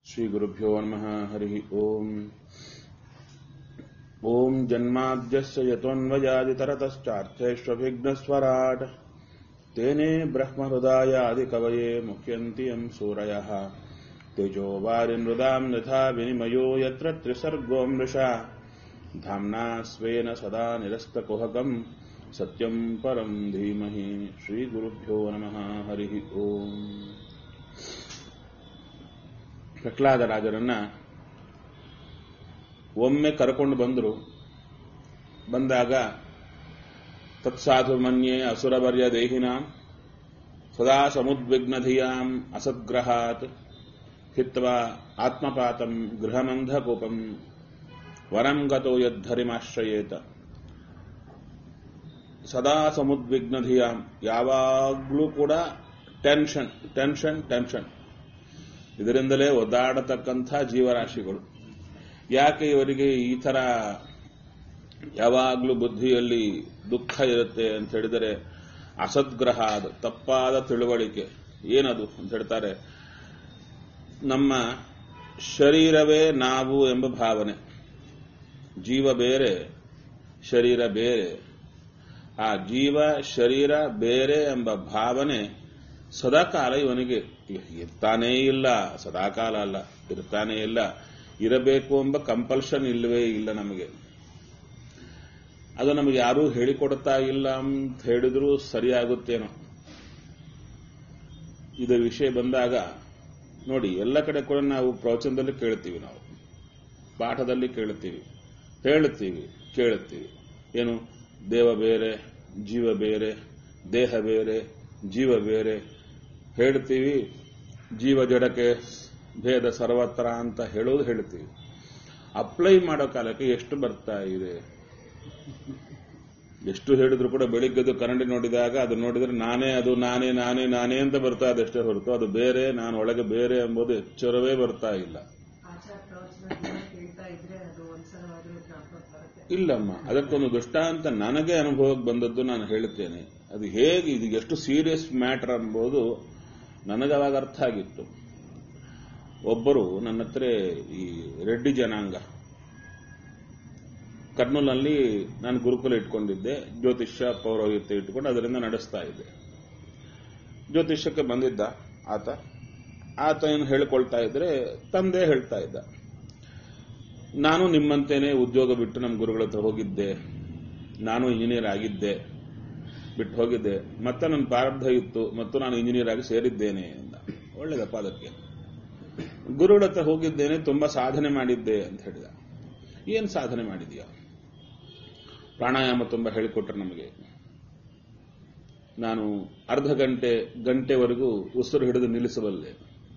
श्रीगुरुभ्यो नमः हरिः ओम् ॐ जन्माद्यस्य यतोऽन्वयादितरतश्चार्थेष्वभिघ्नस्वराट् तेने ब्रह्महृदायादिकवये मुह्यन्ति यम् सूरयः तेजो वारिमृदाम् यथा विनिमयो यत्र त्रिसर्गो मृषा धाम्ना स्वेन सदा निरस्तकुहकम् सत्यम् परम् धीमहि श्रीगुरुभ्यो नमः हरिः ओम् ಪ್ರಹ್ಲಾದರಾಜರನ್ನ ಒಮ್ಮೆ ಕರ್ಕೊಂಡು ಬಂದರು ಬಂದಾಗ ತತ್ಸಾಧು ಮನ್ಯೆ ಅಸುರವರ್ಯ ದೇಹಿನಾಂ ಸದಾ ಸಮುದ್ವಿಗ್ನಧಿಯಾಂ ಅಸದ್ಗ್ರಹಾತ್ ಹಿತ್ವಾ ಆತ್ಮಪಾತಂ ಗೃಹಮಂಧಕೂಪಂ ವರಂ ಗತೋ ಯದ್ಧರಿಮಾಶ್ರಯೇತ ಸದಾ ಸಮುದ್ವಿಗ್ನಧಿಯಾಂ ಯಾವಾಗಲೂ ಕೂಡ ಟೆನ್ಷನ್ ಟೆನ್ಷನ್ ಟೆನ್ಷನ್ ಇದರಿಂದಲೇ ಒದ್ದಾಡತಕ್ಕಂಥ ಜೀವರಾಶಿಗಳು ಯಾಕೆ ಇವರಿಗೆ ಈ ಥರ ಯಾವಾಗಲೂ ಬುದ್ಧಿಯಲ್ಲಿ ದುಃಖ ಇರುತ್ತೆ ಅಂತ ಹೇಳಿದರೆ ಅಸದ್ಗ್ರಹ ಅದು ತಪ್ಪಾದ ತಿಳುವಳಿಕೆ ಏನದು ಅಂತ ಹೇಳ್ತಾರೆ ನಮ್ಮ ಶರೀರವೇ ನಾವು ಎಂಬ ಭಾವನೆ ಜೀವ ಬೇರೆ ಶರೀರ ಬೇರೆ ಆ ಜೀವ ಶರೀರ ಬೇರೆ ಎಂಬ ಭಾವನೆ ಸದಾಕಾಲ ಇವನಿಗೆ ಇರ್ತಾನೇ ಇಲ್ಲ ಸದಾಕಾಲ ಅಲ್ಲ ಇರ್ತಾನೇ ಇಲ್ಲ ಇರಬೇಕು ಎಂಬ ಕಂಪಲ್ಷನ್ ಇಲ್ಲವೇ ಇಲ್ಲ ನಮಗೆ ಅದು ನಮಗೆ ಯಾರೂ ಹೇಳಿಕೊಡ್ತಾ ಇಲ್ಲ ಅಂತ ಹೇಳಿದ್ರು ಸರಿಯಾಗುತ್ತೇನೋ ಇದರ ವಿಷಯ ಬಂದಾಗ ನೋಡಿ ಎಲ್ಲ ಕಡೆ ಕೂಡ ನಾವು ಪ್ರವಚನದಲ್ಲಿ ಕೇಳ್ತೀವಿ ನಾವು ಪಾಠದಲ್ಲಿ ಕೇಳ್ತೀವಿ ಹೇಳುತ್ತೀವಿ ಕೇಳುತ್ತೀವಿ ಏನು ದೇವ ಬೇರೆ ಜೀವ ಬೇರೆ ದೇಹ ಬೇರೆ ಜೀವ ಬೇರೆ ಹೇಳ್ತೀವಿ ಜೀವ ಜಡಕ್ಕೆ ಭೇದ ಸರ್ವತ್ರ ಅಂತ ಹೇಳೋದು ಹೇಳ್ತೀವಿ ಅಪ್ಲೈ ಮಾಡೋ ಕಾಲಕ್ಕೆ ಎಷ್ಟು ಬರ್ತಾ ಇದೆ ಎಷ್ಟು ಹೇಳಿದ್ರು ಕೂಡ ಬೆಳಿಗ್ಗೆದು ಕನ್ನಡಿ ನೋಡಿದಾಗ ಅದು ನೋಡಿದ್ರೆ ನಾನೇ ಅದು ನಾನೇ ನಾನೇ ನಾನೇ ಅಂತ ಬರ್ತಾ ಅದಷ್ಟೇ ಹೊರತು ಅದು ಬೇರೆ ನಾನು ಒಳಗೆ ಬೇರೆ ಎಂಬುದು ಎಚ್ಚರವೇ ಬರ್ತಾ ಇಲ್ಲ ಆಚಾರ ಪ್ರವಚನ ದಿನ ಕೇಳ್ತಾ ಇದ್ರೆ ಅದು ಒಂದ್ಸಲವಾದ್ರೂ ಜ್ಞಾಪಕ ಬರುತ್ತೆ ಇಲ್ಲಮ್ಮ ಅದಕ್ಕೊಂದು ದೃಷ್ಟಾಂತ ನನಗೆ ಅನುಭವಕ್ಕೆ ಬಂದದ್ದು ನಾನು ಹೇಳುತ್ತೇನೆ ಅದು ಹೇಗೆ ಇದು ಎಷ್ಟು ಸೀರಿಯಸ್ ಮ್ಯಾಟರ್ ಎಂಬುದು ನನಗೆ ಅವಾಗ ಅರ್ಥ ಆಗಿತ್ತು ಒಬ್ಬರು ನನ್ನ ಹತ್ರ ಈ ರೆಡ್ಡಿ ಜನಾಂಗ ಕರ್ನೂಲ್ನಲ್ಲಿ ನಾನು ಗುರುಕುಲ ಇಟ್ಕೊಂಡಿದ್ದೆ ಜ್ಯೋತಿಷ್ಯ ಪೌರೋಹಿತ್ಯ ಇಟ್ಕೊಂಡು ಅದರಿಂದ ನಡೆಸ್ತಾ ಇದ್ದೆ ಜ್ಯೋತಿಷ್ಯಕ್ಕೆ ಬಂದಿದ್ದ ಆತ ಆತ ಏನು ಹೇಳ್ಕೊಳ್ತಾ ಇದ್ರೆ ತಂದೆ ಹೇಳ್ತಾ ಇದ್ದ ನಾನು ನಿಮ್ಮಂತೇನೆ ಉದ್ಯೋಗ ಬಿಟ್ಟು ನಮ್ಮ ಗುರುಗಳ ಹತ್ರ ಹೋಗಿದ್ದೆ ನಾನು ಇಂಜಿನಿಯರ್ ಆಗಿದ್ದೆ ಬಿಟ್ಟು ಹೋಗಿದ್ದೆ ಮತ್ತೆ ನನ್ನ ಪ್ರಾರಬ್ಧ ಇತ್ತು ಮತ್ತು ನಾನು ಇಂಜಿನಿಯರ್ ಆಗಿ ಸೇರಿದ್ದೇನೆ ಅಂತ ಒಳ್ಳೇದಪ್ಪ ಅದಕ್ಕೆ ಗುರುಗಳ ಹತ್ರ ಹೋಗಿದ್ದೇನೆ ತುಂಬಾ ಸಾಧನೆ ಮಾಡಿದ್ದೆ ಅಂತ ಹೇಳಿದ ಏನು ಸಾಧನೆ ಮಾಡಿದೀಯ ಪ್ರಾಣಾಯಾಮ ತುಂಬಾ ಹೇಳಿಕೊಟ್ರು ನಮಗೆ ನಾನು ಅರ್ಧ ಗಂಟೆ ಗಂಟೆವರೆಗೂ ಉಸಿರು ಹಿಡಿದು ನಿಲ್ಲಿಸಬಲ್ಲೆ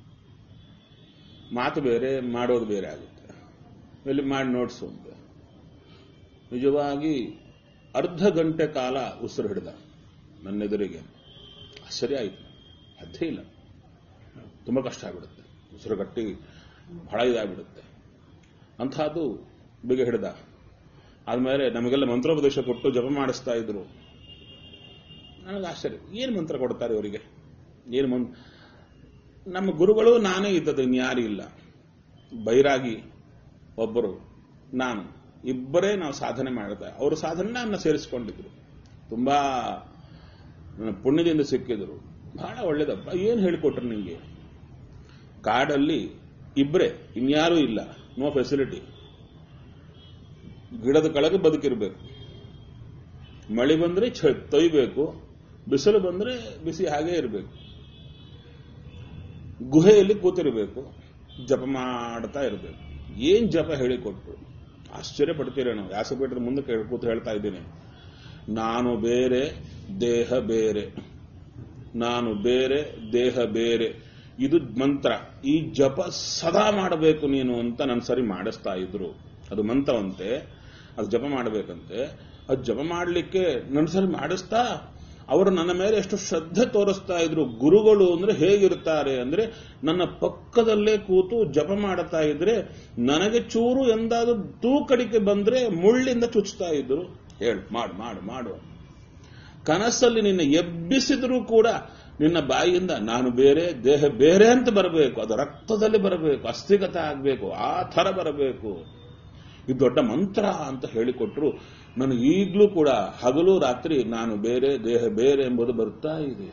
ಮಾತು ಬೇರೆ ಮಾಡೋದು ಬೇರೆ ಆಗುತ್ತೆ ಇಲ್ಲಿ ಮಾಡಿ ನೋಡ್ಸು ಅಂತ ನಿಜವಾಗಿ ಅರ್ಧ ಗಂಟೆ ಕಾಲ ಉಸಿರು ಹಿಡಿದ ನನ್ನೆದುರಿಗೆ ಆಶ್ಚರ್ಯ ಆಯಿತು ಸಾಧ್ಯ ಇಲ್ಲ ತುಂಬ ಕಷ್ಟ ಆಗ್ಬಿಡುತ್ತೆ ಉಸಿರು ಗಟ್ಟಿ ಬಹಳ ಇದಾಗ್ಬಿಡುತ್ತೆ ಅಂಥದ್ದು ಬಿಗ ಹಿಡ್ದ ಆದ್ಮೇಲೆ ನಮಗೆಲ್ಲ ಮಂತ್ರೋಪದೇಶ ಕೊಟ್ಟು ಜಪ ಮಾಡಿಸ್ತಾ ಇದ್ರು ನನಗೆ ಆಶ್ಚರ್ಯ ಏನು ಮಂತ್ರ ಕೊಡ್ತಾರೆ ಇವರಿಗೆ ಏನು ಮನ್ ನಮ್ಮ ಗುರುಗಳು ನಾನೇ ಇದ್ದದ್ದು ಇನ್ಯಾರೂ ಇಲ್ಲ ಬೈರಾಗಿ ಒಬ್ಬರು ನಾನು ಇಬ್ಬರೇ ನಾವು ಸಾಧನೆ ಮಾಡ್ತಾ ಅವರು ಸಾಧನೆ ನನ್ನ ಸೇರಿಸಿಕೊಂಡಿದ್ರು ತುಂಬಾ ನನ್ನ ಪುಣ್ಯದಿಂದ ಸಿಕ್ಕಿದ್ರು ಬಹಳ ಒಳ್ಳೇದಪ್ಪ ಏನು ಹೇಳಿಕೊಟ್ರು ನಿಮಗೆ ಕಾಡಲ್ಲಿ ಇಬ್ಬರೇ ಇನ್ಯಾರೂ ಇಲ್ಲ ನೋ ಫೆಸಿಲಿಟಿ ಗಿಡದ ಕೆಳಗೆ ಬದುಕಿರ್ಬೇಕು ಮಳೆ ಬಂದ್ರೆ ಛ ತೊಯ್ಬೇಕು ಬಿಸಿಲು ಬಂದ್ರೆ ಬಿಸಿ ಹಾಗೇ ಇರಬೇಕು ಗುಹೆಯಲ್ಲಿ ಕೂತಿರಬೇಕು ಜಪ ಮಾಡ್ತಾ ಇರಬೇಕು ಏನ್ ಜಪ ಹೇಳಿಕೊಟ್ರು ಆಶ್ಚರ್ಯ ಪಡ್ತೀರೇನೋ ವ್ಯಾಸಪೀಠದ ಮುಂದೆ ಕೇಳಿ ಕೂತು ಹೇಳ್ತಾ ಇದ್ದೀನಿ ನಾನು ಬೇರೆ ದೇಹ ಬೇರೆ ನಾನು ಬೇರೆ ದೇಹ ಬೇರೆ ಇದು ಮಂತ್ರ ಈ ಜಪ ಸದಾ ಮಾಡಬೇಕು ನೀನು ಅಂತ ನನ್ನ ಸರಿ ಮಾಡಿಸ್ತಾ ಇದ್ರು ಅದು ಮಂತ್ರವಂತೆ ಅದು ಜಪ ಮಾಡಬೇಕಂತೆ ಅದು ಜಪ ಮಾಡಲಿಕ್ಕೆ ನನ್ನ ಸರಿ ಮಾಡಿಸ್ತಾ ಅವರು ನನ್ನ ಮೇಲೆ ಎಷ್ಟು ಶ್ರದ್ಧೆ ತೋರಿಸ್ತಾ ಇದ್ರು ಗುರುಗಳು ಅಂದ್ರೆ ಹೇಗಿರ್ತಾರೆ ಅಂದ್ರೆ ನನ್ನ ಪಕ್ಕದಲ್ಲೇ ಕೂತು ಜಪ ಮಾಡುತ್ತಾ ಇದ್ರೆ ನನಗೆ ಚೂರು ಎಂದಾದ್ರೂ ತೂಕಡಿಕೆ ಬಂದ್ರೆ ಮುಳ್ಳಿಂದ ಚುಚ್ತಾ ಇದ್ರು ಹೇಳು ಮಾಡು ಮಾಡು ಮಾಡು ಕನಸಲ್ಲಿ ನಿನ್ನ ಎಬ್ಬಿಸಿದ್ರು ಕೂಡ ನಿನ್ನ ಬಾಯಿಯಿಂದ ನಾನು ಬೇರೆ ದೇಹ ಬೇರೆ ಅಂತ ಬರಬೇಕು ಅದು ರಕ್ತದಲ್ಲಿ ಬರಬೇಕು ಅಸ್ಥಿಗತ ಆಗಬೇಕು ಆ ಥರ ಬರಬೇಕು ಇದು ದೊಡ್ಡ ಮಂತ್ರ ಅಂತ ಹೇಳಿಕೊಟ್ರು ನನಗೆ ಈಗಲೂ ಕೂಡ ಹಗಲು ರಾತ್ರಿ ನಾನು ಬೇರೆ ದೇಹ ಬೇರೆ ಎಂಬುದು ಬರ್ತಾ ಇದೆ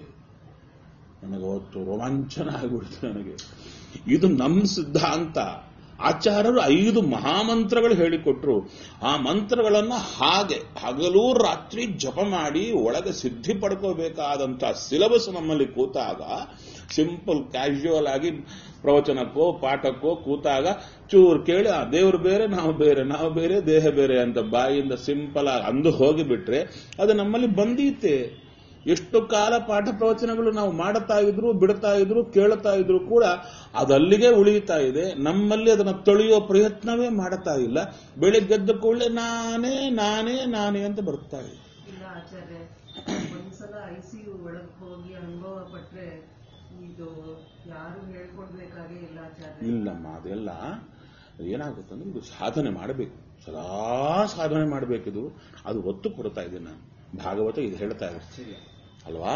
ನನಗೆ ಅವತ್ತು ರೋಮಾಂಚನ ಆಗಿಬಿಡ್ತು ನನಗೆ ಇದು ನಮ್ಮ ಸಿದ್ಧಾಂತ ಆಚಾರ್ಯರು ಐದು ಮಹಾಮಂತ್ರಗಳು ಹೇಳಿಕೊಟ್ರು ಆ ಮಂತ್ರಗಳನ್ನ ಹಾಗೆ ಹಗಲು ರಾತ್ರಿ ಜಪ ಮಾಡಿ ಒಳಗೆ ಸಿದ್ಧಿ ಪಡ್ಕೋಬೇಕಾದಂತ ಸಿಲಬಸ್ ನಮ್ಮಲ್ಲಿ ಕೂತಾಗ ಸಿಂಪಲ್ ಕ್ಯಾಶುವಲ್ ಆಗಿ ಪ್ರವಚನಕ್ಕೋ ಪಾಠಕ್ಕೋ ಕೂತಾಗ ಚೂರು ಕೇಳಿ ಆ ದೇವರು ಬೇರೆ ನಾವು ಬೇರೆ ನಾವು ಬೇರೆ ದೇಹ ಬೇರೆ ಅಂತ ಬಾಯಿಂದ ಸಿಂಪಲ್ ಆಗಿ ಅಂದು ಹೋಗಿಬಿಟ್ರೆ ಅದು ನಮ್ಮಲ್ಲಿ ಬಂದೀತೆ ಎಷ್ಟು ಕಾಲ ಪಾಠ ಪ್ರವಚನಗಳು ನಾವು ಮಾಡುತ್ತಾ ಇದ್ರು ಬಿಡ್ತಾ ಇದ್ರು ಕೇಳುತ್ತಾ ಇದ್ರು ಕೂಡ ಅದಲ್ಲಿಗೆ ಉಳಿಯುತ್ತಾ ಇದೆ ನಮ್ಮಲ್ಲಿ ಅದನ್ನು ತೊಳೆಯೋ ಪ್ರಯತ್ನವೇ ಮಾಡ್ತಾ ಇಲ್ಲ ಬೆಳಿಗ್ಗೆದ್ದ ಕೂಡಲೇ ನಾನೇ ನಾನೇ ನಾನೇ ಅಂತ ಬರ್ತಾ ಇದೆ ಇಲ್ಲ ಆಚಾರ್ಯ ಒಂದ್ಸಲ ಐ ಸಿ ಯು ಒಳಗ್ ಹೋಗಿ ಅನುಭವ ಪಟ್ರೆ ಇದು ಯಾರು ಹೇಳ್ಕೊಡ್ಬೇಕಾಗೇ ಇಲ್ಲ ಆಚಾರ್ಯ ಇಲ್ಲಮ್ಮ ಅದೆಲ್ಲ ಏನಾಗುತ್ತಂದ್ರೆ ಇದು ಸಾಧನೆ ಮಾಡಬೇಕು ಸದಾ ಸಾಧನೆ ಮಾಡಬೇಕಿದು ಅದು ಒತ್ತು ಕೊಡ್ತಾ ಇದ್ದೀನಿ ನಾನು ಭಾಗವತ ಇದು ಹೇಳ್ತಾ ಇದೆ ಅಲ್ವಾ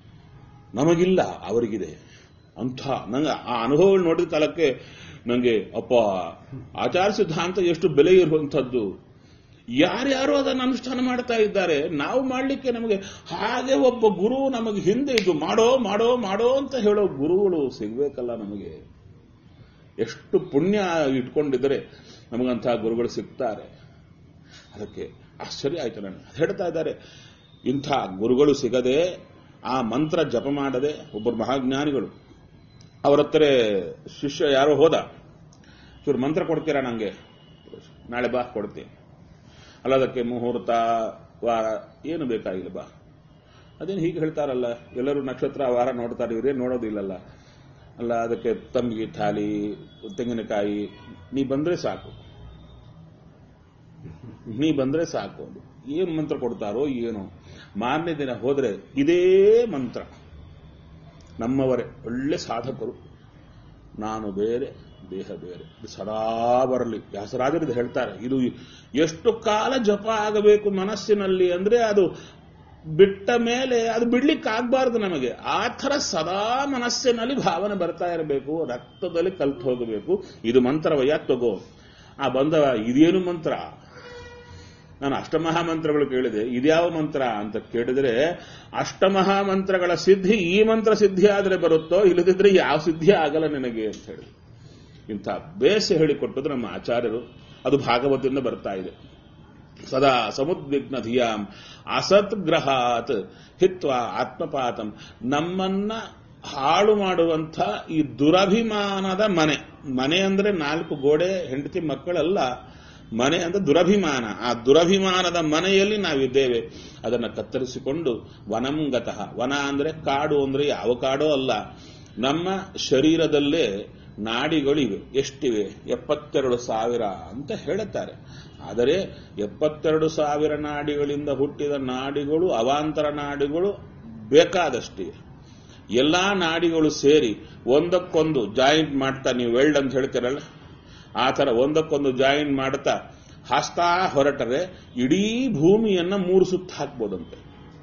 ನಮಗಿಲ್ಲ ಅವರಿಗಿದೆ ಅಂಥ ನಂಗೆ ಆ ಅನುಭವಗಳು ನೋಡಿದ ಕಾಲಕ್ಕೆ ನನಗೆ ಅಪ್ಪ ಆಚಾರ ಸಿದ್ಧಾಂತ ಎಷ್ಟು ಬೆಲೆ ಇರುವಂಥದ್ದು ಯಾರ್ಯಾರು ಅದನ್ನು ಅನುಷ್ಠಾನ ಮಾಡ್ತಾ ಇದ್ದಾರೆ ನಾವು ಮಾಡಲಿಕ್ಕೆ ನಮಗೆ ಹಾಗೆ ಒಬ್ಬ ಗುರು ನಮಗೆ ಹಿಂದೆ ಇದು ಮಾಡೋ ಮಾಡೋ ಮಾಡೋ ಅಂತ ಹೇಳೋ ಗುರುಗಳು ಸಿಗ್ಬೇಕಲ್ಲ ನಮಗೆ ಎಷ್ಟು ಪುಣ್ಯ ಇಟ್ಕೊಂಡಿದ್ದರೆ ನಮಗಂತಹ ಗುರುಗಳು ಸಿಗ್ತಾರೆ ಅದಕ್ಕೆ ಆಶ್ಚರ್ಯ ಆಯ್ತು ನನಗೆ ಅದು ಹೇಳ್ತಾ ಇದ್ದಾರೆ ಇಂಥ ಗುರುಗಳು ಸಿಗದೆ ಆ ಮಂತ್ರ ಜಪ ಮಾಡದೆ ಒಬ್ಬರು ಮಹಾಜ್ಞಾನಿಗಳು ಅವರ ಹತ್ರ ಶಿಷ್ಯ ಯಾರೋ ಹೋದ ಚೂರು ಮಂತ್ರ ಕೊಡ್ತೀರಾ ನಂಗೆ ನಾಳೆ ಬಾ ಕೊಡ್ತೀನಿ ಅಲ್ಲ ಅದಕ್ಕೆ ಮುಹೂರ್ತ ವಾರ ಏನು ಬೇಕಾಗಿಲ್ಲ ಬಾ ಅದೇನು ಹೀಗೆ ಹೇಳ್ತಾರಲ್ಲ ಎಲ್ಲರೂ ನಕ್ಷತ್ರ ವಾರ ನೋಡ್ತಾರೆ ಇವರೇ ನೋಡೋದಿಲ್ಲಲ್ಲ ಅಲ್ಲ ಅದಕ್ಕೆ ತಂಬಿಗೆ ಥಾಲಿ ತೆಂಗಿನಕಾಯಿ ನೀ ಬಂದ್ರೆ ಸಾಕು ನೀ ಬಂದ್ರೆ ಸಾಕು ಏನು ಮಂತ್ರ ಕೊಡ್ತಾರೋ ಏನೋ ಮಾರನೇ ದಿನ ಹೋದ್ರೆ ಇದೇ ಮಂತ್ರ ನಮ್ಮವರೇ ಒಳ್ಳೆ ಸಾಧಕರು ನಾನು ಬೇರೆ ದೇಹ ಬೇರೆ ಇದು ಸದಾ ಬರಲಿ ವ್ಯಾಸರಾಜರು ಇದು ಹೇಳ್ತಾರೆ ಇದು ಎಷ್ಟು ಕಾಲ ಜಪ ಆಗಬೇಕು ಮನಸ್ಸಿನಲ್ಲಿ ಅಂದ್ರೆ ಅದು ಬಿಟ್ಟ ಮೇಲೆ ಅದು ಬಿಡ್ಲಿಕ್ಕೆ ಆಗ್ಬಾರ್ದು ನಮಗೆ ಆ ಥರ ಸದಾ ಮನಸ್ಸಿನಲ್ಲಿ ಭಾವನೆ ಬರ್ತಾ ಇರಬೇಕು ರಕ್ತದಲ್ಲಿ ಕಲ್ತು ಹೋಗಬೇಕು ಇದು ಮಂತ್ರವಯ್ಯ ತಗೋ ಆ ಬಂದವ ಇದೇನು ಮಂತ್ರ ನಾನು ಅಷ್ಟಮಹಾಮಂತ್ರಗಳು ಕೇಳಿದೆ ಇದ್ಯಾವ ಮಂತ್ರ ಅಂತ ಕೇಳಿದ್ರೆ ಅಷ್ಟಮಹಾಮಂತ್ರಗಳ ಸಿದ್ಧಿ ಈ ಮಂತ್ರ ಸಿದ್ಧಿ ಆದರೆ ಬರುತ್ತೋ ಇಲ್ಲದಿದ್ರೆ ಯಾವ ಸಿದ್ಧಿ ಆಗಲ್ಲ ನಿನಗೆ ಅಂತ ಹೇಳಿ ಇಂಥ ಬೇಸ ಹೇಳಿಕೊಟ್ಟದು ನಮ್ಮ ಆಚಾರ್ಯರು ಅದು ಭಾಗವತದಿಂದ ಬರ್ತಾ ಇದೆ ಸದಾ ಸಮುದ್ವಿಗ್ನ ಧಿಯಾಂ ಅಸತ್ಗ್ರಹಾತ್ ಹಿತ್ವ ಆತ್ಮಪಾತಂ ನಮ್ಮನ್ನ ಹಾಳು ಮಾಡುವಂಥ ಈ ದುರಭಿಮಾನದ ಮನೆ ಮನೆ ಅಂದ್ರೆ ನಾಲ್ಕು ಗೋಡೆ ಹೆಂಡತಿ ಮಕ್ಕಳಲ್ಲ ಮನೆ ಅಂದ್ರೆ ದುರಭಿಮಾನ ಆ ದುರಭಿಮಾನದ ಮನೆಯಲ್ಲಿ ನಾವಿದ್ದೇವೆ ಅದನ್ನು ಕತ್ತರಿಸಿಕೊಂಡು ವನಂಗತಃ ವನ ಅಂದ್ರೆ ಕಾಡು ಅಂದ್ರೆ ಯಾವ ಕಾಡೋ ಅಲ್ಲ ನಮ್ಮ ಶರೀರದಲ್ಲೇ ನಾಡಿಗಳಿವೆ ಎಷ್ಟಿವೆ ಎಪ್ಪತ್ತೆರಡು ಸಾವಿರ ಅಂತ ಹೇಳುತ್ತಾರೆ ಆದರೆ ಎಪ್ಪತ್ತೆರಡು ಸಾವಿರ ನಾಡಿಗಳಿಂದ ಹುಟ್ಟಿದ ನಾಡಿಗಳು ಅವಾಂತರ ನಾಡಿಗಳು ಬೇಕಾದಷ್ಟಿವೆ ಎಲ್ಲಾ ನಾಡಿಗಳು ಸೇರಿ ಒಂದಕ್ಕೊಂದು ಜಾಯಿಂಟ್ ಮಾಡ್ತಾ ನೀವು ವೆಲ್ಡ್ ಅಂತ ಹೇಳ್ತೀರಲ್ಲ ಆ ಥರ ಒಂದಕ್ಕೊಂದು ಜಾಯಿನ್ ಮಾಡ್ತಾ ಹಾಸ್ತಾ ಹೊರಟರೆ ಇಡೀ ಭೂಮಿಯನ್ನ ಮೂರು ಸುತ್ತ ಹಾಕ್ಬೋದಂತೆ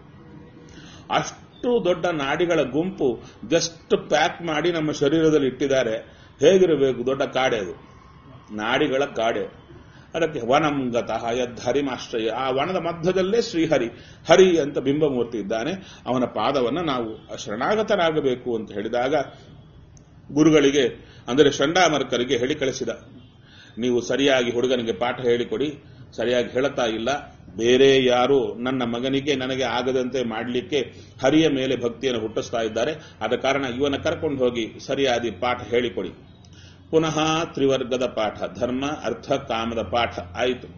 ಅಷ್ಟು ದೊಡ್ಡ ನಾಡಿಗಳ ಗುಂಪು ಜಸ್ಟ್ ಪ್ಯಾಕ್ ಮಾಡಿ ನಮ್ಮ ಶರೀರದಲ್ಲಿ ಇಟ್ಟಿದ್ದಾರೆ ಹೇಗಿರಬೇಕು ದೊಡ್ಡ ಕಾಡೆ ಅದು ನಾಡಿಗಳ ಕಾಡೆ ಅದಕ್ಕೆ ವನಂಗತಃ ಯದ್ಹರಿಮಾಶ್ರಯ ಆ ವನದ ಮಧ್ಯದಲ್ಲೇ ಶ್ರೀಹರಿ ಹರಿ ಅಂತ ಬಿಂಬಮೂರ್ತಿ ಇದ್ದಾನೆ ಅವನ ಪಾದವನ್ನು ನಾವು ಶರಣಾಗತರಾಗಬೇಕು ಅಂತ ಹೇಳಿದಾಗ ಗುರುಗಳಿಗೆ ಅಂದರೆ ಷಂಡಾಮರ್ಕರಿಗೆ ಹೇಳಿ ಕಳಿಸಿದ ನೀವು ಸರಿಯಾಗಿ ಹುಡುಗನಿಗೆ ಪಾಠ ಹೇಳಿಕೊಡಿ ಸರಿಯಾಗಿ ಹೇಳುತ್ತಾ ಇಲ್ಲ ಬೇರೆ ಯಾರು ನನ್ನ ಮಗನಿಗೆ ನನಗೆ ಆಗದಂತೆ ಮಾಡಲಿಕ್ಕೆ ಹರಿಯ ಮೇಲೆ ಭಕ್ತಿಯನ್ನು ಹುಟ್ಟಿಸ್ತಾ ಇದ್ದಾರೆ ಆದ ಕಾರಣ ಇವನ ಕರ್ಕೊಂಡು ಹೋಗಿ ಸರಿಯಾದ ಪಾಠ ಹೇಳಿಕೊಡಿ ಪುನಃ ತ್ರಿವರ್ಗದ ಪಾಠ ಧರ್ಮ ಅರ್ಥ ಕಾಮದ ಪಾಠ ಆಯಿತು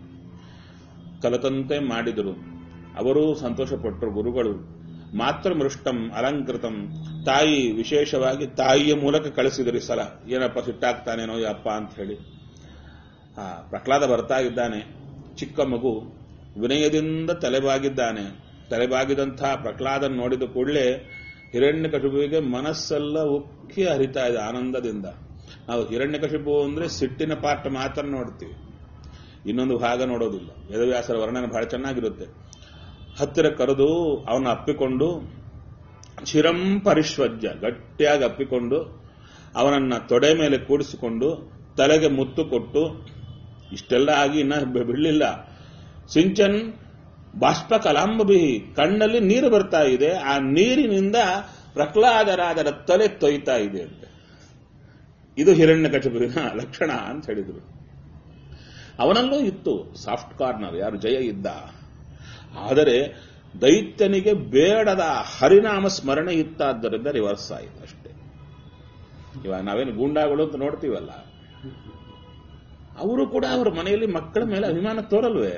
ಕಲತಂತೆ ಮಾಡಿದರು ಅವರು ಸಂತೋಷಪಟ್ಟರು ಗುರುಗಳು ಮಾತ್ರ ಮೃಷ್ಟಂ ಅಲಂಕೃತಂ ತಾಯಿ ವಿಶೇಷವಾಗಿ ತಾಯಿಯ ಮೂಲಕ ಕಳಿಸಿದ್ರಿ ಸಲ ಏನಪ್ಪ ಸಿಟ್ಟಾಗ್ತಾನೇನೋ ಯಪ್ಪ ಅಂತ ಹೇಳಿ ಆ ಪ್ರಹ್ಲಾದ ಬರ್ತಾ ಇದ್ದಾನೆ ಚಿಕ್ಕ ಮಗು ವಿನಯದಿಂದ ತಲೆಬಾಗಿದ್ದಾನೆ ತಲೆಬಾಗಿದಂಥ ಪ್ರಹ್ಲಾದನ್ ನೋಡಿದ ಕೂಡಲೇ ಹಿರಣ್ಯಕಶಿಪುವಿಗೆ ಮನಸ್ಸೆಲ್ಲ ಉಕ್ಕಿ ಹರಿತಾ ಇದೆ ಆನಂದದಿಂದ ನಾವು ಹಿರಣ್ಯಕಶಿಪು ಅಂದ್ರೆ ಸಿಟ್ಟಿನ ಪಾಠ ಮಾತ್ರ ನೋಡ್ತೀವಿ ಇನ್ನೊಂದು ಭಾಗ ನೋಡೋದಿಲ್ಲ ವೇದವ್ಯಾಸರ ವರ್ಣನೆ ಬಹಳ ಚೆನ್ನಾಗಿರುತ್ತೆ ಹತ್ತಿರ ಕರೆದು ಅವನ ಅಪ್ಪಿಕೊಂಡು ಚಿರಂ ಪರಿಶ್ವಜ್ಯ ಗಟ್ಟಿಯಾಗಿ ಅಪ್ಪಿಕೊಂಡು ಅವನನ್ನ ತೊಡೆ ಮೇಲೆ ಕೂಡಿಸಿಕೊಂಡು ತಲೆಗೆ ಮುತ್ತು ಕೊಟ್ಟು ಇಷ್ಟೆಲ್ಲ ಆಗಿ ಇನ್ನ ಬಿ- ಬಿಡ್ಲಿಲ್ಲ ಸಿಂಚನ್ ಬಾಷ್ಪ ಕಲಾಂಬಬಿಹಿ ಕಣ್ಣಲ್ಲಿ ನೀರು ಬರ್ತಾ ಇದೆ ಆ ನೀರಿನಿಂದ ಪ್ರಹ್ಲಾದರಾದರ ತಲೆ ತೊಯ್ತಾ ಇದೆ ಅಂತೆ ಇದು ಹಿರಣ್ಯಕಶಿಪುವಿನ ಲಕ್ಷಣ ಅಂತ ಹೇಳಿದರು ಅವನಲ್ಲೂ ಇತ್ತು ಸಾಫ್ಟ್ ಕಾರ್ನರ್ ಯಾರು ಜಯ ಇದ್ದ ಆದರೆ ದೈತ್ಯನಿಗೆ ಬೇಡದ ಹರಿನಾಮ ಸ್ಮರಣೆ ಇತ್ತಾದ್ದರಿಂದ ರಿವರ್ಸ್ ಆಯಿತು ಅಷ್ಟೇ ಇವಾಗ ನಾವೇನು ಗೂಂಡಾಗಳು ಅಂತ ನೋಡ್ತೀವಲ್ಲ ಅವರು ಕೂಡ ಅವರ ಮನೆಯಲ್ಲಿ ಮಕ್ಕಳ ಮೇಲೆ ಅಭಿಮಾನ ತೋರಲ್ವೇ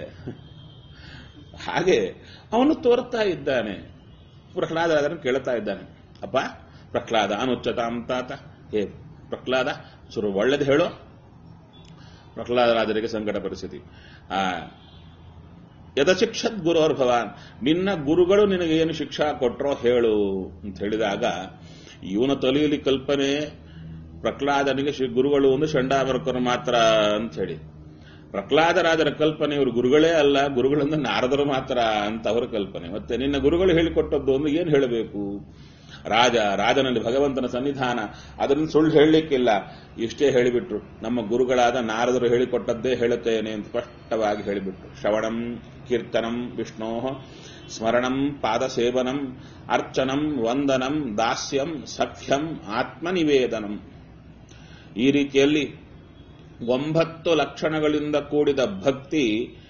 ಹಾಗೆ ಅವನು ತೋರ್ತಾ ಇದ್ದಾನೆ ಪ್ರಹ್ಲಾದ ಅದನ್ನು ಕೇಳ್ತಾ ಇದ್ದಾನೆ ಅಪ್ಪ ಪ್ರಹ್ಲಾದ ಅನುಚ್ಚತಾಂ ತಾತ ಹೇ ಪ್ರಹ್ಲಾದ ಸುರು ಒಳ್ಳೇದು ಹೇಳು ಪ್ರಹ್ಲಾದರಾಜರಿಗೆ ಸಂಕಟ ಪರಿಸ್ಥಿತಿ ಆ ಯಥಶಿಕ್ಷತ್ ಗುರೋರ್ ಭವಾನ್ ನಿನ್ನ ಗುರುಗಳು ನಿನಗೆ ಏನು ಶಿಕ್ಷಾ ಕೊಟ್ರೋ ಹೇಳು ಅಂತ ಹೇಳಿದಾಗ ಇವನ ತಲೆಯಲ್ಲಿ ಕಲ್ಪನೆ ಪ್ರಹ್ಲಾದನಿಗೆ ಶಿ- ಗುರುಗಳು ಒಂದು ಚಂಡಾಮರ್ಕರು ಮಾತ್ರ ಅಂತ ಹೇಳಿ ಪ್ರಹ್ಲಾದರಾಜರ ಕಲ್ಪನೆ ಇವರು ಗುರುಗಳೇ ಅಲ್ಲ ಗುರುಗಳಿಂದ ನಾರದರು ಮಾತ್ರ ಅಂತ ಅವರ ಕಲ್ಪನೆ ಮತ್ತೆ ನಿನ್ನ ಗುರುಗಳು ಹೇಳಿಕೊಟ್ಟದ್ದು ಒಂದು ಏನು ಹೇಳಬೇಕು ರಾಜ ರಾಜನಲ್ಲಿ ಭಗವಂತನ ಸನ್ನಿಧಾನ ಅದನ್ನು ಸುಳ್ಳು ಹೇಳಲಿಕ್ಕಿಲ್ಲ ಇಷ್ಟೇ ಹೇಳಿಬಿಟ್ರು ನಮ್ಮ ಗುರುಗಳಾದ ನಾರದರು ಹೇಳಿಕೊಟ್ಟದ್ದೇ ಹೇಳುತ್ತೇನೆ ಅಂತ ಸ್ಪಷ್ಟವಾಗಿ ಹೇಳಿಬಿಟ್ರು ಶ್ರವಣಂ ಕೀರ್ತನಂ ವಿಷ್ಣೋ ಸ್ಮರಣಂ ಪಾದಸೇವನಂ ಅರ್ಚನಂ ವಂದನಂ ದಾಸ್ಯಂ ಸಖ್ಯಂ ಆತ್ಮನಿವೇದನಂ ಈ ರೀತಿಯಲ್ಲಿ ಒಂಬತ್ತು ಲಕ್ಷಣಗಳಿಂದ ಕೂಡಿದ ಭಕ್ತಿ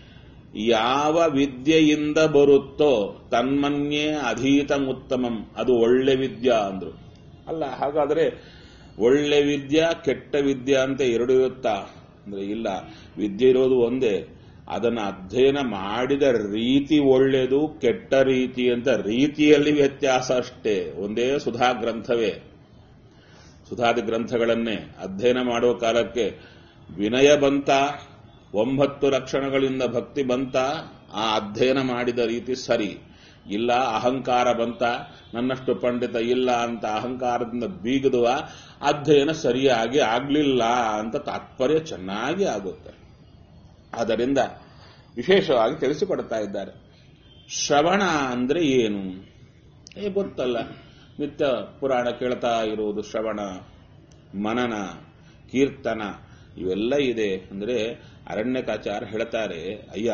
ಯಾವ ವಿದ್ಯೆಯಿಂದ ಬರುತ್ತೋ ತನ್ಮನ್ಯೇ ಅಧೀತಮುತ್ತಮಂ ಅದು ಒಳ್ಳೆ ವಿದ್ಯಾ ಅಂದ್ರು ಅಲ್ಲ ಹಾಗಾದ್ರೆ ಒಳ್ಳೆ ವಿದ್ಯಾ ಕೆಟ್ಟ ವಿದ್ಯಾ ಅಂತ ಎರಡು ಇರುತ್ತಾ ಅಂದ್ರೆ ಇಲ್ಲ ವಿದ್ಯೆ ಇರೋದು ಒಂದೇ ಅದನ್ನ ಅಧ್ಯಯನ ಮಾಡಿದ ರೀತಿ ಒಳ್ಳೆಯದು ಕೆಟ್ಟ ರೀತಿ ಅಂತ ರೀತಿಯಲ್ಲಿ ವ್ಯತ್ಯಾಸ ಅಷ್ಟೇ ಒಂದೇ ಸುಧಾ ಗ್ರಂಥವೇ ಸುಧಾದಿ ಗ್ರಂಥಗಳನ್ನೇ ಅಧ್ಯಯನ ಮಾಡುವ ಕಾಲಕ್ಕೆ ವಿನಯ ಬಂತ ಒಂಬತ್ತು ಲಕ್ಷಣಗಳಿಂದ ಭಕ್ತಿ ಬಂತ ಆ ಅಧ್ಯಯನ ಮಾಡಿದ ರೀತಿ ಸರಿ ಇಲ್ಲ ಅಹಂಕಾರ ಬಂತ ನನ್ನಷ್ಟು ಪಂಡಿತ ಇಲ್ಲ ಅಂತ ಅಹಂಕಾರದಿಂದ ಬೀಗದುವ ಅಧ್ಯಯನ ಸರಿಯಾಗಿ ಆಗ್ಲಿಲ್ಲ ಅಂತ ತಾತ್ಪರ್ಯ ಚೆನ್ನಾಗಿ ಆಗುತ್ತೆ ಆದ್ದರಿಂದ ವಿಶೇಷವಾಗಿ ತಿಳಿಸಿಕೊಡ್ತಾ ಇದ್ದಾರೆ ಶ್ರವಣ ಅಂದ್ರೆ ಏನು ಏ ಗೊತ್ತಲ್ಲ ನಿತ್ಯ ಪುರಾಣ ಕೇಳ್ತಾ ಇರುವುದು ಶ್ರವಣ ಮನನ ಕೀರ್ತನ ಇವೆಲ್ಲ ಇದೆ ಅಂದ್ರೆ ಅರಣ್ಯಕಾಚಾರ ಹೇಳ್ತಾರೆ ಅಯ್ಯ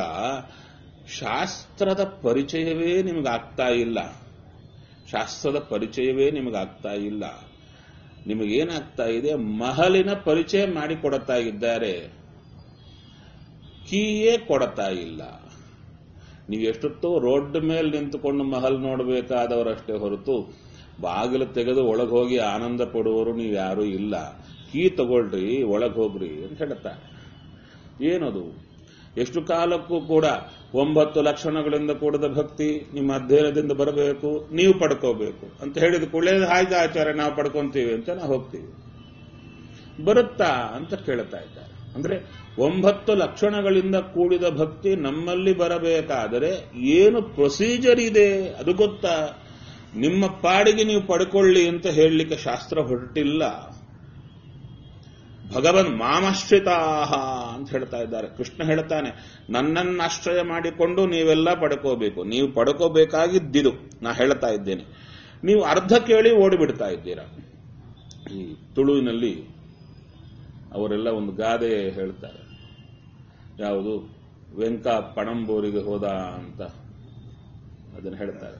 ಶಾಸ್ತ್ರದ ಪರಿಚಯವೇ ನಿಮಗಾಗ್ತಾ ಇಲ್ಲ ಶಾಸ್ತ್ರದ ಪರಿಚಯವೇ ನಿಮಗಾಗ್ತಾ ಇಲ್ಲ ನಿಮಗೇನಾಗ್ತಾ ಇದೆ ಮಹಲಿನ ಪರಿಚಯ ಮಾಡಿಕೊಡುತ್ತಾ ಇದ್ದಾರೆ ಕೀಯೇ ಕೊಡ್ತಾ ಇಲ್ಲ ನೀವು ಎಷ್ಟೊತ್ತೋ ರೋಡ್ ಮೇಲೆ ನಿಂತುಕೊಂಡು ಮಹಲ್ ನೋಡಬೇಕಾದವರಷ್ಟೇ ಹೊರತು ಬಾಗಿಲು ತೆಗೆದು ಒಳಗೆ ಹೋಗಿ ಆನಂದ ಪಡುವವರು ನೀವು ಯಾರೂ ಇಲ್ಲ ಕೀ ತಗೊಳ್ರಿ ಒಳಗೆ ಹೋಗ್ರಿ ಅಂತ ಹೇಳ್ತಾರೆ ಏನದು ಎಷ್ಟು ಕಾಲಕ್ಕೂ ಕೂಡ ಒಂಬತ್ತು ಲಕ್ಷಣಗಳಿಂದ ಕೂಡಿದ ಭಕ್ತಿ ನಿಮ್ಮ ಅಧ್ಯಯನದಿಂದ ಬರಬೇಕು ನೀವು ಪಡ್ಕೋಬೇಕು ಅಂತ ಹೇಳಿದ ಕೂಡಲೇ ಹಾಯ್ದ ಆಚಾರ ನಾವು ಪಡ್ಕೊಂತೀವಿ ಅಂತ ನಾವು ಹೋಗ್ತೀವಿ ಬರುತ್ತಾ ಅಂತ ಕೇಳ್ತಾ ಇದ್ದಾರೆ ಅಂದ್ರೆ ಒಂಬತ್ತು ಲಕ್ಷಣಗಳಿಂದ ಕೂಡಿದ ಭಕ್ತಿ ನಮ್ಮಲ್ಲಿ ಬರಬೇಕಾದರೆ ಏನು ಪ್ರೊಸೀಜರ್ ಇದೆ ಅದು ಗೊತ್ತಾ ನಿಮ್ಮ ಪಾಡಿಗೆ ನೀವು ಪಡ್ಕೊಳ್ಳಿ ಅಂತ ಹೇಳಲಿಕ್ಕೆ ಶಾಸ್ತ್ರ ಹೊರಟಿಲ್ಲ ಭಗವನ್ ಮಾಮಾಶ್ರಿತಾಹ ಅಂತ ಹೇಳ್ತಾ ಇದ್ದಾರೆ ಕೃಷ್ಣ ಹೇಳ್ತಾನೆ ನನ್ನನ್ನು ಆಶ್ರಯ ಮಾಡಿಕೊಂಡು ನೀವೆಲ್ಲ ಪಡ್ಕೋಬೇಕು ನೀವು ಪಡ್ಕೋಬೇಕಾಗಿದ್ದಿದು ನಾ ಹೇಳ್ತಾ ಇದ್ದೇನೆ ನೀವು ಅರ್ಧ ಕೇಳಿ ಓಡಿಬಿಡ್ತಾ ಇದ್ದೀರಾ ಈ ತುಳುವಿನಲ್ಲಿ ಅವರೆಲ್ಲ ಒಂದು ಗಾದೆ ಹೇಳ್ತಾರೆ ಯಾವುದು ವೆಂಕ ಪಣಂಬೂರಿಗೆ ಹೋದ ಅಂತ ಅದನ್ನು ಹೇಳ್ತಾರೆ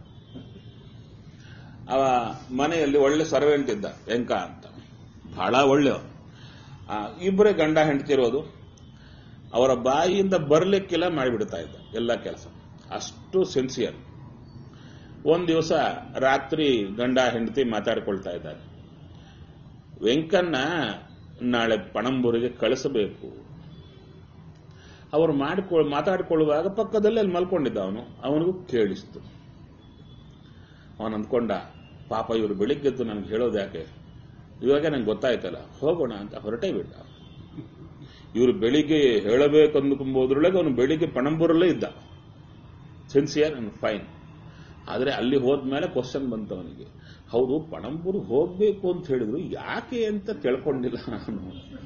ಅವ ಮನೆಯಲ್ಲಿ ಒಳ್ಳೆ ಸರ್ವೆಂಟ್ ಇದ್ದ ವೆಂಕ ಅಂತ ಬಹಳ ಒಳ್ಳೆಯವ ಆ, ಇಬ್ಬರೇ ಗಂಡ ಹೆಂಡತಿರೋದು ಅವರ ಬಾಯಿಯಿಂದ ಬರ್ಲಿಕ್ಕೆಲ್ಲ ಮಾಡಿಬಿಡ್ತಾ ಇದ್ದ ಎಲ್ಲ ಕೆಲಸ ಅಷ್ಟು ಸಿನ್ಸಿಯರ್ ಒಂದ್ ದಿವಸ ರಾತ್ರಿ ಗಂಡ ಹೆಂಡತಿ ಮಾತಾಡ್ಕೊಳ್ತಾ ಇದ್ದಾರೆ ವೆಂಕನ್ನ ನಾಳೆ ಪಣಂಬೂರಿಗೆ ಕಳಿಸಬೇಕು ಅವರು ಮಾಡಿಕೊ ಮಾತಾಡಿಕೊಳ್ಳುವಾಗ ಪಕ್ಕದಲ್ಲಿ ಅಲ್ಲಿ ಮಲ್ಕೊಂಡಿದ್ದ ಅವನು ಅವನಿಗೂ ಕೇಳಿಸ್ತು ಅವನು ಅಂದ್ಕೊಂಡ ಪಾಪ ಇವರು ಬೆಳಿಗ್ಗೆದ್ದು ನನಗೆ ಹೇಳೋದು ಯಾಕೆ ಇವಾಗ ನಂಗೆ ಗೊತ್ತಾಯ್ತಲ್ಲ ಹೋಗೋಣ ಅಂತ ಹೊರಟೇ ಬಿಟ್ಟ ಇವರು ಬೆಳಿಗ್ಗೆ ಹೇಳಬೇಕು ಅಂದ್ಕೊಂಬೋದ್ರೊಳಗೆ ಅವನು ಬೆಳಿಗ್ಗೆ ಪಣಂಬೂರಲ್ಲೇ ಇದ್ದ ಸಿನ್ಸಿಯರ್ ಅಂಡ್ ಫೈನ್ ಆದರೆ ಅಲ್ಲಿ ಹೋದ್ಮೇಲೆ ಕ್ವಶನ್ ಬಂತು ಅವನಿಗೆ ಹೌದು ಪಣಂಬೂರು ಹೋಗ್ಬೇಕು ಅಂತ ಹೇಳಿದ್ರು ಯಾಕೆ ಅಂತ ತಿಳ್ಕೊಂಡಿಲ್ಲ ನಾನು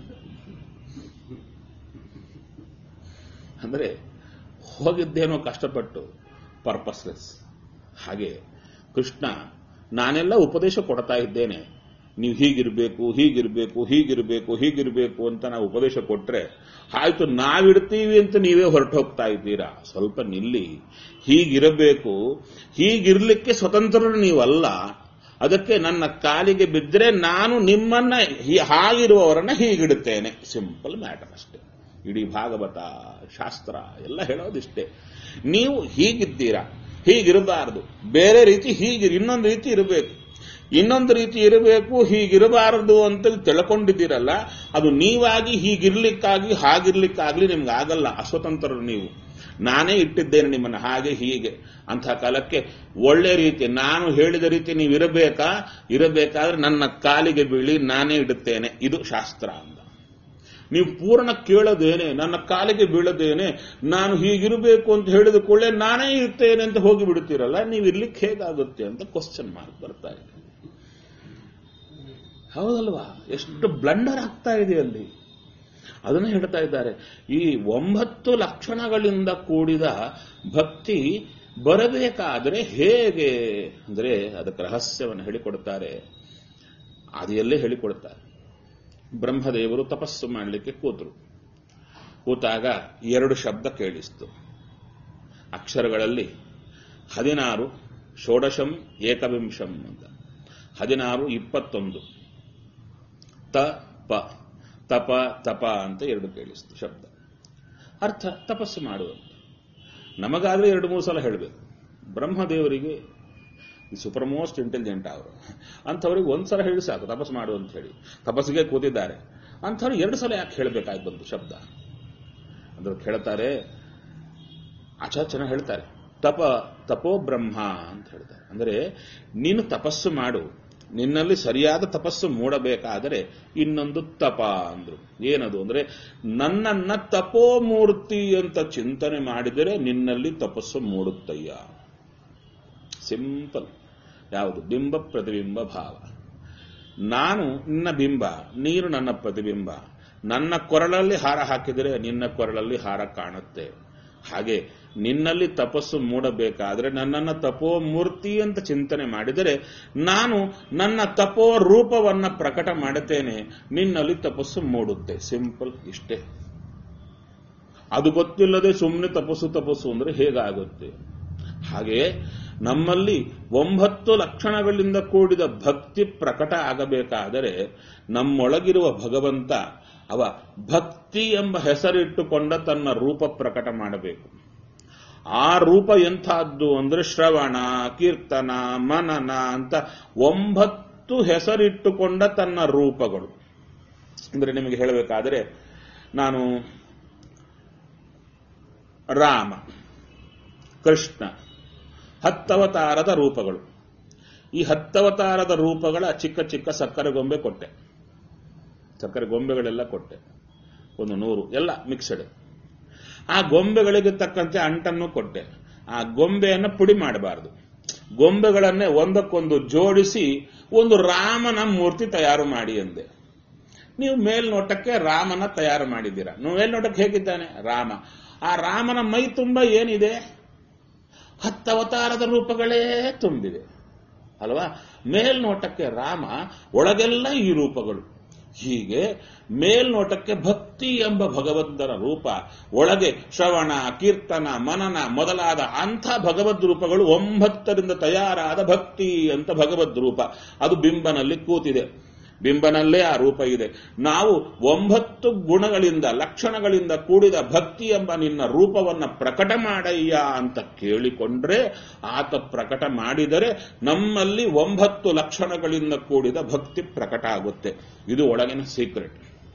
ಅಂದ್ರೆ ಹೋಗಿದ್ದೇನೋ ಕಷ್ಟಪಟ್ಟು ಪರ್ಪಸ್ಲೆಸ್ ಹಾಗೆ ಕೃಷ್ಣ ನಾನೆಲ್ಲ ಉಪದೇಶ ಕೊಡ್ತಾ ಇದ್ದೇನೆ ನೀವು ಹೀಗಿರ್ಬೇಕು ಹೀಗಿರ್ಬೇಕು ಹೀಗಿರ್ಬೇಕು ಹೀಗಿರ್ಬೇಕು ಅಂತ ನಾವು ಉಪದೇಶ ಕೊಟ್ರೆ ಆಯ್ತು ನಾವಿಡ್ತೀವಿ ಅಂತ ನೀವೇ ಹೊರಟು ಹೋಗ್ತಾ ಇದ್ದೀರಾ ಸ್ವಲ್ಪ ನಿಲ್ಲಿ ಹೀಗಿರಬೇಕು ಹೀಗಿರ್ಲಿಕ್ಕೆ ಸ್ವತಂತ್ರರು ನೀವಲ್ಲ ಅದಕ್ಕೆ ನನ್ನ ಕಾಲಿಗೆ ಬಿದ್ದರೆ ನಾನು ನಿಮ್ಮನ್ನ ಹೀ- ಹಾಗಿರುವವರನ್ನ ಹೀಗಿಡುತ್ತೇನೆ ಸಿಂಪಲ್ ಮ್ಯಾಟರ್ ಅಷ್ಟೇ ಇಡೀ ಭಾಗವತ ಶಾಸ್ತ್ರ ಎಲ್ಲ ಹೇಳೋದಿಷ್ಟೇ ನೀವು ಹೀಗಿದ್ದೀರಾ ಹೀಗಿರಬಾರದು ಬೇರೆ ರೀತಿ ಹೀಗಿರಿ ಇನ್ನೊಂದು ರೀತಿ ಇರಬೇಕು ಇನ್ನೊಂದು ರೀತಿ ಇರಬೇಕು ಹೀಗಿರಬಾರದು ಅಂತ ತಿಳ್ಕೊಂಡಿದ್ದೀರಲ್ಲ ಅದು ನೀವಾಗಿ ಹೀಗಿರ್ಲಿಕ್ಕಾಗಿ ಹಾಗಿರ್ಲಿಕ್ಕಾಗ್ಲಿ ನಿಮ್ಗೆ ಆಗಲ್ಲ ಅಸ್ವತಂತ್ರರು ನೀವು ನಾನೇ ಇಟ್ಟಿದ್ದೇನೆ ನಿಮ್ಮನ್ನು ಹಾಗೆ ಹೀಗೆ ಅಂಥ ಕಾಲಕ್ಕೆ ಒಳ್ಳೆ ರೀತಿ ನಾನು ಹೇಳಿದ ರೀತಿ ನೀವು ಇರಬೇಕಾ ಇರಬೇಕಾದ್ರೆ ನನ್ನ ಕಾಲಿಗೆ ಬೀಳಿ ನಾನೇ ಇಡುತ್ತೇನೆ ಇದು ಶಾಸ್ತ್ರ ಅಂತ ನೀವು ಪೂರ್ಣ ಕೇಳದೇನೆ ನನ್ನ ಕಾಲಿಗೆ ಬೀಳದೇನೆ ನಾನು ಹೀಗಿರಬೇಕು ಅಂತ ಹೇಳಿದ ಕೂಡಲೇ ನಾನೇ ಇರ್ತೇನೆ ಅಂತ ಹೋಗಿ ಬಿಡುತ್ತೀರಲ್ಲ ನೀವು ಇರ್ಲಿಕ್ಕೆ ಹೇಗಾಗುತ್ತೆ ಅಂತ ಕ್ವಶನ್ ಮಾರ್ಕ್ ಬರ್ತಾ ಇದೆ ಹೌದಲ್ವಾ ಎಷ್ಟು ಬ್ಲಂಡರ್ ಆಗ್ತಾ ಇದೆ ಅಲ್ಲಿ ಅದನ್ನು ಹೇಳ್ತಾ ಇದ್ದಾರೆ ಈ ಒಂಬತ್ತು ಲಕ್ಷಣಗಳಿಂದ ಕೂಡಿದ ಭಕ್ತಿ ಬರಬೇಕಾದರೆ ಹೇಗೆ ಅಂದ್ರೆ ಅದಕ್ಕೆ ರಹಸ್ಯವನ್ನು ಹೇಳಿಕೊಡ್ತಾರೆ ಆದಿಯಲ್ಲೇ ಹೇಳಿಕೊಡ್ತಾರೆ ಬ್ರಹ್ಮದೇವರು ತಪಸ್ಸು ಮಾಡಲಿಕ್ಕೆ ಕೂತರು ಕೂತಾಗ ಎರಡು ಶಬ್ದ ಕೇಳಿಸ್ತು ಅಕ್ಷರಗಳಲ್ಲಿ ಹದಿನಾರು ಷೋಡಶಂ ಏಕವಿಂಶಂ ಅಂತ ಹದಿನಾರು ಇಪ್ಪತ್ತೊಂದು ತ ಪ ತಪ ತಪ ಅಂತ ಎರಡು ಕೇಳಿಸ್ತು ಶಬ್ದ ಅರ್ಥ ತಪಸ್ಸು ಮಾಡುವಂತ ನಮಗಾದ್ರೆ ಎರಡು ಮೂರು ಸಲ ಹೇಳಬೇಕು ಬ್ರಹ್ಮದೇವರಿಗೆ ಸೂಪರ್ ಮೋಸ್ಟ್ ಇಂಟೆಲಿಜೆಂಟ್ ಅವರು ಅಂಥವ್ರಿಗೆ ಒಂದ್ಸಲ ಹೇಳಿ ಸಾಕು ತಪಸ್ಸು ಮಾಡು ಅಂತ ಹೇಳಿ ತಪಸ್ಸಿಗೆ ಕೂತಿದ್ದಾರೆ ಅಂಥವ್ರು ಎರಡು ಸಲ ಯಾಕೆ ಹೇಳಬೇಕಾಗಿ ಬಂತು ಶಬ್ದ ಅಂದ್ರೆ ಹೇಳ್ತಾರೆ ಆಚಾರ್ಯನ ಹೇಳ್ತಾರೆ ತಪ ತಪೋ ಬ್ರಹ್ಮ ಅಂತ ಹೇಳ್ತಾರೆ ಅಂದರೆ ನೀನು ತಪಸ್ಸು ಮಾಡು ನಿನ್ನಲ್ಲಿ ಸರಿಯಾದ ತಪಸ್ಸು ಮೂಡಬೇಕಾದರೆ ಇನ್ನೊಂದು ತಪ ಅಂದ್ರು ಏನದು ಅಂದ್ರೆ ನನ್ನನ್ನ ತಪೋಮೂರ್ತಿ ಅಂತ ಚಿಂತನೆ ಮಾಡಿದರೆ ನಿನ್ನಲ್ಲಿ ತಪಸ್ಸು ಮೂಡುತ್ತಯ್ಯ ಸಿಂಪಲ್ ಯಾವುದು ಬಿಂಬ ಪ್ರತಿಬಿಂಬ ಭಾವ ನಾನು ನಿನ್ನ ಬಿಂಬ ನೀನು ನನ್ನ ಪ್ರತಿಬಿಂಬ ನನ್ನ ಕೊರಳಲ್ಲಿ ಹಾರ ಹಾಕಿದರೆ ನಿನ್ನ ಕೊರಳಲ್ಲಿ ಹಾರ ಕಾಣುತ್ತೆ ಹಾಗೆ ನಿನ್ನಲ್ಲಿ ತಪಸ್ಸು ಮೂಡಬೇಕಾದ್ರೆ ನನ್ನನ್ನ ತಪೋ ಮೂರ್ತಿ ಅಂತ ಚಿಂತನೆ ಮಾಡಿದರೆ ನಾನು ನನ್ನ ತಪೋ ರೂಪವನ್ನ ಪ್ರಕಟ ಮಾಡುತ್ತೇನೆ ನಿನ್ನಲ್ಲಿ ತಪಸ್ಸು ಮೂಡುತ್ತೆ ಸಿಂಪಲ್ ಇಷ್ಟೇ ಅದು ಗೊತ್ತಿಲ್ಲದೆ ಸುಮ್ಮನೆ ತಪಸ್ಸು ತಪಸ್ಸು ಅಂದ್ರೆ ಹೇಗಾಗುತ್ತೆ ಹಾಗೆ ನಮ್ಮಲ್ಲಿ ಒಂಬತ್ತು ಲಕ್ಷಣಗಳಿಂದ ಕೂಡಿದ ಭಕ್ತಿ ಪ್ರಕಟ ಆಗಬೇಕಾದರೆ ನಮ್ಮೊಳಗಿರುವ ಭಗವಂತ ಅವ ಭಕ್ತಿ ಎಂಬ ಹೆಸರಿಟ್ಟುಕೊಂಡ ತನ್ನ ರೂಪ ಪ್ರಕಟ ಮಾಡಬೇಕು ಆ ರೂಪ ಎಂಥದ್ದು ಅಂದ್ರೆ ಶ್ರವಣ ಕೀರ್ತನ ಮನನ ಅಂತ ಒಂಬತ್ತು ಹೆಸರಿಟ್ಟುಕೊಂಡ ತನ್ನ ರೂಪಗಳು ಅಂದ್ರೆ ನಿಮಗೆ ಹೇಳಬೇಕಾದರೆ ನಾನು ರಾಮ ಕೃಷ್ಣ ಹತ್ತವತಾರದ ರೂಪಗಳು ಈ ಹತ್ತವತಾರದ ರೂಪಗಳ ಚಿಕ್ಕ ಚಿಕ್ಕ ಸಕ್ಕರೆ ಗೊಂಬೆ ಕೊಟ್ಟೆ ಸಕ್ಕರೆ ಗೊಂಬೆಗಳೆಲ್ಲ ಕೊಟ್ಟೆ ಒಂದು ನೂರು ಎಲ್ಲ ಮಿಕ್ಸಡ್ ಆ ಗೊಂಬೆಗಳಿಗೆ ತಕ್ಕಂತೆ ಅಂಟನ್ನು ಕೊಟ್ಟೆ ಆ ಗೊಂಬೆಯನ್ನು ಪುಡಿ ಮಾಡಬಾರದು ಗೊಂಬೆಗಳನ್ನೇ ಒಂದಕ್ಕೊಂದು ಜೋಡಿಸಿ ಒಂದು ರಾಮನ ಮೂರ್ತಿ ತಯಾರು ಮಾಡಿ ಎಂದೆ ನೀವು ಮೇಲ್ನೋಟಕ್ಕೆ ರಾಮನ ತಯಾರು ಮಾಡಿದ್ದೀರಾ ನೀವು ಮೇಲ್ನೋಟಕ್ಕೆ ಹೇಗಿದ್ದಾನೆ ರಾಮ ಆ ರಾಮನ ಮೈ ತುಂಬ ಏನಿದೆ ಹತ್ತವತಾರದ ರೂಪಗಳೇ ತುಂಬಿದೆ ಅಲ್ವಾ ಮೇಲ್ನೋಟಕ್ಕೆ ರಾಮ ಒಳಗೆಲ್ಲ ಈ ರೂಪಗಳು ಹೀಗೆ ಮೇಲ್ನೋಟಕ್ಕೆ ಭಕ್ತಿ ಎಂಬ ಭಗವಂತನ ರೂಪ ಒಳಗೆ ಶ್ರವಣ ಕೀರ್ತನ ಮನನ ಮೊದಲಾದ ಅಂಥ ಭಗವದ್ ರೂಪಗಳು ಒಂಬತ್ತರಿಂದ ತಯಾರಾದ ಭಕ್ತಿ ಅಂತ ಭಗವದ್ ರೂಪ ಅದು ಬಿಂಬನಲ್ಲಿ ಕೂತಿದೆ ಬಿಂಬನಲ್ಲೇ ಆ ರೂಪ ಇದೆ ನಾವು ಒಂಬತ್ತು ಗುಣಗಳಿಂದ ಲಕ್ಷಣಗಳಿಂದ ಕೂಡಿದ ಭಕ್ತಿ ಎಂಬ ನಿನ್ನ ರೂಪವನ್ನ ಪ್ರಕಟ ಮಾಡಯ್ಯ ಅಂತ ಕೇಳಿಕೊಂಡ್ರೆ ಆತ ಪ್ರಕಟ ಮಾಡಿದರೆ ನಮ್ಮಲ್ಲಿ ಒಂಬತ್ತು ಲಕ್ಷಣಗಳಿಂದ ಕೂಡಿದ ಭಕ್ತಿ ಪ್ರಕಟ ಆಗುತ್ತೆ ಇದು ಒಳಗಿನ ಸೀಕ್ರೆಟ್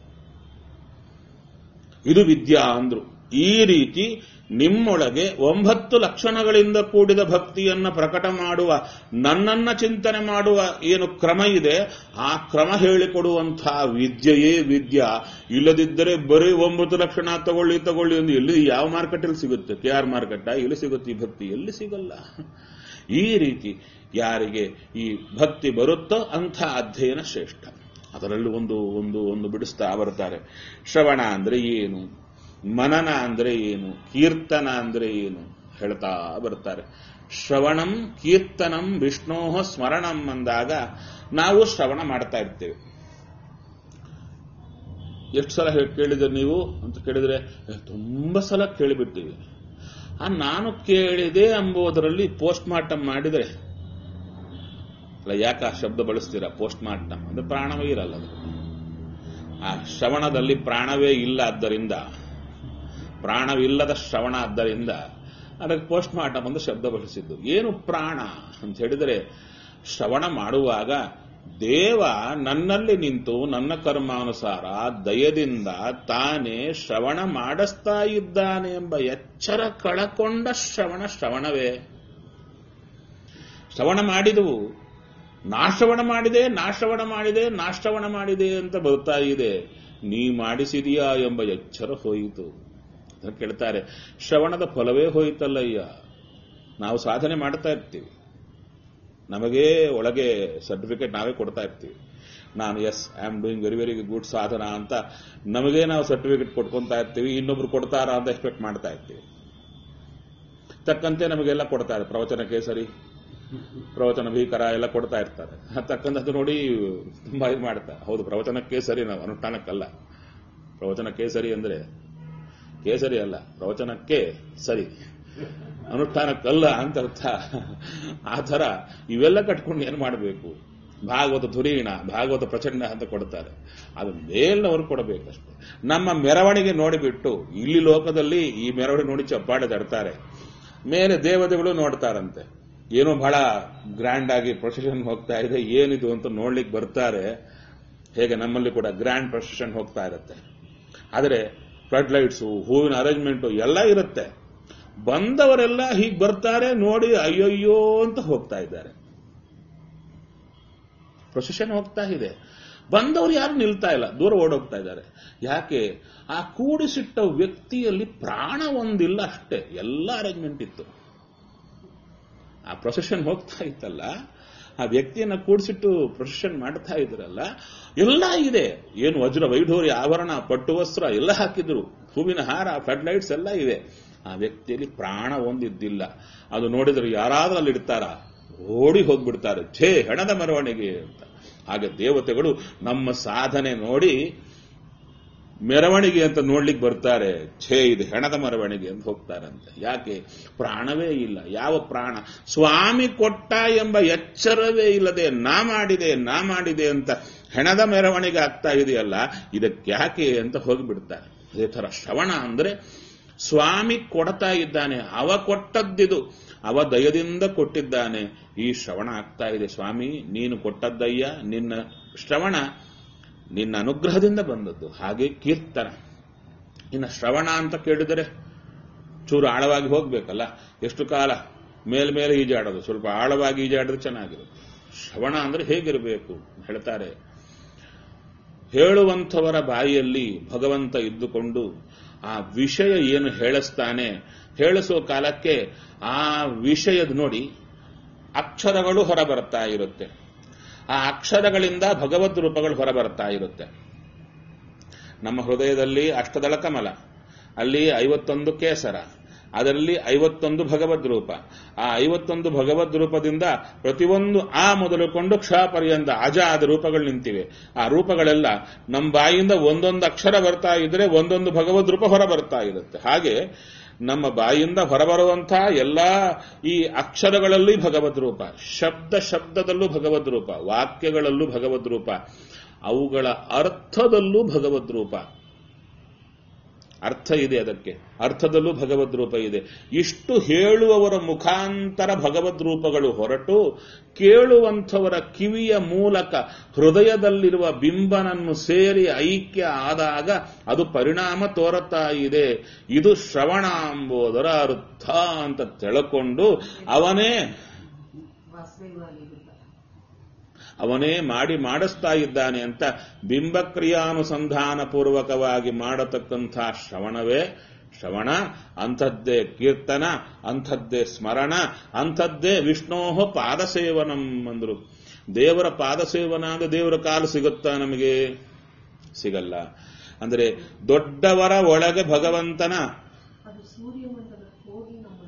ಇದು ವಿದ್ಯಾ ಅಂದ್ರು ಈ ರೀತಿ ನಿಮ್ಮೊಳಗೆ ಒಂಬತ್ತು ಲಕ್ಷಣಗಳಿಂದ ಕೂಡಿದ ಭಕ್ತಿಯನ್ನ ಪ್ರಕಟ ಮಾಡುವ ನನ್ನನ್ನ ಚಿಂತನೆ ಮಾಡುವ ಏನು ಕ್ರಮ ಇದೆ ಆ ಕ್ರಮ ಹೇಳಿಕೊಡುವಂತಹ ವಿದ್ಯೆಯೇ ವಿದ್ಯಾ ಇಲ್ಲದಿದ್ದರೆ ಬರೀ ಒಂಬತ್ತು ಲಕ್ಷಣ ತಗೊಳ್ಳಿ ತಗೊಳ್ಳಿ ಎಂದು ಎಲ್ಲಿ ಯಾವ ಮಾರ್ಕೆಟಲ್ಲಿ ಸಿಗುತ್ತೆ ಕೆ ಆರ್ ಮಾರ್ಕೆಟ್ ಎಲ್ಲಿ ಸಿಗುತ್ತೆ ಈ ಭಕ್ತಿ ಎಲ್ಲಿ ಸಿಗಲ್ಲ ಈ ರೀತಿ ಯಾರಿಗೆ ಈ ಭಕ್ತಿ ಬರುತ್ತೋ ಅಂಥ ಅಧ್ಯಯನ ಶ್ರೇಷ್ಠ ಅದರಲ್ಲಿ ಒಂದು ಒಂದು ಒಂದು ಬಿಡಿಸ್ತಾ ಬರ್ತಾರೆ ಶ್ರವಣ ಅಂದ್ರೆ ಏನು ಮನನ ಅಂದ್ರೆ ಏನು ಕೀರ್ತನ ಅಂದ್ರೆ ಏನು ಹೇಳ್ತಾ ಬರ್ತಾರೆ ಶ್ರವಣಂ ಕೀರ್ತನಂ ವಿಷ್ಣೋ ಸ್ಮರಣಂ ಅಂದಾಗ ನಾವು ಶ್ರವಣ ಮಾಡ್ತಾ ಇರ್ತೇವೆ ಎಷ್ಟು ಸಲ ಹೇ- ಕೇಳಿದ್ರೆ ನೀವು ಅಂತ ಕೇಳಿದ್ರೆ "ಏ, ತುಂಬಾ ಸಲ ಕೇಳಿಬಿಡ್ತೀವಿ ಆ ನಾನು ಕೇಳಿದೆ ಎಂಬುದರಲ್ಲಿ ಪೋಸ್ಟ್ ಮಾರ್ಟಮ್ ಮಾಡಿದರೆ ಅಲ್ಲ ಯಾಕೆ ಆ ಶಬ್ದ ಬಳಸ್ತೀರಾ ಪೋಸ್ಟ್ ಮಾರ್ಟಮ್ ಅಂದ್ರೆ ಪ್ರಾಣವೇ ಇರಲ್ಲ ಅದು ಆ ಶ್ರವಣದಲ್ಲಿ ಪ್ರಾಣವೇ ಇಲ್ಲ ಆದ್ದರಿಂದ ಪ್ರಾಣವಿಲ್ಲದ ಶ್ರವಣ ಆದ್ದರಿಂದ ಅದಕ್ಕೆ ಪೋಸ್ಟ್ ಮಾರ್ಟಮ್ ಒಂದು ಶಬ್ದ ಬಳಸಿದ್ದು ಏನು ಪ್ರಾಣ ಅಂತ ಹೇಳಿದರೆ ಶ್ರವಣ ಮಾಡುವಾಗ ದೇವ ನನ್ನಲ್ಲಿ ನಿಂತು ನನ್ನ ಕರ್ಮಾನುಸಾರ ದಯದಿಂದ ತಾನೇ ಶ್ರವಣ ಮಾಡಿಸ್ತಾ ಇದ್ದಾನೆ ಎಂಬ ಎಚ್ಚರ ಕಳಕೊಂಡ ಶ್ರವಣ ಶ್ರವಣವೇ ಶ್ರವಣ ಮಾಡಿದವು ನಾಶ್ರವಣ ಮಾಡಿದೆ ನಾಶ್ರವಣ ಮಾಡಿದೆ ನಾಶ್ರವಣ ಮಾಡಿದೆ ಅಂತ ಬರ್ತಾ ಇದೆ ನೀ ಮಾಡಿಸಿದೀಯಾ ಎಂಬ ಎಚ್ಚರ ಹೋಯಿತು ಅಂತ ಕೇಳ್ತಾರೆ ಶ್ರವಣದ ಫಲವೇ ಹೋಯಿತಲ್ಲಯ್ಯ ನಾವು ಸಾಧನೆ ಮಾಡ್ತಾ ಇರ್ತೀವಿ ನಮಗೆ ಒಳಗೆ ಸರ್ಟಿಫಿಕೇಟ್ ನಾವೇ ಕೊಡ್ತಾ ಇರ್ತೀವಿ ನಾನು yes I am doing very very good ಸಾಧನ ಅಂತ ನಮಗೆ ನಾವು ಸರ್ಟಿಫಿಕೇಟ್ ಕೊಟ್ಕೊಂತಾ ಇರ್ತೀವಿ ಇನ್ನೊಬ್ರು ಕೊಡ್ತಾರಾ ಅಂತ ಎಕ್ಸ್ಪೆಕ್ಟ್ ಮಾಡ್ತಾ ಇರ್ತೀವಿ ತಕ್ಕಂತೆ ನಮಗೆಲ್ಲ ಕೊಡ್ತಾರೆ ಪ್ರವಚನ ಕೇಸರಿ ಪ್ರವಚನ ಭೀಕರ ಎಲ್ಲ ಕೊಡ್ತಾ ಇರ್ತಾರೆ ತಕ್ಕಂಥದ್ದು ನೋಡಿ ತುಂಬಾ ಇದು ಮಾಡ್ತಾರೆ ಹೌದು ಪ್ರವಚನಕ್ಕೆ ಸರಿ ನಾವು ಅನುಷ್ಠಾನಕ್ಕಲ್ಲ ಪ್ರವಚನ ಕೇಸರಿ ಅಂದ್ರೆ ಕೇಸರಿ ಅಲ್ಲ ಪ್ರವಚನಕ್ಕೆ ಸರಿ ಅನುಷ್ಠಾನಕ್ಕಲ್ಲ ಅಂತ ಅರ್ಥ ಆ ಥರ ಇವೆಲ್ಲ ಕಟ್ಕೊಂಡು ಏನು ಮಾಡಬೇಕು ಭಾಗವತ ಧುರೀಣ ಭಾಗವತ ಪ್ರಚಂಡ ಅಂತ ಕೊಡ್ತಾರೆ ಅದು ಮೇಲ್ನವರು ಕೊಡಬೇಕಷ್ಟೆ ನಮ್ಮ ಮೆರವಣಿಗೆ ನೋಡಿಬಿಟ್ಟು ಇಲ್ಲಿ ಲೋಕದಲ್ಲಿ ಈ ಮೆರವಣಿಗೆ ನೋಡಿ ಚಪ್ಪಾಳೆ ತಡ್ತಾರೆ ಮೇಲೆ ದೇವತೆಗಳು ನೋಡ್ತಾರಂತೆ ಏನೋ ಬಹಳ ಗ್ರ್ಯಾಂಡ್ ಆಗಿ ಪ್ರೊಸೆಷನ್ ಹೋಗ್ತಾ ಇದೆ ಏನಿದು ಅಂತ ನೋಡ್ಲಿಕ್ಕೆ ಬರ್ತಾರೆ ಹೇಗೆ ನಮ್ಮಲ್ಲಿ ಕೂಡ ಗ್ರ್ಯಾಂಡ್ ಪ್ರೊಸೆಷನ್ ಹೋಗ್ತಾ ಇರುತ್ತೆ ಆದರೆ ಫ್ಲಡ್ ಲೈಟ್ಸು ಹೂವಿನ ಅರೇಂಜ್ಮೆಂಟು ಎಲ್ಲ ಇರುತ್ತೆ ಬಂದವರೆಲ್ಲ ಹೀಗೆ ಬರ್ತಾರೆ ನೋಡಿ ಅಯ್ಯಯ್ಯೋ ಅಂತ ಹೋಗ್ತಾ ಇದ್ದಾರೆ ಪ್ರೊಸೆಷನ್ ಹೋಗ್ತಾ ಇದೆ ಬಂದವರು ಯಾರು ನಿಲ್ತಾ ಇಲ್ಲ ದೂರ ಓಡೋಗ್ತಾ ಇದ್ದಾರೆ ಯಾಕೆ ಆ ಕೂಡಿಸಿಟ್ಟ ವ್ಯಕ್ತಿಯಲ್ಲಿ ಪ್ರಾಣ ಒಂದಿಲ್ಲ ಅಷ್ಟೇ ಎಲ್ಲ ಅರೇಂಜ್ಮೆಂಟ್ ಇತ್ತು ಆ ಪ್ರೊಸೆಷನ್ ಹೋಗ್ತಾ ಇತ್ತಲ್ಲ ಆ ವ್ಯಕ್ತಿಯನ್ನ ಕೂಡಿಸಿಟ್ಟು ಪ್ರೊಸೆಷನ್ ಮಾಡ್ತಾ ಇದ್ರಲ್ಲ ಎಲ್ಲ ಇದೆ ಏನು ವಜ್ರ ವೈಢೂರ್ಯ ಆಭರಣ ಪಟ್ಟು ವಸ್ತ್ರ ಎಲ್ಲ ಹಾಕಿದ್ರು ಹೂವಿನ ಹಾರ ಫ್ಲಡ್ ಲೈಟ್ಸ್ ಎಲ್ಲ ಇದೆ ಆ ವ್ಯಕ್ತಿಯಲ್ಲಿ ಪ್ರಾಣ ಒಂದಿದ್ದಿಲ್ಲ ಅದು ನೋಡಿದ್ರೆ ಯಾರಾದ್ರೂ ಅಲ್ಲಿ ಇಡ್ತಾರ ಓಡಿ ಹೋಗ್ಬಿಡ್ತಾರೆ ಛೇ ಹೆಣದ ಮೆರವಣಿಗೆ ಅಂತ ಹಾಗೆ ದೇವತೆಗಳು ನಮ್ಮ ಸಾಧನೆ ನೋಡಿ ಮೆರವಣಿಗೆ ಅಂತ ನೋಡ್ಲಿಕ್ಕೆ ಬರ್ತಾರೆ ಛೇ ಇದು ಹೆಣದ ಮೆರವಣಿಗೆ ಅಂತ ಹೋಗ್ತಾರಂತೆ ಯಾಕೆ ಪ್ರಾಣವೇ ಇಲ್ಲ ಯಾವ ಪ್ರಾಣ ಸ್ವಾಮಿ ಕೊಟ್ಟ ಎಂಬ ಎಚ್ಚರವೇ ಇಲ್ಲದೆ ನಾ ಮಾಡಿದೆ ನಾ ಮಾಡಿದೆ ಅಂತ ಹೆಣದ ಮೆರವಣಿಗೆ ಆಗ್ತಾ ಇದೆಯಲ್ಲ ಇದಕ್ಕೆ ಯಾಕೆ ಅಂತ ಹೋಗಿಬಿಡ್ತಾರೆ ಅದೇ ತರ ಶ್ರವಣ ಅಂದ್ರೆ ಸ್ವಾಮಿ ಕೊಡ್ತಾ ಇದ್ದಾನೆ ಅವ ಕೊಟ್ಟದ್ದಿದು ಅವ ದಯದಿಂದ ಕೊಟ್ಟಿದ್ದಾನೆ ಈ ಶ್ರವಣ ಆಗ್ತಾ ಇದೆ ಸ್ವಾಮಿ ನೀನು ಕೊಟ್ಟದ್ದಯ್ಯ ನಿನ್ನ ಶ್ರವಣ ನಿನ್ನ ಅನುಗ್ರಹದಿಂದ ಬಂದದ್ದು ಹಾಗೆ ಕೀರ್ತನ ಇನ್ನು ಶ್ರವಣ ಅಂತ ಕೇಳಿದರೆ ಚೂರು ಆಳವಾಗಿ ಹೋಗ್ಬೇಕಲ್ಲ ಎಷ್ಟು ಕಾಲ ಮೇಲ್ಮೇಲೆ ಈಜಾಡೋದು ಸ್ವಲ್ಪ ಆಳವಾಗಿ ಈಜಾಡಿದ್ರೆ ಚೆನ್ನಾಗಿರುತ್ತೆ ಶ್ರವಣ ಅಂದ್ರೆ ಹೇಗಿರಬೇಕು ಹೇಳ್ತಾರೆ ಹೇಳುವಂಥವರ ಬಾಯಿಯಲ್ಲಿ ಭಗವಂತ ಇದ್ದುಕೊಂಡು ಆ ವಿಷಯ ಏನು ಹೇಳಿಸ್ತಾನೆ ಹೇಳಿಸೋ ಕಾಲಕ್ಕೆ ಆ ವಿಷಯದ ನೋಡಿ ಅಕ್ಷರಗಳು ಹೊರಬರ್ತಾ ಇರುತ್ತೆ ಆ ಅಕ್ಷರಗಳಿಂದ ಭಗವದ್ ರೂಪಗಳು ಹೊರಬರ್ತಾ ಇರುತ್ತೆ ನಮ್ಮ ಹೃದಯದಲ್ಲಿ ಅಷ್ಟದಳ ಕಮಲ ಅಲ್ಲಿ ಐವತ್ತೊಂದು ಕೇಸರ ಅದರಲ್ಲಿ ಐವತ್ತೊಂದು ಭಗವದ್ ರೂಪ ಆ ಐವತ್ತೊಂದು ಭಗವದ್ ರೂಪದಿಂದ ಪ್ರತಿಯೊಂದು ಆ ಮೊದಲುಕೊಂಡು ಕ್ಷ ಪರ್ಯಂತ ಅಜ ಆದ ರೂಪಗಳು ನಿಂತಿವೆ ಆ ರೂಪಗಳೆಲ್ಲ ನಮ್ಮ ಬಾಯಿಂದ ಒಂದೊಂದು ಅಕ್ಷರ ಬರ್ತಾ ಇದ್ರೆ ಒಂದೊಂದು ಭಗವದ್ ರೂಪ ಹೊರ ಬರ್ತಾ ಇರುತ್ತೆ ಹಾಗೆ ನಮ್ಮ ಬಾಯಿಂದ ಹೊರಬರುವಂತಹ ಎಲ್ಲ ಈ ಅಕ್ಷರಗಳಲ್ಲಿ ಭಗವದ್ ರೂಪ ಶಬ್ದ ಶಬ್ದದಲ್ಲೂ ಭಗವದ್ ರೂಪ ವಾಕ್ಯಗಳಲ್ಲೂ ಭಗವದ್ ರೂಪ ಅವುಗಳ ಅರ್ಥದಲ್ಲೂ ಭಗವದ್ ರೂಪ ಅರ್ಥ ಇದೆ ಅದಕ್ಕೆ ಅರ್ಥದಲ್ಲೂ ಭಗವದ್ ರೂಪ ಇದೆ ಇಷ್ಟು ಹೇಳುವವರ ಮುಖಾಂತರ ಭಗವದ್ ರೂಪಗಳು ಹೊರಟು ಕೇಳುವಂಥವರ ಕಿವಿಯ ಮೂಲಕ ಹೃದಯದಲ್ಲಿರುವ ಬಿಂಬನನ್ನು ಸೇರಿ ಐಕ್ಯ ಆದಾಗ ಅದು ಪರಿಣಾಮ ತೋರುತ್ತಾ ಇದೆ ಇದು ಶ್ರವಣ ಎಂಬುದರ ಅರ್ಥ ಅಂತ ತಿಳ್ಕೊಂಡು ಅವನೇ ವಾಸ್ತವವಾಗಿಲ್ಲ ಅವನೇ ಮಾಡಿ ಮಾಡಿಸ್ತಾ ಇದ್ದಾನೆ ಅಂತ ಬಿಂಬಕ್ರಿಯಾನುಸಂಧಾನ ಪೂರ್ವಕವಾಗಿ ಮಾಡತಕ್ಕಂಥ ಶ್ರವಣವೇ ಶ್ರವಣ ಅಂಥದ್ದೇ ಕೀರ್ತನ ಅಂಥದ್ದೇ ಸ್ಮರಣ ಅಂಥದ್ದೇ ವಿಷ್ಣೋಹ ಪಾದಸೇವನಂ ಅಂದ್ರು ದೇವರ ಪಾದಸೇವನ ಅಂದ್ರೆ ದೇವರ ಕಾಲು ಸಿಗುತ್ತಾ ನಮಗೆ ಸಿಗಲ್ಲ ಅಂದ್ರೆ ದೊಡ್ಡವರ ಒಳಗೆ ಭಗವಂತನ ಅದು ಸೂರ್ಯಮಂಡಲಕ್ಕೆ ಹೋಗಿ ನಮ್ಮಲ್ಲಿ ಬರೋದು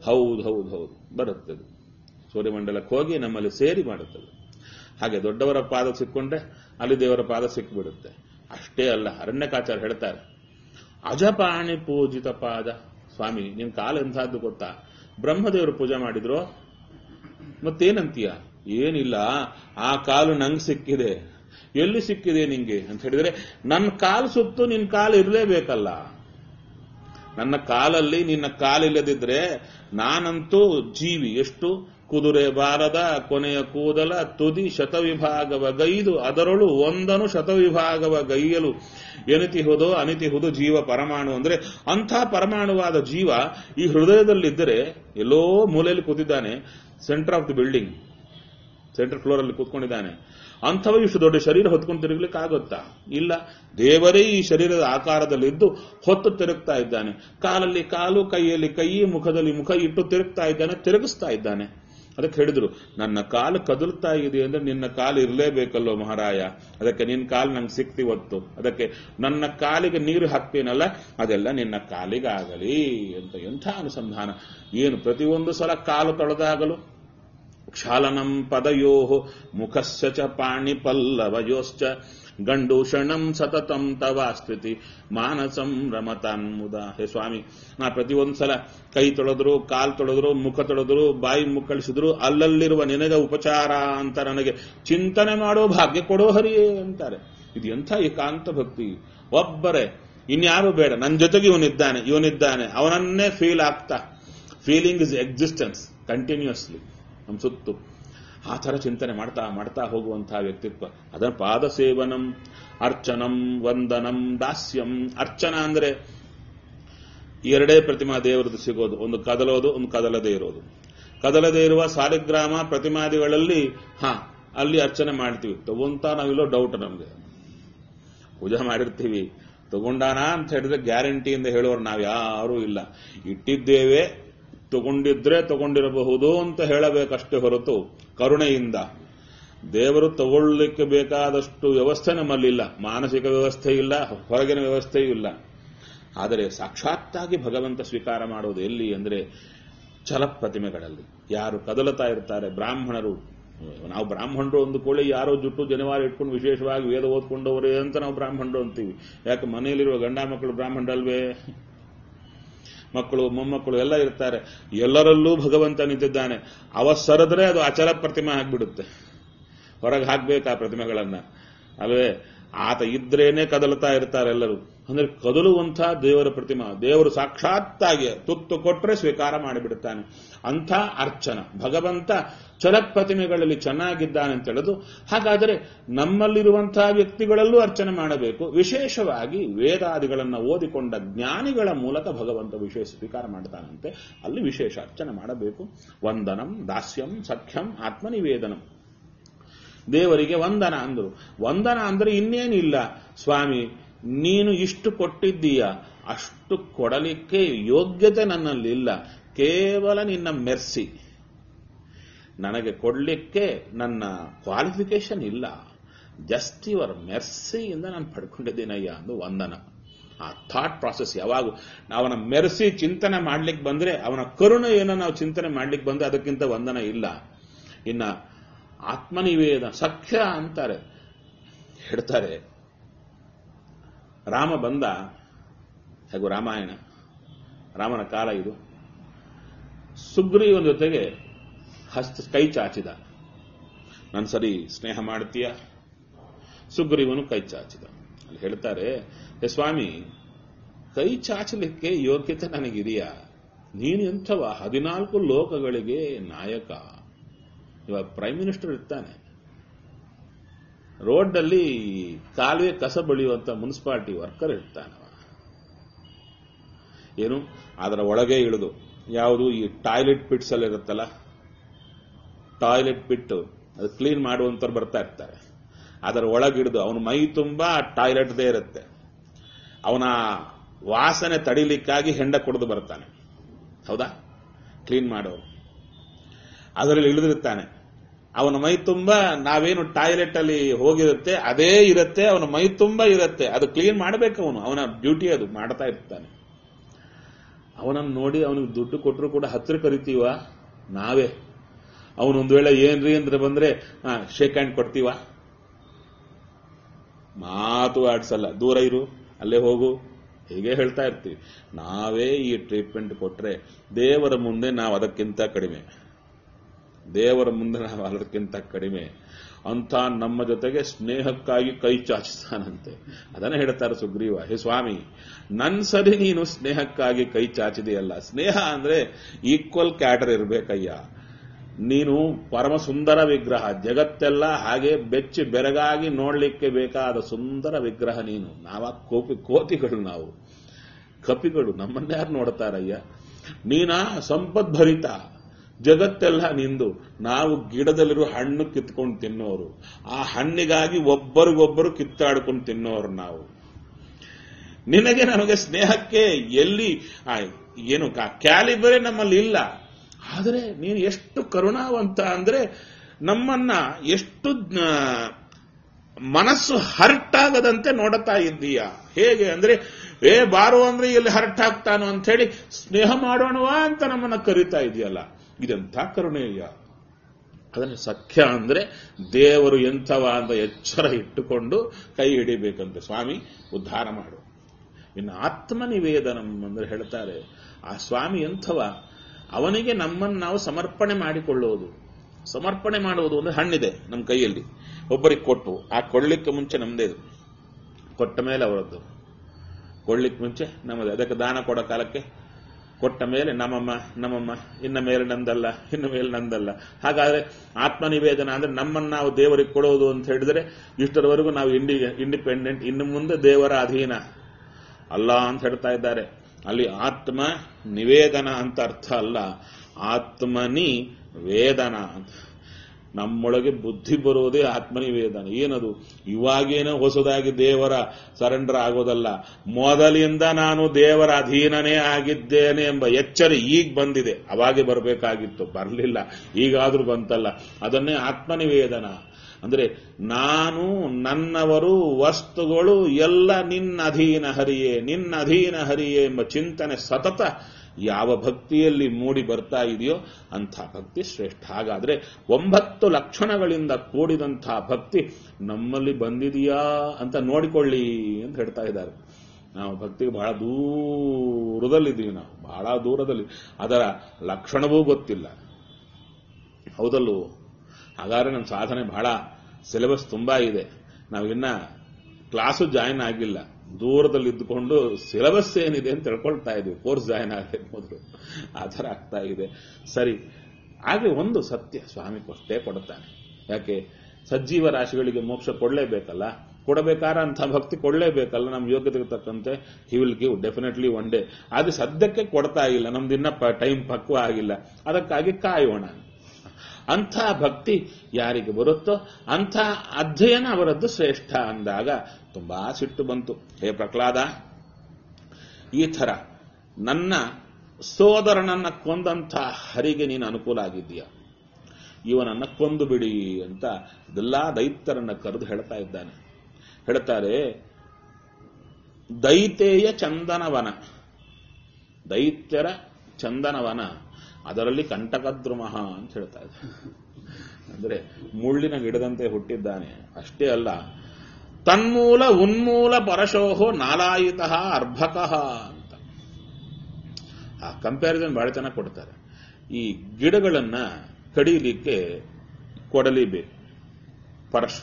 ಹೌದು ಹೌದು ಹೌದು ಬರುತ್ತೆ ಅದು ಸೂರ್ಯಮಂಡಲಕ್ಕೆ ಹೋಗಿ ನಮ್ಮಲ್ಲಿ ಸೇರಿ ಮಾಡುತ್ತದೆ ಹಾಗೆ ದೊಡ್ಡವರ ಪಾದ ಸಿಕ್ಕೊಂಡ್ರೆ ಅಲ್ಲಿ ದೇವರ ಪಾದ ಸಿಕ್ಬಿಡುತ್ತೆ ಅಷ್ಟೇ ಅಲ್ಲ ಅರಣ್ಯಕಾಚಾರ ಹೇಳ್ತಾರೆ ಅಜಪಾಣಿ ಪೂಜಿತ ಪಾದ ಸ್ವಾಮಿ ನಿನ್ ಕಾಲು ಎಂಥದ್ದು ಗೊತ್ತಾ ಬ್ರಹ್ಮದೇವರು ಪೂಜೆ ಮಾಡಿದ್ರು ಮತ್ತೇನಂತೀಯ ಏನಿಲ್ಲ ಆ ಕಾಲು ನಂಗೆ ಸಿಕ್ಕಿದೆ ಎಲ್ಲಿ ಸಿಕ್ಕಿದೆ ನಿಂಗೆ ಅಂತ ಹೇಳಿದ್ರೆ ನನ್ನ ಕಾಲು ಸುತ್ತು ನಿನ್ ಕಾಲು ಇರಲೇಬೇಕಲ್ಲ ನನ್ನ ಕಾಲಲ್ಲಿ ನಿನ್ನ ಕಾಲಿಲ್ಲದಿದ್ರೆ ನಾನಂತೂ ಜೀವಿ ಎಷ್ಟು ಕುದುರೆ ಬಾರದ ಕೊನೆಯ ಕೂದಲ ತುದಿ ಶತವಿಭಾಗವ ಗೈದು ಅದರೊಳು ಒಂದನು ಶತವಿಭಾಗವ ಗೈಯಲು ಎನಿತಿಹುದೋ ಅನಿತಿಹುದು ಜೀವ ಪರಮಾಣು ಅಂದ್ರೆ ಅಂಥ ಪರಮಾಣುವಾದ ಜೀವ ಈ ಹೃದಯದಲ್ಲಿದ್ದರೆ ಎಲ್ಲೋ ಮೂಲೆಯಲ್ಲಿ ಕೂತಿದ್ದಾನೆ centre of the building central floor ಅಲ್ಲಿ ಕೂತ್ಕೊಂಡಿದ್ದಾನೆ ಅಂಥವ ಇಷ್ಟು ದೊಡ್ಡ ಶರೀರ ಹೊತ್ಕೊಂಡು ತಿರುಗ್ಲಿಕ್ಕೆ ಆಗುತ್ತಾ ಇಲ್ಲ ದೇವರೇ ಈ ಶರೀರದ ಆಕಾರದಲ್ಲಿದ್ದು ಹೊತ್ತು ತಿರುಗ್ತಾ ಇದ್ದಾನೆ ಕಾಲಲ್ಲಿ ಕಾಲು ಕೈಯಲ್ಲಿ ಕೈ ಮುಖದಲ್ಲಿ ಮುಖ ಇಟ್ಟು ತಿರುಗ್ತಾ ಇದ್ದಾನೆ ತಿರುಗಿಸ್ತಾ ಇದ್ದಾನೆ ಅದಕ್ಕೆ ಹೇಳಿದ್ರು ನನ್ನ ಕಾಲು ಕದಲ್ತಾ ಇದೆ ಅಂದ್ರೆ ನಿನ್ನ ಕಾಲು ಇರಲೇಬೇಕಲ್ಲೋ ಮಹಾರಾಯ ಅದಕ್ಕೆ ನಿನ್ನ ಕಾಲು ನಂಗೆ ಸಿಕ್ತಿವತ್ತು ಅದಕ್ಕೆ ನನ್ನ ಕಾಲಿಗೆ ನೀರು ಹಾಕ್ತೀನಲ್ಲ ಅದೆಲ್ಲ ನಿನ್ನ ಕಾಲಿಗಾಗಲಿ ಅಂತ ಎಂಥ ಅನುಸಂಧಾನ ಏನು ಪ್ರತಿಯೊಂದು ಸಲ ಕಾಲು ತೊಳೆದಾಗಲು ಕ್ಷಾಲನಂ ಪದಯೋ ಮುಖಸ್ಯ ಚ ಪಾಣಿಪಲ್ಲವಯೋಶ್ಚ ಗಂಡೂಷಣಂ ಸತತಂ ತವಾಸ್ತುತಿ ಮಾನಸಂ ರಮತಾನ್ಮುದ ಹೇ ಸ್ವಾಮಿ ನಾ ಪ್ರತಿಯೊಂದ್ಸಲ ಕೈ ತೊಳೆದ್ರು ಕಾಲ್ ತೊಳೆದ್ರು ಮುಖ ತೊಳೆದ್ರು ಬಾಯಿ ಮುಕ್ಕಳಿಸಿದ್ರು ಅಲ್ಲಲ್ಲಿರುವ ನಿನಗೆ ಉಪಚಾರ ಅಂತ ನನಗೆ ಚಿಂತನೆ ಮಾಡೋ ಭಾಗ್ಯ ಕೊಡೋ ಹರಿಯೇ ಅಂತಾರೆ ಇದು ಎಂಥ ಏಕಾಂತ ಭಕ್ತಿ ಒಬ್ಬರೇ ಇನ್ಯಾರು ಬೇಡ ನನ್ನ ಜೊತೆಗೆ ಇವನಿದ್ದಾನೆ ಇವನಿದ್ದಾನೆ ಅವನನ್ನೇ ಫೀಲ್ ಆಗ್ತಾ ಫೀಲಿಂಗ್ ಇಸ್ ಎಕ್ಸಿಸ್ಟೆನ್ಸ್ ಕಂಟಿನ್ಯೂಸ್ಲಿ ನಮ್ಮ ಸುತ್ತು ಆ ಥರ ಚಿಂತನೆ ಮಾಡ್ತಾ ಮಾಡ್ತಾ ಹೋಗುವಂತಹ ವ್ಯಕ್ತಿತ್ವ ಅದರ ಪಾದ ಸೇವನಂ ಅರ್ಚನಂ ವಂದನಂ ದಾಸ್ಯಂ ಅರ್ಚನ ಅಂದ್ರೆ ಎರಡೇ ಪ್ರತಿಮಾ ದೇವರದ್ದು ಸಿಗೋದು ಒಂದು ಕದಲೋದು ಒಂದು ಕದಲದೇ ಇರೋದು ಕದಲದೇ ಇರುವ ಸಾಲಿಗ್ರಾಮ ಪ್ರತಿಮಾದಿಗಳಲ್ಲಿ ಹಾ ಅಲ್ಲಿ ಅರ್ಚನೆ ಮಾಡ್ತೀವಿ ತಗೊಂತ ನಾವಿಲ್ಲೋ ಡೌಟ್ ನಮಗೆ ಪೂಜೆ ಮಾಡಿರ್ತೀವಿ ತಗೊಂಡಾನ ಅಂತ ಹೇಳಿದ್ರೆ ಗ್ಯಾರಂಟಿಯಿಂದ ಹೇಳೋರು ನಾವು ಯಾರೂ ಇಲ್ಲ ಇಟ್ಟಿದ್ದೇವೆ ತಗೊಂಡಿದ್ರೆ ತಗೊಂಡಿರಬಹುದು ಅಂತ ಹೇಳಬೇಕಷ್ಟೇ ಹೊರತು ಕರುಣೆಯಿಂದ ದೇವರು ತಗೊಳ್ಳಿಕ್ಕೆ ಬೇಕಾದಷ್ಟು ವ್ಯವಸ್ಥೆ ನಮ್ಮಲ್ಲಿಲ್ಲ ಮಾನಸಿಕ ವ್ಯವಸ್ಥೆ ಇಲ್ಲ ಹೊರಗಿನ ವ್ಯವಸ್ಥೆಯೂ ಇಲ್ಲ ಆದರೆ ಸಾಕ್ಷಾತ್ತಾಗಿ ಭಗವಂತ ಸ್ವೀಕಾರ ಮಾಡೋದು ಎಲ್ಲಿ ಅಂದ್ರೆ ಛಲ ಪ್ರತಿಮೆಗಳಲ್ಲಿ ಯಾರು ಕದಲುತ್ತಾ ಇರ್ತಾರೆ ಬ್ರಾಹ್ಮಣರು ನಾವು ಬ್ರಾಹ್ಮಣರು ಅಂದುಕೊಳ್ಳಿ ಯಾರೋ ಜುಟ್ಟು ಜನವಾರ ಇಟ್ಕೊಂಡು ವಿಶೇಷವಾಗಿ ವೇದ ಓದ್ಕೊಂಡವರೇ ಅಂತ ನಾವು ಬ್ರಾಹ್ಮಣರು ಅಂತೀವಿ ಯಾಕೆ ಮನೆಯಲ್ಲಿರುವ ಗಂಡ ಮಕ್ಕಳು ಬ್ರಾಹ್ಮಣರಲ್ವೇ ಮಕ್ಕಳು ಮೊಮ್ಮಕ್ಕಳು ಎಲ್ಲ ಇರ್ತಾರೆ ಎಲ್ಲರಲ್ಲೂ ಭಗವಂತ ನಿಂತಿದ್ದಾನೆ ಅವ ಸರದ್ರೆ ಅದು ಅಚಲ ಪ್ರತಿಮೆ ಆಗ್ಬಿಡುತ್ತೆ ಹೊರಗೆ ಹಾಕ್ಬೇಕು ಆ ಪ್ರತಿಮೆಗಳನ್ನ ಅಲ್ವೇ ಆತ ಇದ್ರೇನೆ ಕದಲುತ್ತಾ ಇರ್ತಾರೆ ಎಲ್ಲರೂ ಅಂದ್ರೆ ಕದಲುವಂಥ ದೇವರ ಪ್ರತಿಮಾ ದೇವರು ಸಾಕ್ಷಾತ್ತಾಗಿ ತುತ್ತು ಕೊಟ್ರೆ ಸ್ವೀಕಾರ ಮಾಡಿಬಿಡುತ್ತಾನೆ ಅಂಥ ಅರ್ಚನ ಭಗವಂತ ಚಲ ಪ್ರತಿಮೆಗಳಲ್ಲಿ ಚೆನ್ನಾಗಿದ್ದಾನೆ ಅಂತ ಹೇಳೋದು ಹಾಗಾದರೆ ನಮ್ಮಲ್ಲಿರುವಂತಹ ವ್ಯಕ್ತಿಗಳಲ್ಲೂ ಅರ್ಚನೆ ಮಾಡಬೇಕು ವಿಶೇಷವಾಗಿ ವೇದಾದಿಗಳನ್ನು ಓದಿಕೊಂಡ ಜ್ಞಾನಿಗಳ ಮೂಲಕ ಭಗವಂತ ವಿಶೇಷ ಸ್ವೀಕಾರ ಮಾಡ್ತಾನಂತೆ ಅಲ್ಲಿ ವಿಶೇಷ ಅರ್ಚನೆ ಮಾಡಬೇಕು ವಂದನಂ ದಾಸ್ಯಂ ಸಖ್ಯಂ ಆತ್ಮನಿವೇದನಂ ದೇವರಿಗೆ ವಂದನ ಅಂದರು ವಂದನ ಅಂದ್ರೆ ಇನ್ನೇನಿಲ್ಲ ಸ್ವಾಮಿ ನೀನು ಇಷ್ಟು ಕೊಟ್ಟಿದ್ದೀಯ ಅಷ್ಟು ಕೊಡಲಿಕ್ಕೆ ಯೋಗ್ಯತೆ ನನ್ನಲ್ಲಿ ಇಲ್ಲ ಕೇವಲ ನಿನ್ನ ಮೆರ್ಸಿ ನನಗೆ ಕೊಡಲಿಕ್ಕೆ ನನ್ನ ಕ್ವಾಲಿಫಿಕೇಶನ್ ಇಲ್ಲ ಜಸ್ಟ್ ಯುವರ್ ಮೆರ್ಸಿಯಿಂದ ನಾನು ಪಡ್ಕೊಂಡಿದ್ದೀನಯ್ಯ ಅಂದು ವಂದನ ಆ ಥಾಟ್ ಪ್ರಾಸೆಸ್ ಯಾವಾಗ ಅವನ ಮೆರೆಸಿ ಚಿಂತನೆ ಮಾಡ್ಲಿಕ್ಕೆ ಬಂದ್ರೆ ಅವನ ಕರುಣೆಯನ್ನು ನಾವು ಚಿಂತನೆ ಮಾಡ್ಲಿಕ್ಕೆ ಬಂದ್ರೆ ಅದಕ್ಕಿಂತ ವಂದನ ಇಲ್ಲ ಇನ್ನ ಆತ್ಮನಿವೇದ ಸಖ್ಯ ಅಂತಾರೆ ಹೇಳ್ತಾರೆ ರಾಮ ಬಂದ ಹಾಗೂ ರಾಮಾಯಣ ರಾಮನ ಕಾಲ ಇದು ಸುಗ್ರೀವನ ಜೊತೆಗೆ ಹಸ್ತ ಕೈ ಚಾಚಿದ ನಾನು ಸರಿ ಸ್ನೇಹ ಮಾಡ್ತೀಯ ಸುಗ್ರೀವನು ಕೈ ಚಾಚಿದ ಅಲ್ಲಿ ಹೇಳ್ತಾರೆ ಹೇ ಸ್ವಾಮಿ ಕೈ ಚಾಚಲಿಕ್ಕೆ ಯೋಗ್ಯತೆ ನನಗಿದೆಯಾ ನೀನು ಎಂಥವ ಹದಿನಾಲ್ಕು ಲೋಕಗಳಿಗೆ ನಾಯಕ ಇವಾಗ ಪ್ರೈಮ್ ಮಿನಿಸ್ಟರ್ ಇರ್ತಾನೆ ರೋಡ್ನಲ್ಲಿ ಕಾಲುವೆ ಕಸ ಬಳಿಯುವಂತ ಮುನ್ಸಿಪಾಲಿಟಿ ವರ್ಕರ್ ಇರ್ತಾನವ ಏನು ಅದರ ಒಳಗೆ ಇಳಿದು ಯಾವುದು ಈ ಟಾಯ್ಲೆಟ್ ಪಿಟ್ಸ್ ಅಲ್ಲಿ ಇರುತ್ತಲ್ಲ ಟಾಯ್ಲೆಟ್ ಪಿಟ್ ಅದು ಕ್ಲೀನ್ ಮಾಡುವಂತವ್ರು ಬರ್ತಾ ಇರ್ತಾರೆ ಅದರ ಒಳಗಿಡಿದು ಅವನ ಮೈ ತುಂಬಾ ಟಾಯ್ಲೆಟ್ದೇ ಇರುತ್ತೆ ಅವನ ವಾಸನೆ ತಡಿಲಿಕ್ಕಾಗಿ ಹೆಂಡ ಕುಡಿದು ಬರ್ತಾನೆ ಹೌದಾ ಕ್ಲೀನ್ ಮಾಡೋರು ಅದರಲ್ಲಿ ಇಳಿದಿರ್ತಾನೆ ಅವನ ಮೈ ತುಂಬಾ ನಾವೇನು ಟಾಯ್ಲೆಟ್ ಅಲ್ಲಿ ಹೋಗಿರುತ್ತೆ ಅದೇ ಇರುತ್ತೆ ಅವನ ಮೈ ತುಂಬಾ ಇರುತ್ತೆ ಅದು ಕ್ಲೀನ್ ಮಾಡಬೇಕು ಅವನು ಅವನ ಡ್ಯೂಟಿ ಅದು ಮಾಡ್ತಾ ಇರ್ತಾನೆ ಅವನನ್ನು ನೋಡಿ ಅವನಿಗೆ ದುಡ್ಡು ಕೊಟ್ಟರು ಕೂಡ ಹತ್ರ ಕರಿತೀವ ನಾವೇ ಅವನೊಂದು ವೇಳೆ ಏನ್ರಿ ಅಂದ್ರೆ ಬಂದ್ರೆ ಶೇಕ್ ಹ್ಯಾಂಡ್ ಕೊಡ್ತೀವ ಮಾತು ಆಡ್ಸಲ್ಲ ದೂರ ಇರು ಅಲ್ಲೇ ಹೋಗು ಹೀಗೆ ಹೇಳ್ತಾ ಇರ್ತೀವಿ ನಾವೇ ಈ ಟ್ರೀಟ್ಮೆಂಟ್ ಕೊಟ್ರೆ ದೇವರ ಮುಂದೆ ನಾವು ಅದಕ್ಕಿಂತ ಕಡಿಮೆ ದೇವರ ಮುಂದೆ ನಾವು ಅದಕ್ಕಿಂತ ಕಡಿಮೆ ಅಂತ ನಮ್ಮ ಜೊತೆಗೆ ಸ್ನೇಹಕ್ಕಾಗಿ ಕೈ ಚಾಚಿಸ್ತಾನಂತೆ ಅದನ್ನ ಹೇಳ್ತಾರೆ ಸುಗ್ರೀವ ಹೇ ಸ್ವಾಮಿ ನನ್ ಸರಿ ನೀನು ಸ್ನೇಹಕ್ಕಾಗಿ ಕೈ ಚಾಚಿದೆಯಲ್ಲ ಸ್ನೇಹ ಅಂದ್ರೆ ಈಕ್ವಲ್ ಕ್ಯಾಟರ್ ಇರ್ಬೇಕಯ್ಯ ನೀನು ಪರಮ ಸುಂದರ ವಿಗ್ರಹ ಜಗತ್ತೆಲ್ಲ ಹಾಗೆ ಬೆಚ್ಚಿ ಬೆರಗಾಗಿ ನೋಡ್ಲಿಕ್ಕೆ ಬೇಕಾದ ಸುಂದರ ವಿಗ್ರಹ ನೀನು ನಾವ ಕೋಪಿ ಕೋತಿಗಳು ನಾವು ಕಪಿಗಳು ನಮ್ಮನ್ಯಾರು ನೋಡ್ತಾರಯ್ಯ ನೀನ ಸಂಪದ್ಭರಿತ ಜಗತ್ತೆಲ್ಲ ನಿಂದು ನಾವು ಗಿಡದಲ್ಲಿರುವ ಹಣ್ಣು ಕಿತ್ಕೊಂಡು ತಿನ್ನೋರು ಆ ಹಣ್ಣಿಗಾಗಿ ಒಬ್ಬರಿಗೊಬ್ಬರು ಕಿತ್ತಾಡ್ಕೊಂಡು ತಿನ್ನೋರು ನಾವು ನಿನಗೆ ನಮಗೆ ಸ್ನೇಹಕ್ಕೆ ಎಲ್ಲಿ ಆ, ಏನು ಕ್ಯಾಲಿಬರೇ ನಮ್ಮಲ್ಲಿ ಇಲ್ಲ ಆದರೆ ನೀನು ಎಷ್ಟು ಕರುಣಾವಂತ ಅಂದ್ರೆ ನಮ್ಮನ್ನ ಎಷ್ಟು ಆ, ಮನಸ್ಸು ಹರ್ಟ್ ಆಗದಂತೆ ನೋಡುತ್ತಾ ಇದ್ದೀಯ ಹೇಗೆ ಅಂದ್ರೆ ಏ ಬಾರು ಅಂದ್ರೆ ಇಲ್ಲಿ ಹರ್ಟ್ ಆಗ್ತಾನೋ ಅಂತ ಹೇಳಿ ಸ್ನೇಹ ಮಾಡೋಣವಾ ಅಂತ ನಮ್ಮನ್ನ ಕರಿತಾ ಇದೆಯಲ್ಲ ಇದೆಂಥ ಕರುಣೆಯ ಅದನ್ನು ಸಖ್ಯ ಅಂದ್ರೆ ದೇವರು ಎಂಥವ ಅಂತ ಎಚ್ಚರ ಇಟ್ಟುಕೊಂಡು ಕೈ ಹಿಡಿಬೇಕಂತೆ ಸ್ವಾಮಿ ಉದ್ಧಾರ ಮಾಡು ಇನ್ನು ಆತ್ಮನಿವೇದನಂ ಅಂದ್ರೆ ಹೇಳ್ತಾರೆ ಆ ಸ್ವಾಮಿ ಎಂಥವ ಅವನಿಗೆ ನಮ್ಮನ್ನು ನಾವು ಸಮರ್ಪಣೆ ಮಾಡಿಕೊಳ್ಳುವುದು ಸಮರ್ಪಣೆ ಮಾಡುವುದು ಅಂದ್ರೆ ಹಣ್ಣಿದೆ ನಮ್ಮ ಕೈಯಲ್ಲಿ ಒಬ್ಬರಿಗೆ ಕೊಟ್ಟು ಆ ಕೊಳ್ಳಿಕ್ಕೆ ಮುಂಚೆ ನಮ್ದೇದು ಕೊಟ್ಟ ಮೇಲೆ ಅವರದ್ದು ಕೊಳ್ಳಿಕ್ಕೆ ಮುಂಚೆ ನಮ್ಮದು ಅದಕ್ಕೆ ದಾನ ಕೊಡೋ ಕಾಲಕ್ಕೆ ಕೊಟ್ಟ ಮೇಲೆ ನಮ್ಮಮ್ಮ ನಮ್ಮಮ್ಮ ಇನ್ನ ಮೇಲೆ ನಂದಲ್ಲ ಇನ್ನು ಮೇಲೆ ನಂದಲ್ಲ ಹಾಗಾದ್ರೆ ಆತ್ಮನಿವೇದನ ಅಂದ್ರೆ ನಮ್ಮನ್ನು ನಾವು ದೇವರಿಗೆ ಕೊಡೋದು ಅಂತ ಹೇಳಿದ್ರೆ ಇಷ್ಟರವರೆಗೂ ನಾವು ಇಂಡಿ ಇಂಡಿಪೆಂಡೆಂಟ್ ಇನ್ನು ಮುಂದೆ ದೇವರ ಅಧೀನ ಅಲ್ಲ ಅಂತ ಹೇಳ್ತಾ ಇದ್ದಾರೆ ಅಲ್ಲಿ ಆತ್ಮ ನಿವೇದನ ಅಂತ ಅರ್ಥ ಅಲ್ಲ ಆತ್ಮನಿ ವೇದನ ಅಂತ ನಮ್ಮೊಳಗೆ ಬುದ್ಧಿ ಬರುವುದೇ ಆತ್ಮನಿವೇದನ ಏನದು ಇವಾಗೇನೋ ಹೊಸದಾಗಿ ದೇವರ ಸರೆಂಡರ್ ಆಗೋದಲ್ಲ ಮೊದಲಿಂದ ನಾನು ದೇವರ ಅಧೀನನೇ ಆಗಿದ್ದೇನೆ ಎಂಬ ಎಚ್ಚರ ಈಗ ಬಂದಿದೆ ಅವಾಗೆ ಬರಬೇಕಾಗಿತ್ತು ಬರಲಿಲ್ಲ ಈಗಾದ್ರೂ ಬಂತಲ್ಲ ಅದನ್ನೇ ಆತ್ಮನಿವೇದನ ಅಂದ್ರೆ ನಾನು ನನ್ನವರು ವಸ್ತುಗಳು ಎಲ್ಲ ನಿನ್ನ ಅಧೀನ ಹರಿಯೇ ನಿನ್ನ ಅಧೀನ ಹರಿಯೇ ಎಂಬ ಚಿಂತನೆ ಸತತ ಯಾವ ಭಕ್ತಿಯಲ್ಲಿ ಮೂಡಿ ಬರ್ತಾ ಇದೆಯೋ ಅಂಥ ಭಕ್ತಿ ಶ್ರೇಷ್ಠ ಹಾಗಾದ್ರೆ ಒಂಬತ್ತು ಲಕ್ಷಣಗಳಿಂದ ಕೂಡಿದಂಥ ಭಕ್ತಿ ನಮ್ಮಲ್ಲಿ ಬಂದಿದೆಯಾ ಅಂತ ನೋಡಿಕೊಳ್ಳಿ ಅಂತ ಹೇಳ್ತಾ ಇದ್ದಾರೆ ನಾವು ಭಕ್ತಿಗೆ ಬಹಳ ದೂರದಲ್ಲಿದ್ದೀವಿ ನಾವು ಬಹಳ ದೂರದಲ್ಲಿ ಅದರ ಲಕ್ಷಣವೂ ಗೊತ್ತಿಲ್ಲ ಹೌದಲ್ವೋ ಹಾಗಾದ್ರೆ ನಮ್ಮ ಸಾಧನೆ ಬಹಳ ಸಿಲೆಬಸ್ ತುಂಬಾ ಇದೆ ನಾವಿನ್ನ ಕ್ಲಾಸು ಜಾಯಿನ್ ಆಗಿಲ್ಲ ದೂರದಲ್ಲಿ ಇದ್ದುಕೊಂಡು ಸಿಲೆಬಸ್ ಏನಿದೆ ಅಂತ ತಿಳ್ಕೊಳ್ತಾ ಇದೀವಿ ಕೋರ್ಸ್ ಜಾಯಿನ್ ಆಗಬೇಕು ಮೊದಲು ಆ ಥರ ಆಗ್ತಾ ಇದೆ ಸರಿ ಹಾಗೆ ಒಂದು ಸತ್ಯ ಸ್ವಾಮಿ ಕೊಟ್ಟೇ ಕೊಡುತ್ತಾನೆ ಯಾಕೆ ಸಜ್ಜೀವ ರಾಶಿಗಳಿಗೆ ಮೋಕ್ಷ ಕೊಡಲೇಬೇಕಲ್ಲ ಕೊಡಬೇಕಾರ ಅಂತ ಭಕ್ತಿ ಕೊಡಲೇಬೇಕಲ್ಲ ನಮ್ಮ ಯೋಗ್ಯತೆಗೆ ತಕ್ಕಂತೆ he will give definitely one day ಅದು ಸದ್ಯಕ್ಕೆ ಕೊಡ್ತಾ ಇಲ್ಲ ನಮ್ದಿನ್ನ ಟೈಮ್ ಪಕ್ವ ಆಗಿಲ್ಲ ಅದಕ್ಕಾಗಿ ಕಾಯೋಣ ಅಂಥ ಭಕ್ತಿ ಯಾರಿಗೆ ಬರುತ್ತೋ ಅಂಥ ಅಧ್ಯಯನ ಅವರದ್ದು ಶ್ರೇಷ್ಠ ಅಂದಾಗ ತುಂಬಾ ಸಿಟ್ಟು ಬಂತು ಹೇ ಪ್ರಹ್ಲಾದ ಈ ಥರ ನನ್ನ ಸೋದರನನ್ನ ಕೊಂದಂಥ ಹರಿಗೆ ನೀನು ಅನುಕೂಲ ಆಗಿದ್ದೀಯ ಇವನನ್ನ ಕೊಂದು ಬಿಡಿ ಅಂತ ಇದೆಲ್ಲಾ ದೈತ್ಯರನ್ನ ಕರೆದು ಹೇಳ್ತಾ ಇದ್ದಾನೆ ಹೇಳ್ತಾರೆ ದೈತೇಯ ಚಂದನವನ ದೈತ್ಯರ ಚಂದನವನ ಅದರಲ್ಲಿ ಕಂಟಕದ್ರುಮಃ ಅಂತ ಹೇಳ್ತಾ ಇದ್ದಾರೆ ಅಂದ್ರೆ ಮುಳ್ಳಿನ ಗಿಡದಂತೆ ಹುಟ್ಟಿದ್ದಾನೆ ಅಷ್ಟೇ ಅಲ್ಲ ತನ್ಮೂಲ ಉನ್ಮೂಲ ಪರಶೋಹೋ ನಾಲಾಯಿತ ಅರ್ಭಕಃ ಅಂತ ಆ ಕಂಪ್ಯಾರಿಸನ್ ಬಹಳ ಚೆನ್ನಾಗಿ ಕೊಡ್ತಾರೆ ಈ ಗಿಡಗಳನ್ನ ಕಡಿಲಿಕ್ಕೆ ಕೊಡಲಿಬೇಕು ಪರಶು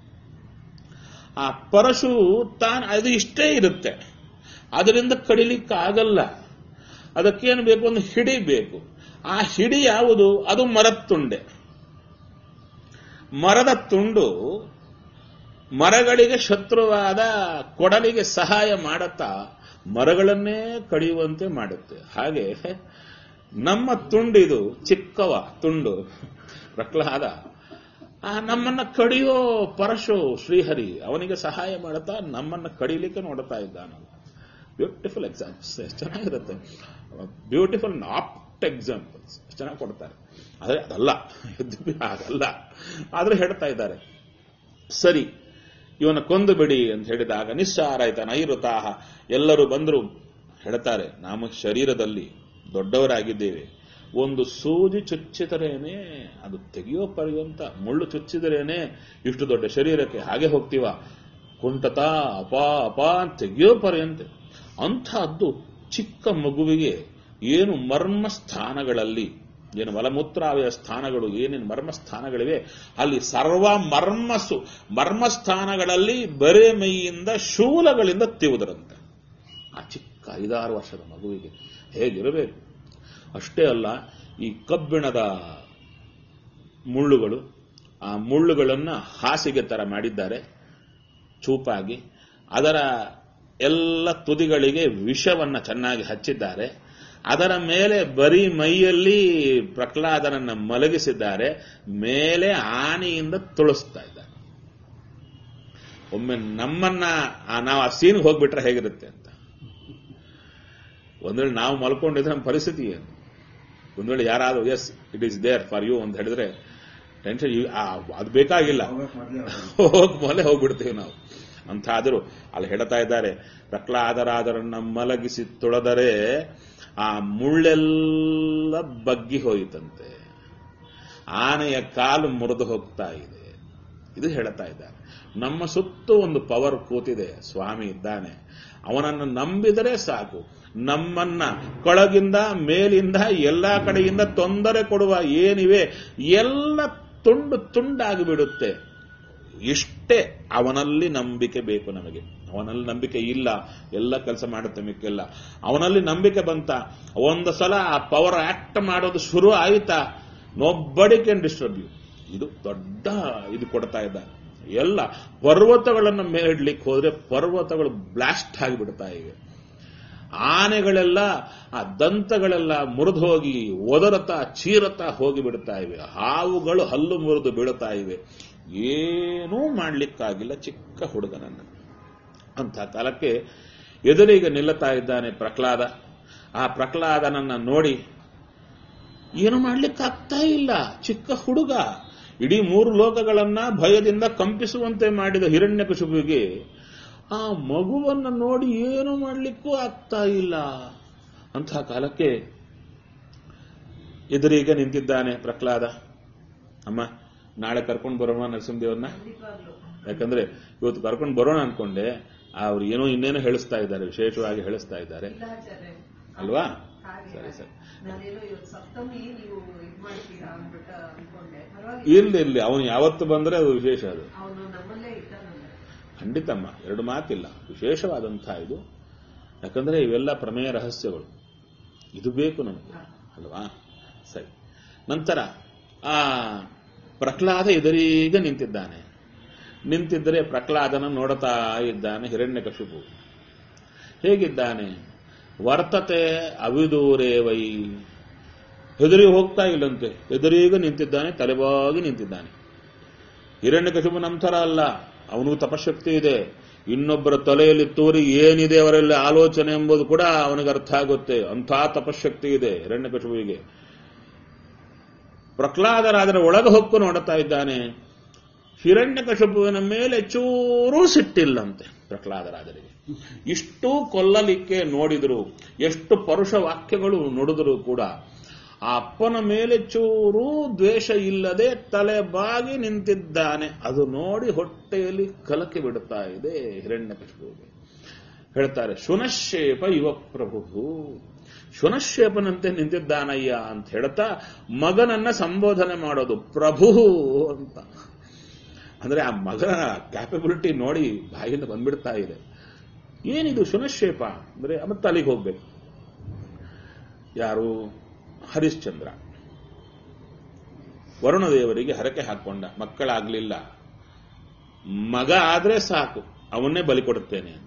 ಆ ಪರಶು ತಾನು ಅದು ಇಷ್ಟೇ ಇರುತ್ತೆ ಅದರಿಂದ ಕಡಿಲಿಕ್ಕಾಗಲ್ಲ ಅದಕ್ಕೇನು ಬೇಕು ಒಂದು ಹಿಡಿ ಬೇಕು ಆ ಹಿಡಿ ಯಾವುದು ಅದು ಮರದ ತುಂಡೆ ಮರದ ತುಂಡು ಮರಗಳಿಗೆ ಶತ್ರುವಾದ ಕೊಡಲಿಗೆ ಸಹಾಯ ಮಾಡುತ್ತಾ ಮರಗಳನ್ನೇ ಕಡಿಯುವಂತೆ ಮಾಡುತ್ತೆ ಹಾಗೆ ನಮ್ಮ ತುಂಡಿದು ಚಿಕ್ಕವ ತುಂಡು ಪ್ರಹ್ಲಾದ ಆ ನಮ್ಮನ್ನ ಕಡಿಯೋ ಪರಶು ಶ್ರೀಹರಿ ಅವನಿಗೆ ಸಹಾಯ ಮಾಡುತ್ತಾ ನಮ್ಮನ್ನ ಕಡಿಲಿಕ್ಕೆ ನೋಡುತ್ತಾ ಇದ್ದಾನಲ್ಲ ಬ್ಯೂಟಿಫುಲ್ ಎಕ್ಸಾಂಪಲ್ಸ್ ಎಷ್ಟು ಚೆನ್ನಾಗಿರುತ್ತೆ ಬ್ಯೂಟಿಫುಲ್ ನಾಪ್ಟ್ ಎಕ್ಸಾಂಪಲ್ಸ್ ಚೆನ್ನಾಗಿ ಕೊಡ್ತಾರೆ ಆದರೆ ಅದಲ್ಲ ಯದ್ಯಪಿ ಅದಲ್ಲ ಆದ್ರೆ ಹೇಳ್ತಾ ಇದ್ದಾರೆ ಸರಿ ಇವನ ಕೊಂದು ಬಿಡಿ ಅಂತ ಹೇಳಿದಾಗ ನಿಸ್ಸಾರಾಯ್ತ ನೈಋತಾಹ ಎಲ್ಲರೂ ಬಂದರು ಹೇಳ್ತಾರೆ ನಮ್ಮ ಶರೀರದಲ್ಲಿ ದೊಡ್ಡವರಾಗಿದ್ದೇವೆ ಒಂದು ಸೂಜಿ ಚುಚ್ಚಿದರೇನೆ ಅದು ತೆಗೆಯೋ ಪರ್ಯಂತ ಮುಳ್ಳು ಚುಚ್ಚಿದರೇನೆ ಇಷ್ಟು ದೊಡ್ಡ ಶರೀರಕ್ಕೆ ಹಾಗೆ ಹೋಗ್ತೀವ ಕುಂಟತ ಅಪ ಅಪ ಅಂತ ತೆಗೆಯೋ ಪರ್ಯಂತ ಅಂಥದ್ದು ಚಿಕ್ಕ ಮಗುವಿಗೆ ಏನು ಮರ್ಮ ಸ್ಥಾನಗಳಲ್ಲಿ ಏನು ಮಲಮೂತ್ರಾವಯ ಸ್ಥಾನಗಳು ಏನೇನು ಮರ್ಮ ಸ್ಥಾನಗಳಿವೆ ಅಲ್ಲಿ ಸರ್ವ ಮರ್ಮಸು ಮರ್ಮ ಸ್ಥಾನಗಳಲ್ಲಿ ಬರೇ ಮೈಯಿಂದ ಶೂಲಗಳಿಂದ ತಿವುದರಂತೆ ಆ ಚಿಕ್ಕ ಐದಾರು ವರ್ಷದ ಮಗುವಿಗೆ ಹೇಗಿರಬೇಕು ಅಷ್ಟೇ ಅಲ್ಲ ಈ ಕಬ್ಬಿಣದ ಮುಳ್ಳುಗಳು ಆ ಮುಳ್ಳುಗಳನ್ನ ಹಾಸಿಗೆ ತರ ಮಾಡಿದ್ದಾರೆ ಚೂಪಾಗಿ ಅದರ ಎಲ್ಲ ತುದಿಗಳಿಗೆ ವಿಷವನ್ನ ಚೆನ್ನಾಗಿ ಹಚ್ಚಿದ್ದಾರೆ ಅದರ ಮೇಲೆ ಬರೀ ಮೈಯಲ್ಲಿ ಪ್ರಹ್ಲಾದನನ್ನ ಮಲಗಿಸಿದ್ದಾರೆ ಮೇಲೆ ಆನೆಯಿಂದ ತುಳಿಸ್ತಾ ಇದ್ದಾರೆ ಒಮ್ಮೆ ನಮ್ಮನ್ನ ಆ ನಾವು ಆ ಸೀನ್ಗೆ ಹೋಗ್ಬಿಟ್ರೆ ಹೇಗಿರುತ್ತೆ ಅಂತ ಒಂದ್ ವೇಳೆ ನಾವು ಮಲ್ಕೊಂಡಿದ್ರೆ ನಮ್ಮ ಪರಿಸ್ಥಿತಿ ಏನು ಒಂದ್ ವೇಳೆ ಯಾರಾದ್ರೂ yes it is there for you ಅಂತ ಹೇಳಿದ್ರೆ ಟೆನ್ಷನ್ ಅದು ಬೇಕಾಗಿಲ್ಲ ಹೋಗಕ್ ಮೊದ್ಲೇ ಹೋಗ್ ಮೊಲೆ ಹೋಗ್ಬಿಡ್ತೀವಿ ನಾವು ಅಂತ ಆದರೂ ಅಲ್ಲಿ ಹೇಳ್ತಾ ಇದ್ದಾರೆ ಪ್ರಹ್ಲಾದರಾದರನ್ನ ಮಲಗಿಸಿ ತುಳದರೆ ಆ ಮುಳ್ಳೆಲ್ಲ ಬಗ್ಗಿ ಹೋಯಿತಂತೆ ಆನೆಯ ಕಾಲು ಮುರಿದು ಹೋಗ್ತಾ ಇದೆ ಇದು ಹೇಳ್ತಾ ಇದ್ದಾರೆ ನಮ್ಮ ಸುತ್ತು ಒಂದು ಪವರ್ ಕೂತಿದೆ ಸ್ವಾಮಿ ಇದ್ದಾನೆ ಅವನನ್ನು ನಂಬಿದರೆ ಸಾಕು ನಮ್ಮನ್ನ ಕೊಳಗಿಂದ ಮೇಲಿಂದ ಎಲ್ಲಾ ಕಡೆಯಿಂದ ತೊಂದರೆ ಕೊಡುವ ಏನಿವೆ ಎಲ್ಲ ತುಂಡು ತುಂಡಾಗಿ ಬಿಡುತ್ತೆ ಇಷ್ಟೇ ಅವನಲ್ಲಿ ನಂಬಿಕೆ ಬೇಕು ನಮಗೆ ಅವನಲ್ಲಿ ನಂಬಿಕೆ ಇಲ್ಲ ಎಲ್ಲ ಕೆಲಸ ಮಾಡುತ್ತೆ ಮಿಕ್ಕೆಲ್ಲ ಅವನಲ್ಲಿ ನಂಬಿಕೆ ಬಂತ ಒಂದು ಸಲ ಆ ಪವರ್ ಆಕ್ಟ್ ಮಾಡೋದು ಶುರು ಆಯ್ತಾ ನೊಬ್ಬಡಿ ಕ್ಯಾನ್ ಡಿಸ್ಟರ್ಬ್ ಯು ಇದು ದೊಡ್ಡ ಇದು ಕೊಡ್ತಾ ಇದ್ದಾರೆ ಎಲ್ಲ ಪರ್ವತಗಳನ್ನು ಮೇಲಿಡ್ಲಿಕ್ಕೆ ಹೋದ್ರೆ ಪರ್ವತಗಳು ಬ್ಲಾಸ್ಟ್ ಆಗಿಬಿಡ್ತಾ ಇವೆ ಆನೆಗಳೆಲ್ಲ ಆ ದಂತಗಳೆಲ್ಲ ಮುರಿದು ಹೋಗಿ ಒದರತ ಚೀರತ ಹೋಗಿ ಬಿಡ್ತಾ ಇವೆ ಹಾವುಗಳು ಹಲ್ಲು ಮುರಿದು ಬೀಳುತ್ತಾ ಇವೆ ಏನೂ ಮಾಡ್ಲಿಕ್ಕಾಗಿಲ್ಲ ಚಿಕ್ಕ ಹುಡುಗನನ್ನ ಅಂತ ಕಾಲಕ್ಕೆ ಎದುರಿಗೆ ನಿಲ್ಲುತ್ತಾ ಇದ್ದಾನೆ ಪ್ರಹ್ಲಾದ ಆ ಪ್ರಹ್ಲಾದನನ್ನ ನೋಡಿ ಏನು ಮಾಡ್ಲಿಕ್ಕಾಗ್ತಾ ಇಲ್ಲ ಚಿಕ್ಕ ಹುಡುಗ ಇಡೀ ಮೂರು ಲೋಕಗಳನ್ನ ಭಯದಿಂದ ಕಂಪಿಸುವಂತೆ ಮಾಡಿದ ಹಿರಣ್ಯಕಶುಬಿಗೆ ಆ ಮಗುವನ್ನ ನೋಡಿ ಏನು ಮಾಡ್ಲಿಕ್ಕೂ ಆಗ್ತಾ ಇಲ್ಲ ಅಂತಹ ಕಾಲಕ್ಕೆ ಎದುರಿಗೆ ನಿಂತಿದ್ದಾನೆ ಪ್ರಹ್ಲಾದ ಅಮ್ಮ ನಾಳೆ ಕರ್ಕೊಂಡು ಬರೋಣ ನರಸಿಂಹದೇವ್ರನ್ನ ಖಂಡಿತವಾಗ್ಲು ಯಾಕಂದ್ರೆ ಇವತ್ತು ಕರ್ಕೊಂಡು ಬರೋಣ ಅನ್ಕೊಂಡೆ ಅವ್ರು ಏನೋ ಇನ್ನೇನೋ ಹೇಳಿಸ್ತಾ ಇದ್ದಾರೆ ವಿಶೇಷವಾಗಿ ಹೇಳಿಸ್ತಾ ಇದ್ದಾರೆ ಇಲ್ಲ ಆಚಾರ್ಯ ಅಲ್ವಾ ಹಾಗೆ ಸರಿ ಸರಿ ನಾನೇನೋ ಇವತ್ತು ಸಪ್ತಮಿ ನೀವು ಇದ್ ಮಾಡ್ತೀರಾ ಅಂದ್ಬಿಟ್ಟ ಅನ್ಕೊಂಡೆ ಪರವಾಗಿಲ್ಲ ಇರ್ಲಿ ಇರ್ಲಿ ಅವನು ಯಾವತ್ತು ಬಂದ್ರೆ ಅದು ವಿಶೇಷ ಅದು ಅವನು ನಮ್ಮಲ್ಲೇ ಇದ್ದಾನಲ್ಲ ಖಂಡಿತಮ್ಮ ಎರಡು ಮಾತಿಲ್ಲ ವಿಶೇಷವಾದಂಥ ಇದು ಯಾಕಂದ್ರೆ ಇವೆಲ್ಲ ಪ್ರಮೇಯ ರಹಸ್ಯಗಳು ಇದು ಬೇಕು ನಮಗೆ ಅಲ್ವಾ ಸರಿ ನಂತರ ಆ ಪ್ರಹ್ಲಾದ ಎದುರಿಗೆ ನಿಂತಿದ್ದಾನೆ ನಿಂತಿದ್ದರೆ ಪ್ರಹ್ಲಾದನ ನೋಡುತ್ತಾ ಇದ್ದಾನೆ ಹಿರಣ್ಯಕಶಿಪು ಹೇಗಿದ್ದಾನೆ ವರ್ತತೆ ಅವಿದೂರೇ ವೈ ಎದುರಿಗೆ ಹೋಗ್ತಾ ಇಲ್ಲಂತೆ ಎದುರಿಗೆ ನಿಂತಿದ್ದಾನೆ ತಲೆಬಾಗಿ ನಿಂತಿದ್ದಾನೆ ಹಿರಣ್ಯಕಶಿಪು ನಮ್ಮ ಥರ ಅಲ್ಲ ಅವನಿಗೂ ತಪಶಕ್ತಿ ಇದೆ ಇನ್ನೊಬ್ಬರ ತಲೆಯಲ್ಲಿ ತೋರಿ ಏನಿದೆ ಅವರಲ್ಲಿ ಆಲೋಚನೆ ಎಂಬುದು ಕೂಡ ಅವನಿಗೆ ಅರ್ಥ ಆಗುತ್ತೆ ಅಂಥ ತಪಶಕ್ತಿ ಇದೆ ಹಿರಣ್ಯಕಶಿಪುವಿಗೆ ಪ್ರಹ್ಲಾದರಾದರ ಒಳಗೆ ಹೊಕ್ಕು ನೋಡುತ್ತಾ ಇದ್ದಾನೆ ಹಿರಣ್ಯಕಶಿಪುವಿನ ಮೇಲೆ ಚೂರೂ ಸಿಟ್ಟಿಲ್ಲಂತೆ ಪ್ರಹ್ಲಾದರಾದರಿಗೆ ಇಷ್ಟು ಕೊಲ್ಲಲಿಕ್ಕೆ ನೋಡಿದರು ಎಷ್ಟು ಪರುಷ ವಾಕ್ಯಗಳು ನುಡಿದರೂ ಕೂಡ ಆ ಅಪ್ಪನ ಮೇಲೆ ಚೂರೂ ದ್ವೇಷ ಇಲ್ಲದೆ ತಲೆ ಬಾಗಿ ನಿಂತಿದ್ದಾನೆ ಅದು ನೋಡಿ ಹೊಟ್ಟೆಯಲ್ಲಿ ಕಲಕಿ ಬಿಡುತ್ತಾ ಇದೆ ಹಿರಣ್ಯಕಶಿಪುವಿಗೆ ಹೇಳ್ತಾರೆ ಶುನಶೇಪ ಯುವ ಪ್ರಭು ಶುನಶೇಪನಂತೆ ನಿಂತಿದ್ದಾನಯ್ಯ ಅಂತ ಹೇಳ್ತಾ ಮಗನನ್ನ ಸಂಬೋಧನೆ ಮಾಡೋದು ಪ್ರಭು ಅಂತ ಅಂದ್ರೆ ಆ ಮಗನ ಕ್ಯಾಪಬಿಲಿಟಿ ನೋಡಿ ಬಾಯಿಂದ ಬಂದ್ಬಿಡ್ತಾ ಇದೆ ಏನಿದು ಶುನಶೇಪ ಅಂದ್ರೆ ಮತ್ತೆ ಅಲ್ಲಿಗೆ ಹೋಗ್ಬೇಕು ಯಾರು ಹರಿಶ್ಚಂದ್ರ ವರುಣದೇವರಿಗೆ ಹರಕೆ ಹಾಕೊಂಡ ಮಕ್ಕಳಾಗ್ಲಿಲ್ಲ ಮಗ ಆದ್ರೆ ಸಾಕು ಅವನ್ನೇ ಬಲಿ ಕೊಡುತ್ತೇನೆ ಅಂತ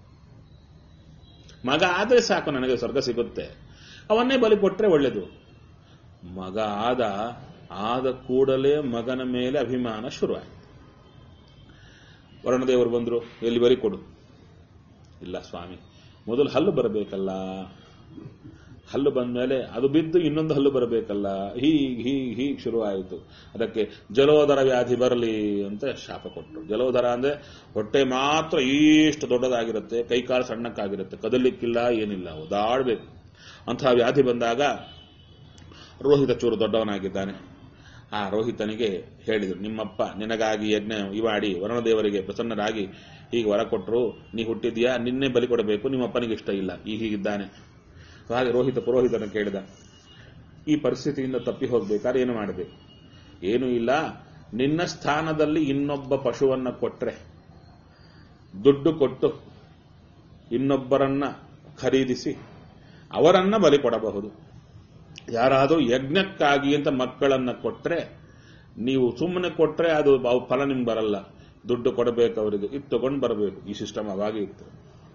ಮಗ ಆದ್ರೆ ಸಾಕು ನನಗೆ ಸ್ವರ್ಗ ಸಿಗುತ್ತೆ ಅವನ್ನೇ ಬಲಿ ಕೊಟ್ರೆ ಒಳ್ಳೇದು ಮಗ ಆದ ಆದ ಕೂಡಲೇ ಮಗನ ಮೇಲೆ ಅಭಿಮಾನ ಶುರುವಾಯಿತು ವರುಣದೇವರು ಬಂದ್ರು ಎಲ್ಲಿ ಬಲಿ ಕೊಡು ಇಲ್ಲ ಸ್ವಾಮಿ ಮೊದಲು ಹಲ್ಲು ಬರಬೇಕಲ್ಲ ಹಲ್ಲು ಬಂದ್ಮೇಲೆ ಅದು ಬಿದ್ದು ಇನ್ನೊಂದು ಹಲ್ಲು ಬರಬೇಕಲ್ಲ ಹೀಗ್ ಹೀಗ್ ಹೀಗ್ ಶುರುವಾಯಿತು ಅದಕ್ಕೆ ಜಲೋದರ ವ್ಯಾಧಿ ಬರಲಿ ಅಂತ ಶಾಪ ಕೊಟ್ಟರು ಜಲೋದರ ಅಂದ್ರೆ ಹೊಟ್ಟೆ ಮಾತ್ರ ಇಷ್ಟು ದೊಡ್ಡದಾಗಿರುತ್ತೆ ಕೈಕಾಲು ಸಣ್ಣಕ್ಕಾಗಿರುತ್ತೆ ಕದಲಿಕ್ಕಿಲ್ಲ ಏನಿಲ್ಲ ಒದಾಡ್ಬೇಕು ಅಂತಹ ವ್ಯಾಧಿ ಬಂದಾಗ ರೋಹಿತ ಚೂರು ದೊಡ್ಡವನಾಗಿದ್ದಾನೆ ಆ ರೋಹಿತನಿಗೆ ಹೇಳಿದರು ನಿಮ್ಮಪ್ಪ ನಿನಗಾಗಿ ಯಜ್ಞ ಇವಾಡಿ ವರುಣದೇವರಿಗೆ ಪ್ರಸನ್ನರಾಗಿ ಹೀಗೆ ವರ ಕೊಟ್ಟರು ನೀ ಹುಟ್ಟಿದ್ಯಾ ನಿನ್ನೆ ಬಲಿ ಕೊಡಬೇಕು ನಿಮ್ಮಪ್ಪನಿಗೆ ಇಷ್ಟ ಇಲ್ಲ ಈ ಹೀಗಿದ್ದಾನೆ ಹಾಗೆ ರೋಹಿತ ಪುರೋಹಿತನ ಕೇಳಿದ ಈ ಪರಿಸ್ಥಿತಿಯಿಂದ ತಪ್ಪಿ ಹೋಗ್ಬೇಕಾದ್ರೆ ಏನು ಮಾಡಬೇಕು ಏನೂ ಇಲ್ಲ ನಿನ್ನ ಸ್ಥಾನದಲ್ಲಿ ಇನ್ನೊಬ್ಬ ಪಶುವನ್ನ ಕೊಟ್ರೆ ದುಡ್ಡು ಕೊಟ್ಟು ಇನ್ನೊಬ್ಬರನ್ನ ಖರೀದಿಸಿ ಅವರನ್ನ ಬಲಿ ಕೊಡಬಹುದು ಯಾರಾದರೂ ಯಜ್ಞಕ್ಕಾಗಿ ಅಂತ ಮಕ್ಕಳನ್ನ ಕೊಟ್ರೆ ನೀವು ಸುಮ್ಮನೆ ಕೊಟ್ರೆ ಅದು ಅವು ಫಲ ನಿಮ್ಗೆ ಬರಲ್ಲ ದುಡ್ಡು ಕೊಡಬೇಕು ಅವರಿಗೆ ಇದು ತಗೊಂಡು ಬರಬೇಕು ಈ ಸಿಸ್ಟಮ್ ಅವಾಗೇ ಇತ್ತು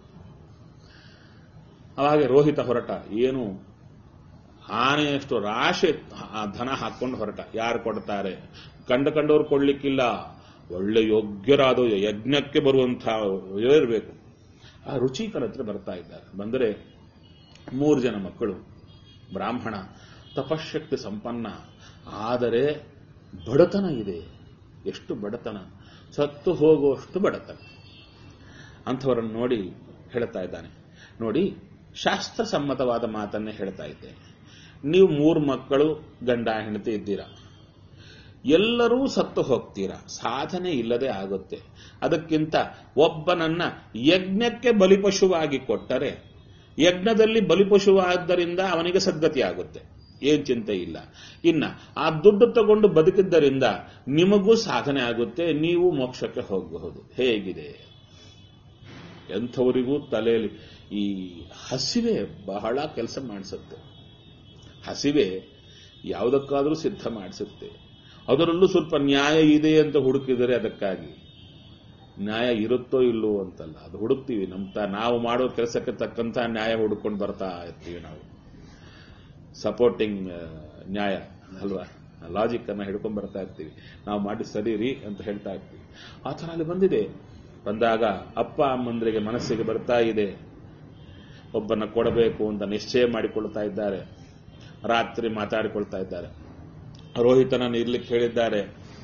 ಅವಾಗ ರೋಹಿತ ಹೊರಟ ಏನು ಆನೆಯಷ್ಟು ರಾಶಿ ಆ ಧನ ಹಾಕೊಂಡು ಹೊರಟ ಯಾರು ಕೊಡ್ತಾರೆ ಕಂಡು ಕಂಡವ್ರು ಕೊಡ್ಲಿಕ್ಕಿಲ್ಲ ಒಳ್ಳೆ ಯೋಗ್ಯರಾದ ಯಜ್ಞಕ್ಕೆ ಬರುವಂತಹ ಇರಬೇಕು ಆ ರುಚಿಕರ ಹತ್ರ ಬರ್ತಾ ಇದ್ದಾರೆ ಬಂದರೆ ಮೂರು ಜನ ಮಕ್ಕಳು ಬ್ರಾಹ್ಮಣ ತಪಶಕ್ತಿ ಸಂಪನ್ನ ಆದರೆ ಬಡತನ ಇದೆ ಎಷ್ಟು ಬಡತನ ಸತ್ತು ಹೋಗುವಷ್ಟು ಬಡತನ ಅಂಥವರನ್ನು ನೋಡಿ ಹೇಳ್ತಾ ಇದ್ದಾನೆ ನೋಡಿ ಶಾಸ್ತ್ರ ಸಮ್ಮತವಾದ ಮಾತನ್ನೇ ಹೇಳ್ತಾ ಇದ್ದೇನೆ ನೀವು ಮೂರು ಮಕ್ಕಳು ಗಂಡ ಹೆಂಡತಿ ಇದ್ದೀರಾ ಎಲ್ಲರೂ ಸತ್ತು ಹೋಗ್ತೀರಾ ಸಾಧನೆ ಇಲ್ಲದೆ ಆಗುತ್ತೆ ಅದಕ್ಕಿಂತ ಒಬ್ಬನನ್ನ ಯಜ್ಞಕ್ಕೆ ಬಲಿಪಶುವಾಗಿ ಕೊಟ್ಟರೆ ಯಜ್ಞದಲ್ಲಿ ಬಲಿಪಶುವಾದ್ದರಿಂದ ಅವನಿಗೆ ಸದ್ಗತಿ ಆಗುತ್ತೆ ಏನ್ ಚಿಂತೆ ಇಲ್ಲ ಇನ್ನ ಆ ದುಡ್ಡು ತಗೊಂಡು ಬದುಕಿದ್ದರಿಂದ ನಿಮಗೂ ಸಾಧನೆ ಆಗುತ್ತೆ ನೀವು ಮೋಕ್ಷಕ್ಕೆ ಹೋಗಬಹುದು ಹೇಗಿದೆ ಎಂಥವರಿಗೂ ತಲೆಯಲ್ಲಿ ಈ ಹಸಿವೆ ಬಹಳ ಕೆಲಸ ಮಾಡಿಸುತ್ತೆ ಹಸಿವೆ ಯಾವುದಕ್ಕಾದರೂ ಸಿದ್ಧ ಮಾಡಿಸುತ್ತೆ ಅದರಲ್ಲೂ ಸ್ವಲ್ಪ ನ್ಯಾಯ ಇದೆ ಅಂತ ಹುಡುಕಿದರೆ ಅದಕ್ಕಾಗಿ ನ್ಯಾಯ ಇರುತ್ತೋ ಇಲ್ಲವೋ ಅಂತಲ್ಲ ಅದು ಹುಡುಕ್ತೀವಿ ನಮ್ಮ ತ ನಾವು ಮಾಡೋ ಕೆಲಸಕ್ಕೆ ತಕ್ಕಂತ ನ್ಯಾಯ ಹುಡುಕೊಂಡು ಬರ್ತಾ ಇರ್ತೀವಿ ನಾವು ಸಪೋರ್ಟಿಂಗ್ ನ್ಯಾಯ ಅಲ್ವಾ ಲಾಜಿಕ್ ಅನ್ನ ಹಿಡ್ಕೊಂಡ್ ಬರ್ತಾ ಇರ್ತೀವಿ ನಾವು ಮಾಡಿ ಸರಿ ರೀ ಅಂತ ಹೇಳ್ತಾ ಇರ್ತೀವಿ ಆ ಥರ ಅಲ್ಲಿ ಬಂದಿದೆ ಬಂದಾಗ ಅಪ್ಪ ಅಮ್ಮಂದ್ರಿಗೆ ಮನಸ್ಸಿಗೆ ಬರ್ತಾ ಇದೆ ಒಬ್ಬನ ಕೊಡಬೇಕು ಅಂತ ನಿಶ್ಚಯ ಮಾಡಿಕೊಳ್ತಾ ಇದ್ದಾರೆ ರಾತ್ರಿ ಮಾತಾಡಿಕೊಳ್ತಾ ಇದ್ದಾರೆ ರೋಹಿತನನ್ನು ಇರ್ಲಿಕ್ಕೆ ಹೇಳಿದ್ದಾರೆ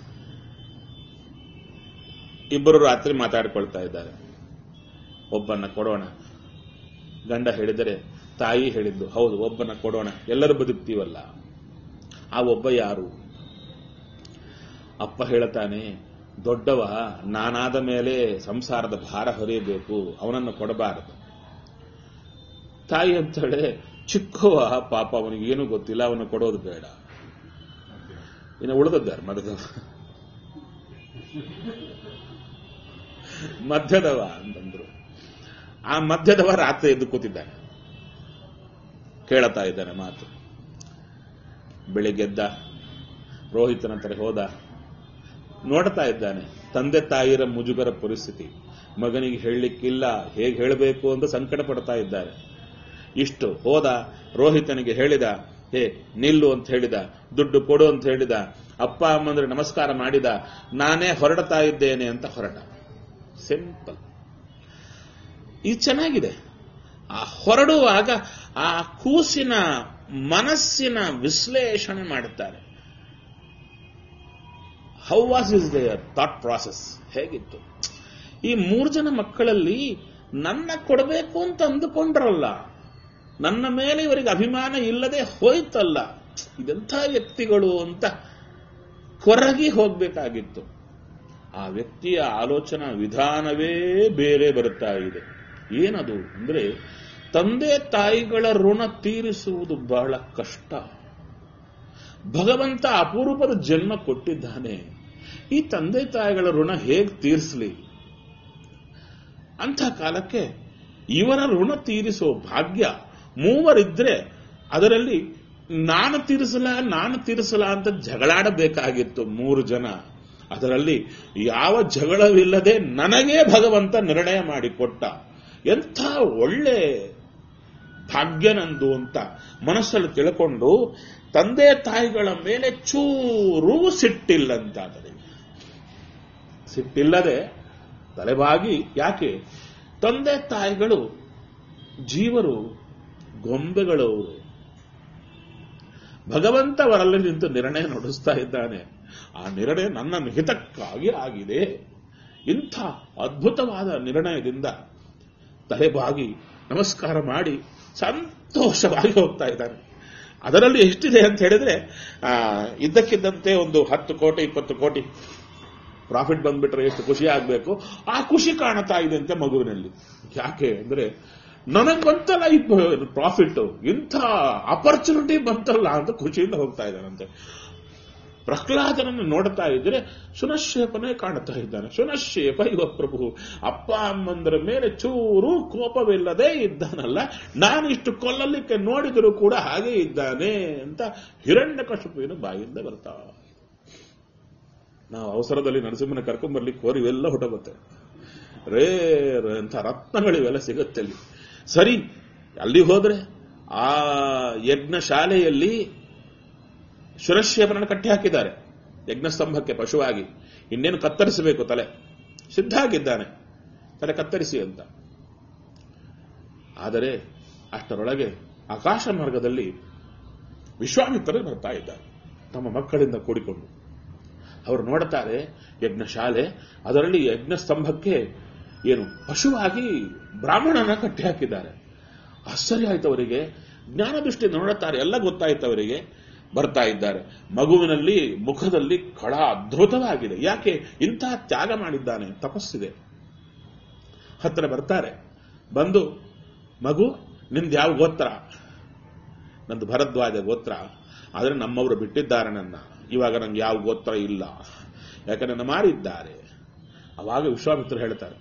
ಇಬ್ಬರು ರಾತ್ರಿ ಮಾತಾಡಿಕೊಳ್ತಾ ಇದ್ದಾರೆ ಒಬ್ಬನ್ನ ಕೊಡೋಣ ಗಂಡ ಹೇಳಿದರೆ ತಾಯಿ ಹೇಳಿದ್ದು ಹೌದು ಒಬ್ಬನ ಕೊಡೋಣ ಎಲ್ಲರೂ ಬದುಕ್ತೀವಲ್ಲ ಆ ಒಬ್ಬ ಯಾರು ಅಪ್ಪ ಹೇಳ್ತಾನೆ ದೊಡ್ಡವ ನಾನಾದ ಮೇಲೆ ಸಂಸಾರದ ಭಾರ ಹೊರೆಯಬೇಕು ಅವನನ್ನು ಕೊಡಬಾರದು ತಾಯಿ ಅಂತೇಳಿ ಚಿಕ್ಕವ ಪಾಪ ಅವನಿಗೆ ಏನೂ ಗೊತ್ತಿಲ್ಲ ಅವನು ಕೊಡೋದು ಬೇಡ ಇನ್ನು ಉಳಿದದ್ದಾರ ಮಧ್ಯದವ ಮಧ್ಯದವ ಅಂತಂದ್ರು ಆ ಮಧ್ಯದವ ರಾತ್ರಿ ಎದ್ದು ಕೂತಿದ್ದಾನೆ ಕೇಳತಾ ಇದ್ದಾನೆ ಮಾತು ಬೆಳಿಗ್ಗೆದ್ದ ರೋಹಿತನ ಹತ್ರ ಹೋದ ನೋಡ್ತಾ ಇದ್ದಾನೆ ತಂದೆ ತಾಯಿರ ಮುಜುಗರ ಪರಿಸ್ಥಿತಿ ಮಗನಿಗೆ ಹೇಳಲಿಕ್ಕಿಲ್ಲ ಹೇಗೆ ಹೇಳಬೇಕು ಅಂತ ಸಂಕಟ ಪಡ್ತಾ ಇದ್ದಾರೆ ಇಷ್ಟು ಹೋದ ರೋಹಿತನಿಗೆ ಹೇಳಿದ ಹೇ ನಿಲ್ಲು ಅಂತ ಹೇಳಿದ ದುಡ್ಡು ಕೊಡು ಅಂತ ಹೇಳಿದ ಅಪ್ಪ ಅಮ್ಮಂದ್ರೆ ನಮಸ್ಕಾರ ಮಾಡಿದ ನಾನೇ ಹೊರಡ್ತಾ ಇದ್ದೇನೆ ಅಂತ ಹೊರಟ ಸಿಂಪಲ್ ಇದು ಚೆನ್ನಾಗಿದೆ ಆ ಹೊರಡುವಾಗ ಆ ಕೂಸಿನ ಮನಸ್ಸಿನ ವಿಶ್ಲೇಷಣೆ ಮಾಡುತ್ತಾರೆ how was is their thought process ಹೇಗಿತ್ತು ಈ ಮೂರು ಜನ ಮಕ್ಕಳಲ್ಲಿ ನನ್ನ ಕೊಡಬೇಕು ಅಂತ ಅಂದುಕೊಂಡ್ರಲ್ಲ ನನ್ನ ಮೇಲೆ ಇವರಿಗೆ ಅಭಿಮಾನ ಇಲ್ಲದೆ ಹೋಯ್ತಲ್ಲ ಇದೆಂಥ ವ್ಯಕ್ತಿಗಳು ಅಂತ ಕೊರಗಿ ಹೋಗ್ಬೇಕಾಗಿತ್ತು ಆ ವ್ಯಕ್ತಿಯ ಆಲೋಚನಾ ವಿಧಾನವೇ ಬೇರೆ ಬರುತ್ತಾ ಇದೆ ಏನದು ಅಂದ್ರೆ ತಂದೆ ತಾಯಿಗಳ ಋಣ ತೀರಿಸುವುದು ಬಹಳ ಕಷ್ಟ ಭಗವಂತ ಅಪರೂಪದ ಜನ್ಮ ಕೊಟ್ಟಿದ್ದಾನೆ ಈ ತಂದೆ ತಾಯಿಗಳ ಋಣ ಹೇಗೆ ತೀರಿಸಲಿ ಅಂಥ ಕಾಲಕ್ಕೆ ಇವರ ಋಣ ತೀರಿಸೋ ಭಾಗ್ಯ ಮೂವರಿದ್ರೆ ಅದರಲ್ಲಿ ನಾನು ತೀರಿಸಲ ನಾನು ತೀರಿಸಲ ಅಂತ ಜಗಳಾಡಬೇಕಾಗಿತ್ತು ಮೂರು ಜನ ಅದರಲ್ಲಿ ಯಾವ ಜಗಳವಿಲ್ಲದೆ ನನಗೇ ಭಗವಂತ ನಿರ್ಣಯ ಮಾಡಿಕೊಟ್ಟ ಎಂಥ ಒಳ್ಳೆ ಭಾಗ್ಯನಂದು ಅಂತ ಮನಸ್ಸಲ್ಲಿ ತಿಳ್ಕೊಂಡು ತಂದೆ ತಾಯಿಗಳ ಮೇಲೆ ಚೂರೂ ಸಿಟ್ಟಿಲ್ಲಂತಾದರೆ ಸಿಟ್ಟಿಲ್ಲದೆ ತಲೆಬಾಗಿ ಯಾಕೆ ತಂದೆ ತಾಯಿಗಳು ಜೀವರು ಗೊಂಬೆಗಳವರು ಭಗವಂತ ಅವರಲ್ಲಿ ನಿಂತು ನಿರ್ಣಯ ನುಡಿಸ್ತಾ ಇದ್ದಾನೆ ಆ ನಿರ್ಣಯ ನನ್ನ ಹಿತಕ್ಕಾಗಿ ಆಗಿದೆ ಇಂಥ ಅದ್ಭುತವಾದ ನಿರ್ಣಯದಿಂದ ತಲೆಬಾಗಿ ನಮಸ್ಕಾರ ಮಾಡಿ ಸಂತೋಷವಾಗಿ ಹೋಗ್ತಾ ಇದ್ದಾನೆ ಅದರಲ್ಲಿ ಎಷ್ಟಿದೆ ಅಂತ ಹೇಳಿದ್ರೆ ಆ, ಇದ್ದಕ್ಕಿದ್ದಂತೆ ಒಂದು ಹತ್ತು ಕೋಟಿ ಇಪ್ಪತ್ತು ಕೋಟಿ ಪ್ರಾಫಿಟ್ ಬಂದ್ಬಿಟ್ರೆ ಎಷ್ಟು ಖುಷಿ ಆಗ್ಬೇಕು ಆ ಖುಷಿ ಕಾಣ್ತಾ ಇದೆ ಅಂತೆ ಮಗುವಿನಲ್ಲಿ ಯಾಕೆ ಅಂದ್ರೆ ನನಗ್ ಬಂತಲ್ಲ ಈ ಪ್ರಾಫಿಟ್ ಇಂಥ ಅಪರ್ಚುನಿಟಿ ಬಂತಲ್ಲ ಅಂತ ಖುಷಿಯಿಂದ ಹೋಗ್ತಾ ಇದ್ದಾನಂತೆ ಪ್ರಹ್ಲಾದನನ್ನು ನೋಡ್ತಾ ಇದ್ರೆ ಸುನಶ್ಯೇಪನೇ ಕಾಣ್ತಾ ಇದ್ದಾನೆ ಸುನಶ್ಯೇಪ ಇವ ಪ್ರಭು ಅಪ್ಪ ಅಮ್ಮಂದರ ಮೇಲೆ ಚೂರು ಕೋಪವಿಲ್ಲದೆ ಇದ್ದಾನಲ್ಲ ನಾನು ಇಷ್ಟು ಕೊಲ್ಲಲಿಕ್ಕೆ ನೋಡಿದರೂ ಕೂಡ ಹಾಗೆ ಇದ್ದಾನೆ ಅಂತ ಹಿರಣ್ಯಕಶುಪುವಿನ ಬಾಯಿಂದ ಬರ್ತಾ ನಾವು ಅವಸರದಲ್ಲಿ ನರಸಿಂಹನ ಕರ್ಕೊಂಡ್ಬರ್ಲಿಕ್ಕೆ ಹೋರಿ ಇವೆಲ್ಲ ಹೊಟ್ಟೋಗುತ್ತೆ ರೇ ಅಂತ ರತ್ನಗಳಿವೆಲ್ಲ ಸಿಗುತ್ತೆ ಅಲ್ಲಿ ಸರಿ ಅಲ್ಲಿ ಹೋದ್ರೆ ಆ ಯಜ್ಞ ಶಾಲೆಯಲ್ಲಿ ಶುರಶ್ಯಪನನ್ನು ಕಟ್ಟಿ ಹಾಕಿದ್ದಾರೆ ಯಜ್ಞಸ್ತಂಭಕ್ಕೆ ಪಶುವಾಗಿ ಇನ್ನೇನು ಕತ್ತರಿಸಬೇಕು ತಲೆ ಸಿದ್ಧ ಆಗಿದ್ದಾನೆ ತಲೆ ಕತ್ತರಿಸಿ ಅಂತ ಆದರೆ ಅಷ್ಟರೊಳಗೆ ಆಕಾಶ ಮಾರ್ಗದಲ್ಲಿ ವಿಶ್ವಾಮಿತ್ರರು ಬರ್ತಾ ಇದ್ದಾರೆ ತಮ್ಮ ಮಕ್ಕಳಿಂದ ಕೂಡಿಕೊಂಡು ಅವರು ನೋಡುತ್ತಾರೆ ಯಜ್ಞಶಾಲೆ ಅದರಲ್ಲಿ ಯಜ್ಞ ಸ್ತಂಭಕ್ಕೆ ಏನು ಪಶುವಾಗಿ ಬ್ರಾಹ್ಮಣನ ಕಟ್ಟಿ ಹಾಕಿದ್ದಾರೆ ಆಶ್ಚರ್ಯ ಆಯ್ತು ಅವರಿಗೆ ಜ್ಞಾನ ದೃಷ್ಟಿಯಿಂದ ನೋಡುತ್ತಾರೆ ಎಲ್ಲ ಗೊತ್ತಾಯ್ತು ಅವರಿಗೆ ಬರ್ತಾ ಇದ್ದಾರೆ ಮಗುವಿನಲ್ಲಿ ಮುಖದಲ್ಲಿ ಕಳ ಅದ್ಭುತವಾಗಿದೆ ಯಾಕೆ ಇಂತಹ ತ್ಯಾಗ ಮಾಡಿದ್ದಾನೆ ತಪಸ್ಸಿದೆ ಹತ್ತಿರ ಬರ್ತಾರೆ ಬಂದು ಮಗು ನಿಂದು ಯಾವ ಗೋತ್ರ ನಂದು ಭರದ್ವಾಜ ಗೋತ್ರ ಆದರೆ ನಮ್ಮವರು ಬಿಟ್ಟಿದ್ದಾರೆ ನನ್ನ ಇವಾಗ ನಂಗೆ ಯಾವ ಗೋತ್ರ ಇಲ್ಲ ಯಾಕೆ ನನ್ನ ಮಾರಿದ್ದಾರೆ ಅವಾಗ ವಿಶ್ವಾಮಿತ್ರ ಹೇಳ್ತಾರೆ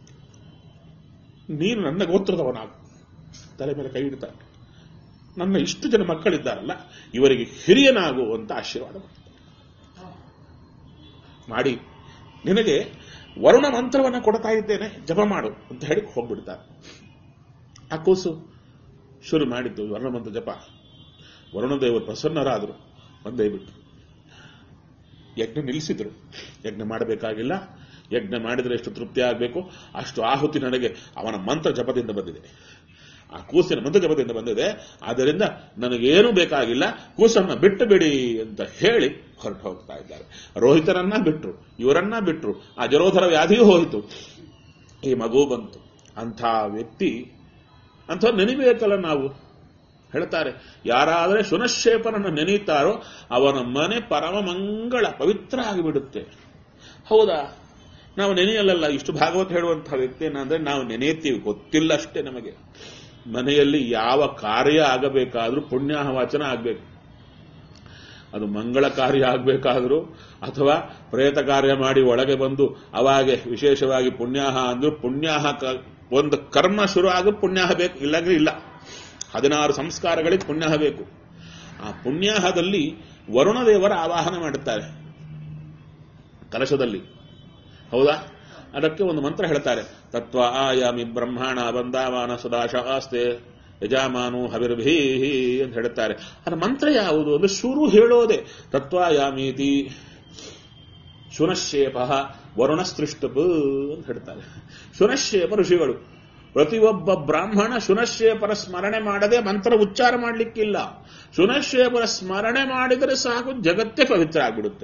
ನೀನು ನನ್ನ ಗೋತ್ರದವನಾಗು ತಲೆ ಮೇಲೆ ಕೈ ಇಡ್ತಾರೆ ನನ್ನ ಇಷ್ಟು ಜನ ಮಕ್ಕಳಿದ್ದಾರಲ್ಲ ಇವರಿಗೆ ಹಿರಿಯನಾಗು ಅಂತ ಆಶೀರ್ವಾದ ಮಾಡ್ತಾರೆ. ಮಾಡಿ ನಿನಗೆ ವರುಣ ಮಂತ್ರವನ್ನ ಕೊಡ್ತಾ ಇದ್ದೇನೆ ಜಪ ಮಾಡು ಅಂತ ಹೇಳಿ ಹೋಗ್ಬಿಡ್ತಾರೆ ಆ ಕೂಸು ಶುರು ಮಾಡಿದ್ದು ವರುಣ ಮಂತ್ರ ಜಪ ವರುಣದೇವರು ಪ್ರಸನ್ನರಾದರು ಒಂದೇ ಬಿಟ್ಟು ಯಜ್ಞ ನಿಲ್ಲಿಸಿದ್ರು ಯಜ್ಞ ಮಾಡಬೇಕಾಗಿಲ್ಲ ಯಜ್ಞ ಮಾಡಿದರೆ ಎಷ್ಟು ತೃಪ್ತಿ ಆಗಬೇಕು ಅಷ್ಟು ಆಹುತಿ ನನಗೆ ಅವನ ಮಂತ್ರ ಜಪದಿಂದ ಬಂದಿದೆ ಆ ಕೂಸಿನ ಮಂತ್ರ ಜಪದಿಂದ ಬಂದಿದೆ ಆದ್ದರಿಂದ ನನಗೇನು ಬೇಕಾಗಿಲ್ಲ ಕೂಸನ್ನ ಬಿಟ್ಟು ಬಿಡಿ ಅಂತ ಹೇಳಿ ಹೊರಟು ಹೋಗ್ತಾ ಇದ್ದಾರೆ ರೋಹಿತರನ್ನ ಬಿಟ್ರು ಇವರನ್ನ ಬಿಟ್ರು ಆ ಜರೋಧರ ವ್ಯಾಧಿಯೂ ಹೋಯಿತು ಈ ಮಗು ಬಂತು ಅಂಥ ವ್ಯಕ್ತಿ ಅಂಥ ನೆನಿಬೇಕಲ್ಲ ನಾವು ಹೇಳ್ತಾರೆ ಯಾರಾದರೆ ಶುನಶೇಪನನ್ನು ನೆನೀತಾರೋ ಅವನ ಮನೆ ಪರಮ ಮಂಗಳ ಪವಿತ್ರ ಆಗಿಬಿಡುತ್ತೆ ಹೌದಾ ನಾವು ನೆನೆಯಲ್ಲ ಇಷ್ಟು ಭಾಗವತ ಹೇಳುವಂತಹ ವ್ಯಕ್ತಿ ಏನಂದ್ರೆ ನಾವು ನೆನೆಯುತ್ತೀವಿ ಗೊತ್ತಿಲ್ಲ ಅಷ್ಟೇ ನಮಗೆ ಮನೆಯಲ್ಲಿ ಯಾವ ಕಾರ್ಯ ಆಗಬೇಕಾದ್ರೂ ಪುಣ್ಯಾಹ ವಾಚನ ಆಗಬೇಕು ಅದು ಮಂಗಳ ಕಾರ್ಯ ಆಗಬೇಕಾದ್ರೂ ಅಥವಾ ಪ್ರೇತ ಕಾರ್ಯ ಮಾಡಿ ಒಳಗೆ ಬಂದು ಅವಾಗೆ ವಿಶೇಷವಾಗಿ ಪುಣ್ಯಾಹ ಅಂದ್ರೂ ಪುಣ್ಯಾಹ ಕ- ಒಂದು ಕರ್ಮ ಶುರು ಆಗ ಪುಣ್ಯಾಹ ಬೇಕು ಇಲ್ಲಾಂದ್ರೆ ಇಲ್ಲ ಹದಿನಾರು ಸಂಸ್ಕಾರಗಳಿಗೆ ಪುಣ್ಯಾಹ ಬೇಕು ಆ ಪುಣ್ಯಾಹದಲ್ಲಿ ವರುಣದೇವರ ಆವಾಹನ ಮಾಡುತ್ತಾರೆ ಕಲಶದಲ್ಲಿ ಹೌದಾ ಅದಕ್ಕೆ ಒಂದು ಮಂತ್ರ ಹೇಳ್ತಾರೆ ತತ್ವ ಆಯಾಮಿ ಬ್ರಹ್ಮಾಣ ಬಂದಾವಾನ ಸದಾಶ ಆಸ್ತೆ ಯಜಾಮಾನು ಹವಿರ್ಭೀಹಿ ಅಂತ ಹೇಳುತ್ತಾರೆ ಅದರ ಮಂತ್ರ ಯಾವುದು ಅಂದ್ರೆ ಶುರು ಹೇಳೋದೆ ತತ್ವಾಯಾಮೀತಿ ಶುನಶೇಪ ವರುಣಸ್ತೃಷ್ಟಪ್ ಅಂತ ಹೇಳ್ತಾರೆ ಶುನಶೇಪ ಋಷಿಗಳು ಪ್ರತಿಯೊಬ್ಬ ಬ್ರಾಹ್ಮಣ ಶುನಶೇಪರ ಸ್ಮರಣೆ ಮಾಡದೆ ಮಂತ್ರ ಉಚ್ಚಾರ ಮಾಡಲಿಕ್ಕಿಲ್ಲ ಶುನಶೇಪರ ಸ್ಮರಣೆ ಮಾಡಿದರೆ ಸಾಕು ಜಗತ್ತೇ ಪವಿತ್ರ ಆಗ್ಬಿಡುತ್ತೆ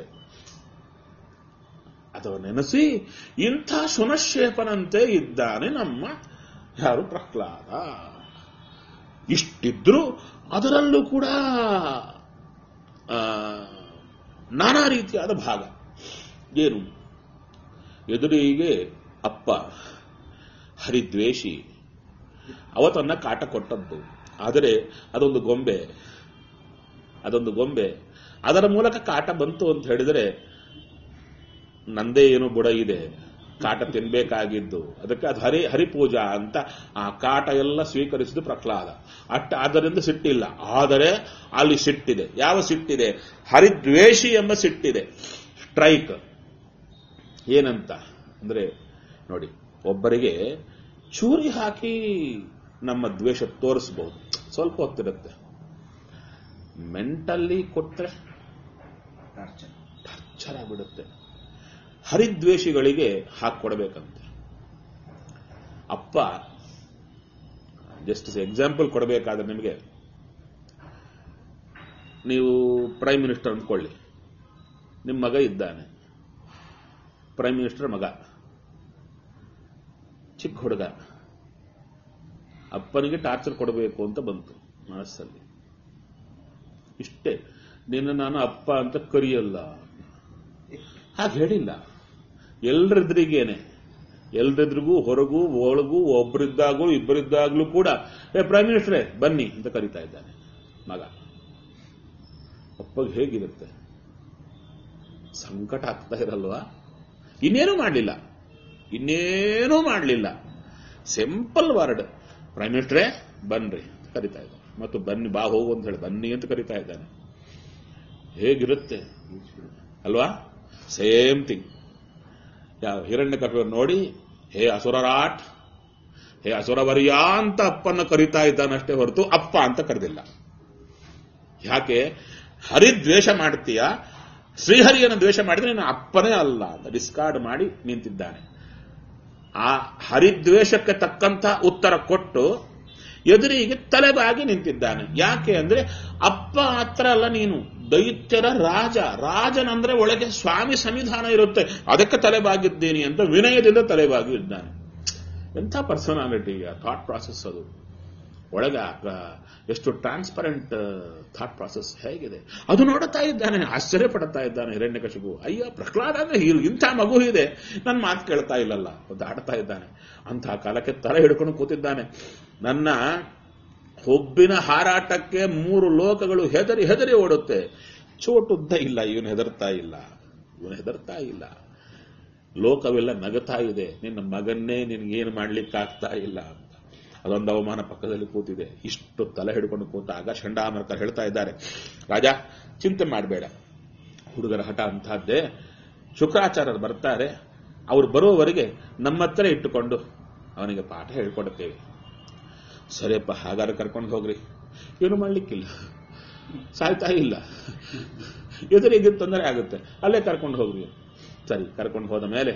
ಅಥವಾ ನೆನೆಸಿ ಇಂಥ ಶುನಶೇಪನಂತೆ ಇದ್ದಾನೆ ನಮ್ಮ ಯಾರು ಪ್ರಹ್ಲಾದ ಇಷ್ಟಿದ್ರು ಅದರಲ್ಲೂ ಕೂಡ ಆ, ನಾನಾ ರೀತಿಯಾದ ಭಾಗ ಏನು ಎದುರಿಗೆ ಅಪ್ಪ ಹರಿದ್ವೇಷಿ ಅವತನ್ನ ಕಾಟ ಕೊಟ್ಟದ್ದು ಆದರೆ ಅದೊಂದು ಗೊಂಬೆ ಅದೊಂದು ಗೊಂಬೆ ಅದರ ಮೂಲಕ ಕಾಟ ಬಂತು ಅಂತ ಹೇಳಿದರೆ ನಂದೇ ಏನು ಬುಡ ಇದೆ ಕಾಟ ತಿನ್ಬೇಕಾಗಿದ್ದು ಅದಕ್ಕೆ ಅದು ಹರಿ ಹರಿಪೂಜಾ ಅಂತ ಆ ಕಾಟ ಎಲ್ಲ ಸ್ವೀಕರಿಸಿದ ಪ್ರಹ್ಲಾದ ಅಟ್ಟ ಆದ್ದರಿಂದ ಸಿಟ್ಟಿಲ್ಲ ಆದರೆ ಅಲ್ಲಿ ಸಿಟ್ಟಿದೆ ಯಾವ ಸಿಟ್ಟಿದೆ ಹರಿದ್ವೇಷಿ ಎಂಬ ಸಿಟ್ಟಿದೆ ಸ್ಟ್ರೈಕ್ ಏನಂತ ಅಂದ್ರೆ ನೋಡಿ ಒಬ್ಬರಿಗೆ ಚೂರಿ ಹಾಕಿ ನಮ್ಮ ದ್ವೇಷ ತೋರಿಸಬಹುದು ಸ್ವಲ್ಪ ಹೊತ್ತಿರುತ್ತೆ ಮೆಂಟಲ್ಲಿ ಕೊಟ್ಟರೆ ಟಾರ್ಚರ್ ಆಗ್ಬಿಡುತ್ತೆ ಹರಿದ್ವೇಷಿಗಳಿಗೆ ಹಾಕೊಡ್ಬೇಕಂತೆ ಅಪ್ಪ ಜಸ್ಟ್ ಎಕ್ಸಾಂಪಲ್ ಕೊಡಬೇಕಾದ್ರೆ ನಿಮಗೆ ನೀವು ಪ್ರೈಮ್ ಮಿನಿಸ್ಟರ್ ಅಂದ್ಕೊಳ್ಳಿ ನಿಮ್ಮ ಮಗ ಇದ್ದಾನೆ ಪ್ರೈಮ್ ಮಿನಿಸ್ಟರ್ ಮಗ ಚಿಕ್ಕ ಹುಡುಗ ಅಪ್ಪನಿಗೆ ಟಾರ್ಚರ್ ಕೊಡಬೇಕು ಅಂತ ಬಂತು ಮನಸ್ಸಲ್ಲಿ ಇಷ್ಟೇ ನಿನ್ನ ನಾನು ಅಪ್ಪ ಅಂತ ಕರೆಯಲ್ಲ ಹಾಗೆ ಹೇಳಿಲ್ಲ ಎಲ್ರಿದ್ರಿಗೇನೆ ಎಲ್ರಿದ್ರಿಗೂ ಹೊರಗೂ ಒಳಗೂ ಒಬ್ಬರಿದ್ದಾಗೂ ಇಬ್ಬರಿದ್ದಾಗ್ಲೂ ಕೂಡ ಏ ಪ್ರೈಮ್ ಮಿನಿಸ್ಟ್ರೇ ಬನ್ನಿ ಅಂತ ಕರಿತಾ ಇದ್ದಾನೆ ಮಗ ಅಪ್ಪಗೆ ಹೇಗಿರುತ್ತೆ ಸಂಕಟ ಆಗ್ತಾ ಇರಲ್ವಾ ಇನ್ನೇನೂ ಮಾಡಲಿಲ್ಲ ಇನ್ನೇನೂ ಮಾಡಲಿಲ್ಲ ಸಿಂಪಲ್ ವರ್ಡ್ ಪ್ರೈಮ್ ಮಿನಿಸ್ಟ್ರೇ ಬನ್ರಿ ಅಂತ ಕರಿತಾ ಇದ್ದಾನೆ ಮತ್ತು ಬನ್ನಿ ಬಾ ಹೋಗು ಅಂತ ಹೇಳಿ ಬನ್ನಿ ಅಂತ ಕರಿತಾ ಇದ್ದಾನೆ ಹೇಗಿರುತ್ತೆ ಅಲ್ವಾ ಸೇಮ್ ಥಿಂಗ್ ಯಾವ ಹಿರಣ್ಯ ನೋಡಿ ಹೇ ಅಸುರರಾಟ್ ಹೇ ಅಸುರವರ್ಯ ಅಂತ ಅಪ್ಪನ್ನ ಕರಿತಾ ಇದ್ದಾನಷ್ಟೇ ಹೊರತು ಅಪ್ಪ ಅಂತ ಕರೆದಿಲ್ಲ ಯಾಕೆ ಹರಿದ್ವೇಷ ಮಾಡ್ತೀಯ ಶ್ರೀಹರಿಯನ್ನು ದ್ವೇಷ ಮಾಡಿದ್ರೆ ನೀನು ಅಪ್ಪನೇ ಅಲ್ಲ ಅಂತ ಡಿಸ್ಕಾರ್ಡ್ ಮಾಡಿ ನಿಂತಿದ್ದಾನೆ ಆ ಹರಿದ್ವೇಷಕ್ಕೆ ತಕ್ಕಂತ ಉತ್ತರ ಕೊಟ್ಟು ಎದುರಿಗೆ ತಲೆಬಾಗಿ ನಿಂತಿದ್ದಾನೆ ಯಾಕೆ ಅಂದ್ರೆ ಅಪ್ಪ ಮಾತ್ರ ಅಲ್ಲ ನೀನು ದೈತ್ಯರ ರಾಜ ರಾಜನಂದ್ರೆ ಒಳಗೆ ಸ್ವಾಮಿ ಸಂವಿಧಾನ ಇರುತ್ತೆ ಅದಕ್ಕೆ ತಲೆಬಾಗಿದ್ದೀನಿ ಅಂತ ವಿನಯದಿಂದ ತಲೆಬಾಗಿ ಇದ್ದಾನೆ ಎಂಥ ಪರ್ಸನಾಲಿಟಿ ಥಾಟ್ ಪ್ರಾಸೆಸ್ ಅದು ಒಳಗ ಎಷ್ಟು ಟ್ರಾನ್ಸ್ಪರೆಂಟ್ ಥಾಟ್ ಪ್ರಾಸೆಸ್ ಹೇಗಿದೆ ಅದು ನೋಡುತ್ತಾ ಇದ್ದಾನೆ ಆಶ್ಚರ್ಯ ಪಡುತ್ತಾ ಇದ್ದಾನೆ ಹಿರಣ್ಯಕಶಿಪು ಅಯ್ಯ ಪ್ರಹ್ಲಾದ ಅಂದ್ರೆ ಹೀರು ಇಂಥ ಮಗು ಇದೆ ನನ್ನ ಮಾತು ಕೇಳ್ತಾ ಇಲ್ಲಲ್ಲ ಆಡ್ತಾ ಇದ್ದಾನೆ ಅಂತಹ ಕಾಲಕ್ಕೆ ತಲೆ ಹಿಡ್ಕೊಂಡು ಕೂತಿದ್ದಾನೆ ನನ್ನ ಹುಬ್ಬಿನ ಹಾರಾಟಕ್ಕೆ ಮೂರು ಲೋಕಗಳು ಹೆದರಿ ಹೆದರಿ ಓಡುತ್ತೆ ಚೋಟುದ್ದ ಇಲ್ಲ ಇವನು ಹೆದರ್ತಾ ಇಲ್ಲ ಇವನು ಹೆದರ್ತಾ ಇಲ್ಲ ಲೋಕವೆಲ್ಲ ನಗತಾ ಇದೆ ನಿನ್ನ ಮಗನ್ನೇ ನಿನಗೇನು ಮಾಡ್ಲಿಕ್ಕಾಗ್ತಾ ಇಲ್ಲ ಅಂತ ಅದೊಂದು ಅವಮಾನ ಪಕ್ಕದಲ್ಲಿ ಕೂತಿದೆ ಇಷ್ಟು ತಲೆ ಹಿಡ್ಕೊಂಡು ಕೂತಾಗ ಚಂಡಾಮರ್ಕರ್ ಹೇಳ್ತಾ ಇದ್ದಾರೆ ರಾಜ ಚಿಂತೆ ಮಾಡಬೇಡ ಹುಡುಗರ ಹಠ ಅಂತಹದ್ದೇ ಶುಕ್ರಾಚಾರ್ಯರು ಬರ್ತಾರೆ ಅವ್ರು ಬರುವವರೆಗೆ ನಮ್ಮ ಹತ್ರ ಇಟ್ಟುಕೊಂಡು ಅವನಿಗೆ ಪಾಠ ಹೇಳ್ಕೊಡುತ್ತೇವೆ ಸರಿಯಪ್ಪ ಹಾಗಾದ್ರೆ ಕರ್ಕೊಂಡು ಹೋಗ್ರಿ ಏನು ಮಾಡ್ಲಿಕ್ಕಿಲ್ಲ ಸಾಯ್ತಾ ಇಲ್ಲ ಎದುರಿಗೆ ತೊಂದರೆ ಆಗುತ್ತೆ ಅಲ್ಲೇ ಕರ್ಕೊಂಡು ಹೋಗ್ರಿ ಸರಿ ಕರ್ಕೊಂಡು ಹೋದ ಮೇಲೆ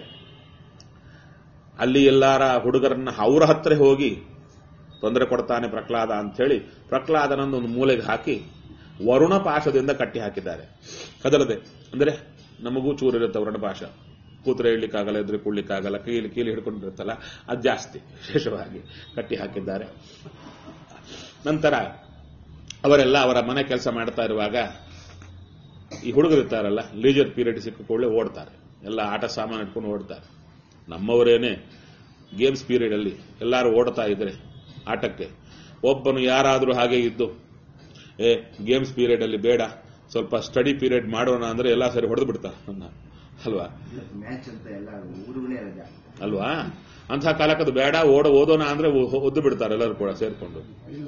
ಅಲ್ಲಿ ಎಲ್ಲಾರ ಹುಡುಗರನ್ನ ಅವರ ಹತ್ರ ಹೋಗಿ ತೊಂದರೆ ಕೊಡ್ತಾನೆ ಪ್ರಹ್ಲಾದ ಅಂತೇಳಿ ಪ್ರಹ್ಲಾದನನ್ನು ಒಂದು ಮೂಲೆಗೆ ಹಾಕಿ ವರುಣ ಪಾಶದಿಂದ ಕಟ್ಟಿ ಹಾಕಿದ್ದಾರೆ ಕದಲದೆ ಅಂದ್ರೆ ನಮಗೂ ಚೂರಿರುತ್ತೆ ವರುಣ ಪಾಶ ಕೂತ್ರೆ ಇಡ್ಲಿಕ್ಕಾಗಲ್ಲ ಎದುರು ಕುಡ್ಲಿಕ್ಕಾಗಲ್ಲ ಕೀಲಿ ಕೀಲಿ ಹಿಡ್ಕೊಂಡಿರುತ್ತಲ್ಲ ಅದು ಜಾಸ್ತಿ ವಿಶೇಷವಾಗಿ ಕಟ್ಟಿ ಹಾಕಿದ್ದಾರೆ ನಂತರ ಅವರೆಲ್ಲ ಅವರ ಮನೆ ಕೆಲಸ ಮಾಡ್ತಾ ಇರುವಾಗ ಈ ಹುಡುಗರಿರ್ತಾರಲ್ಲ ಲೀಜರ್ ಪೀರಿಯಡ್ ಸಿಕ್ಕಿಕೊಳ್ಳೆ ಓಡ್ತಾರೆ ಎಲ್ಲ ಆಟ ಸಾಮಾನು ಇಟ್ಕೊಂಡು ಓಡ್ತಾರೆ ನಮ್ಮವರೇನೆ ಗೇಮ್ಸ್ ಪೀರಿಯಡ್ ಅಲ್ಲಿ ಎಲ್ಲರೂ ಓಡ್ತಾ ಇದ್ರೆ ಆಟಕ್ಕೆ ಒಬ್ಬನು ಯಾರಾದರೂ ಹಾಗೆ ಇದ್ದು ಏ ಗೇಮ್ಸ್ ಪೀರಿಯಡ್ ಅಲ್ಲಿ ಬೇಡ ಸ್ವಲ್ಪ ಸ್ಟಡಿ ಪೀರಿಯಡ್ ಮಾಡೋಣ ಅಂದ್ರೆ ಎಲ್ಲ ಸರಿ ಹೊಡೆದು ಬಿಡ್ತಾರೆ ಅಲ್ವಾ ಮ್ಯಾಚ್ ಅಂತ ಎಲ್ಲ ಊರುಗಳೇ ರಜಾ ಅಲ್ವಾ ಅಂಥ ಕಾಲಕ್ಕೆ ಅದು ಬೇಡ ಓಡ ಓದೋಣ ಅಂದ್ರೆ ಒ- ಒದ್ದು ಬಿಡ್ತಾರೆ ಎಲ್ಲರೂ ಕೂಡ ಸೇರ್ಕೊಂಡು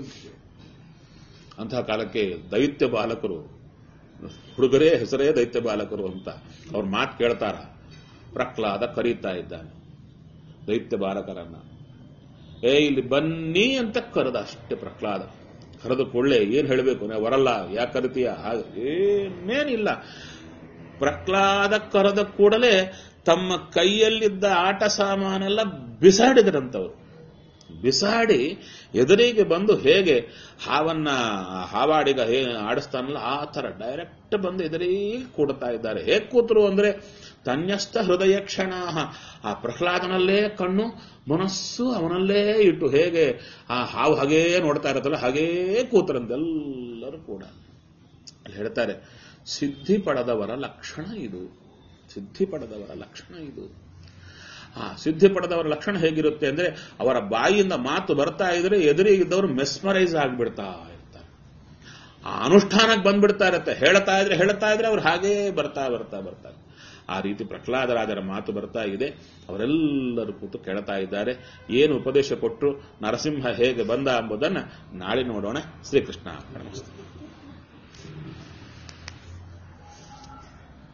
ಅಂತಹ ಕಾಲಕ್ಕೆ ದೈತ್ಯ ಬಾಲಕರು ಹುಡುಗರೇ ಹೆಸರೇ ದೈತ್ಯ ಬಾಲಕರು ಅಂತ ಅವ್ರ ಮಾತು ಕೇಳ್ತಾರ ಪ್ರಹ್ಲಾದ ಕರೀತಾ ಇದ್ದಾನೆ ದೈತ್ಯ ಬಾಲಕರನ್ನ ಏ ಇಲ್ಲಿ ಬನ್ನಿ ಅಂತ ಕರೆದ ಅಷ್ಟೇ ಪ್ರಹ್ಲಾದ ಕರೆದು ಕೊಳ್ಳೆ ಏನ್ ಹೇಳಬೇಕು ನಾ ಬರಲ್ಲ ಯಾಕೆ ಕರಿತೀಯ ಹಾಗೆ ಏನೇನಿಲ್ಲ ಪ್ರಹ್ಲಾದ ಕರೆದ ಕೂಡಲೇ ತಮ್ಮ ಕೈಯಲ್ಲಿದ್ದ ಆಟ ಸಾಮಾನೆಲ್ಲ ಬಿಸಾಡಿದ್ರಂತವ್ರು ಬಿಸಾಡಿ ಎದುರಿಗೆ ಬಂದು ಹೇಗೆ ಹಾವನ್ನ ಹಾವಾಡಿಗ ಹೇ ಆಡಿಸ್ತಾನಲ್ಲ ಆ ತರ ಡೈರೆಕ್ಟ್ ಬಂದು ಎದುರಿಗೆ ಕೂಡ್ತಾ ಇದ್ದಾರೆ ಹೇಗೆ ಕೂತರು ಅಂದ್ರೆ ತನ್ಯಸ್ಥ ಹೃದಯ ಕ್ಷಣ ಆ ಪ್ರಹ್ಲಾದನಲ್ಲೇ ಕಣ್ಣು ಮನಸ್ಸು ಅವನಲ್ಲೇ ಇಟ್ಟು ಹೇಗೆ ಆ ಹಾವು ಹಾಗೇ ನೋಡ್ತಾ ಇರತ್ತಲ್ಲ ಹಾಗೇ ಕೂತರಂತೆಲ್ಲರೂ ಕೂಡ ಅಲ್ಲಿ ಹೇಳ್ತಾರೆ ಸಿದ್ಧಿ ಪಡೆದವರ ಲಕ್ಷಣ ಇದು ಸಿದ್ಧಿ ಪಡೆದವರ ಲಕ್ಷಣ ಇದು ಆ ಸಿದ್ಧಿ ಪಡೆದವರ ಲಕ್ಷಣ ಹೇಗಿರುತ್ತೆ ಅಂದ್ರೆ ಅವರ ಬಾಯಿಯಿಂದ ಮಾತು ಬರ್ತಾ ಇದ್ರೆ ಎದುರಿಗಿದ್ದವರು ಮೆಸ್ಮರೈಸ್ ಆಗಿಬಿಡ್ತಾ ಇರ್ತಾರೆ ಆ ಅನುಷ್ಠಾನಕ್ಕೆ ಬಂದ್ಬಿಡ್ತಾ ಇರುತ್ತೆ ಹೇಳ್ತಾ ಇದ್ರೆ ಹೇಳ್ತಾ ಇದ್ರೆ ಅವ್ರು ಹಾಗೇ ಬರ್ತಾ ಬರ್ತಾ ಬರ್ತಾರೆ ಆ ರೀತಿ ಪ್ರಹ್ಲಾದರಾಜರ ಮಾತು ಬರ್ತಾ ಇದೆ ಅವರೆಲ್ಲರೂ ಕೂತು ಕೇಳ್ತಾ ಇದ್ದಾರೆ ಏನು ಉಪದೇಶ ಕೊಟ್ಟರು ನರಸಿಂಹ ಹೇಗೆ ಬಂದ ಎಂಬುದನ್ನು ನಾಳೆ ನೋಡೋಣ ಶ್ರೀಕೃಷ್ಣ ನಮಸ್ತೆ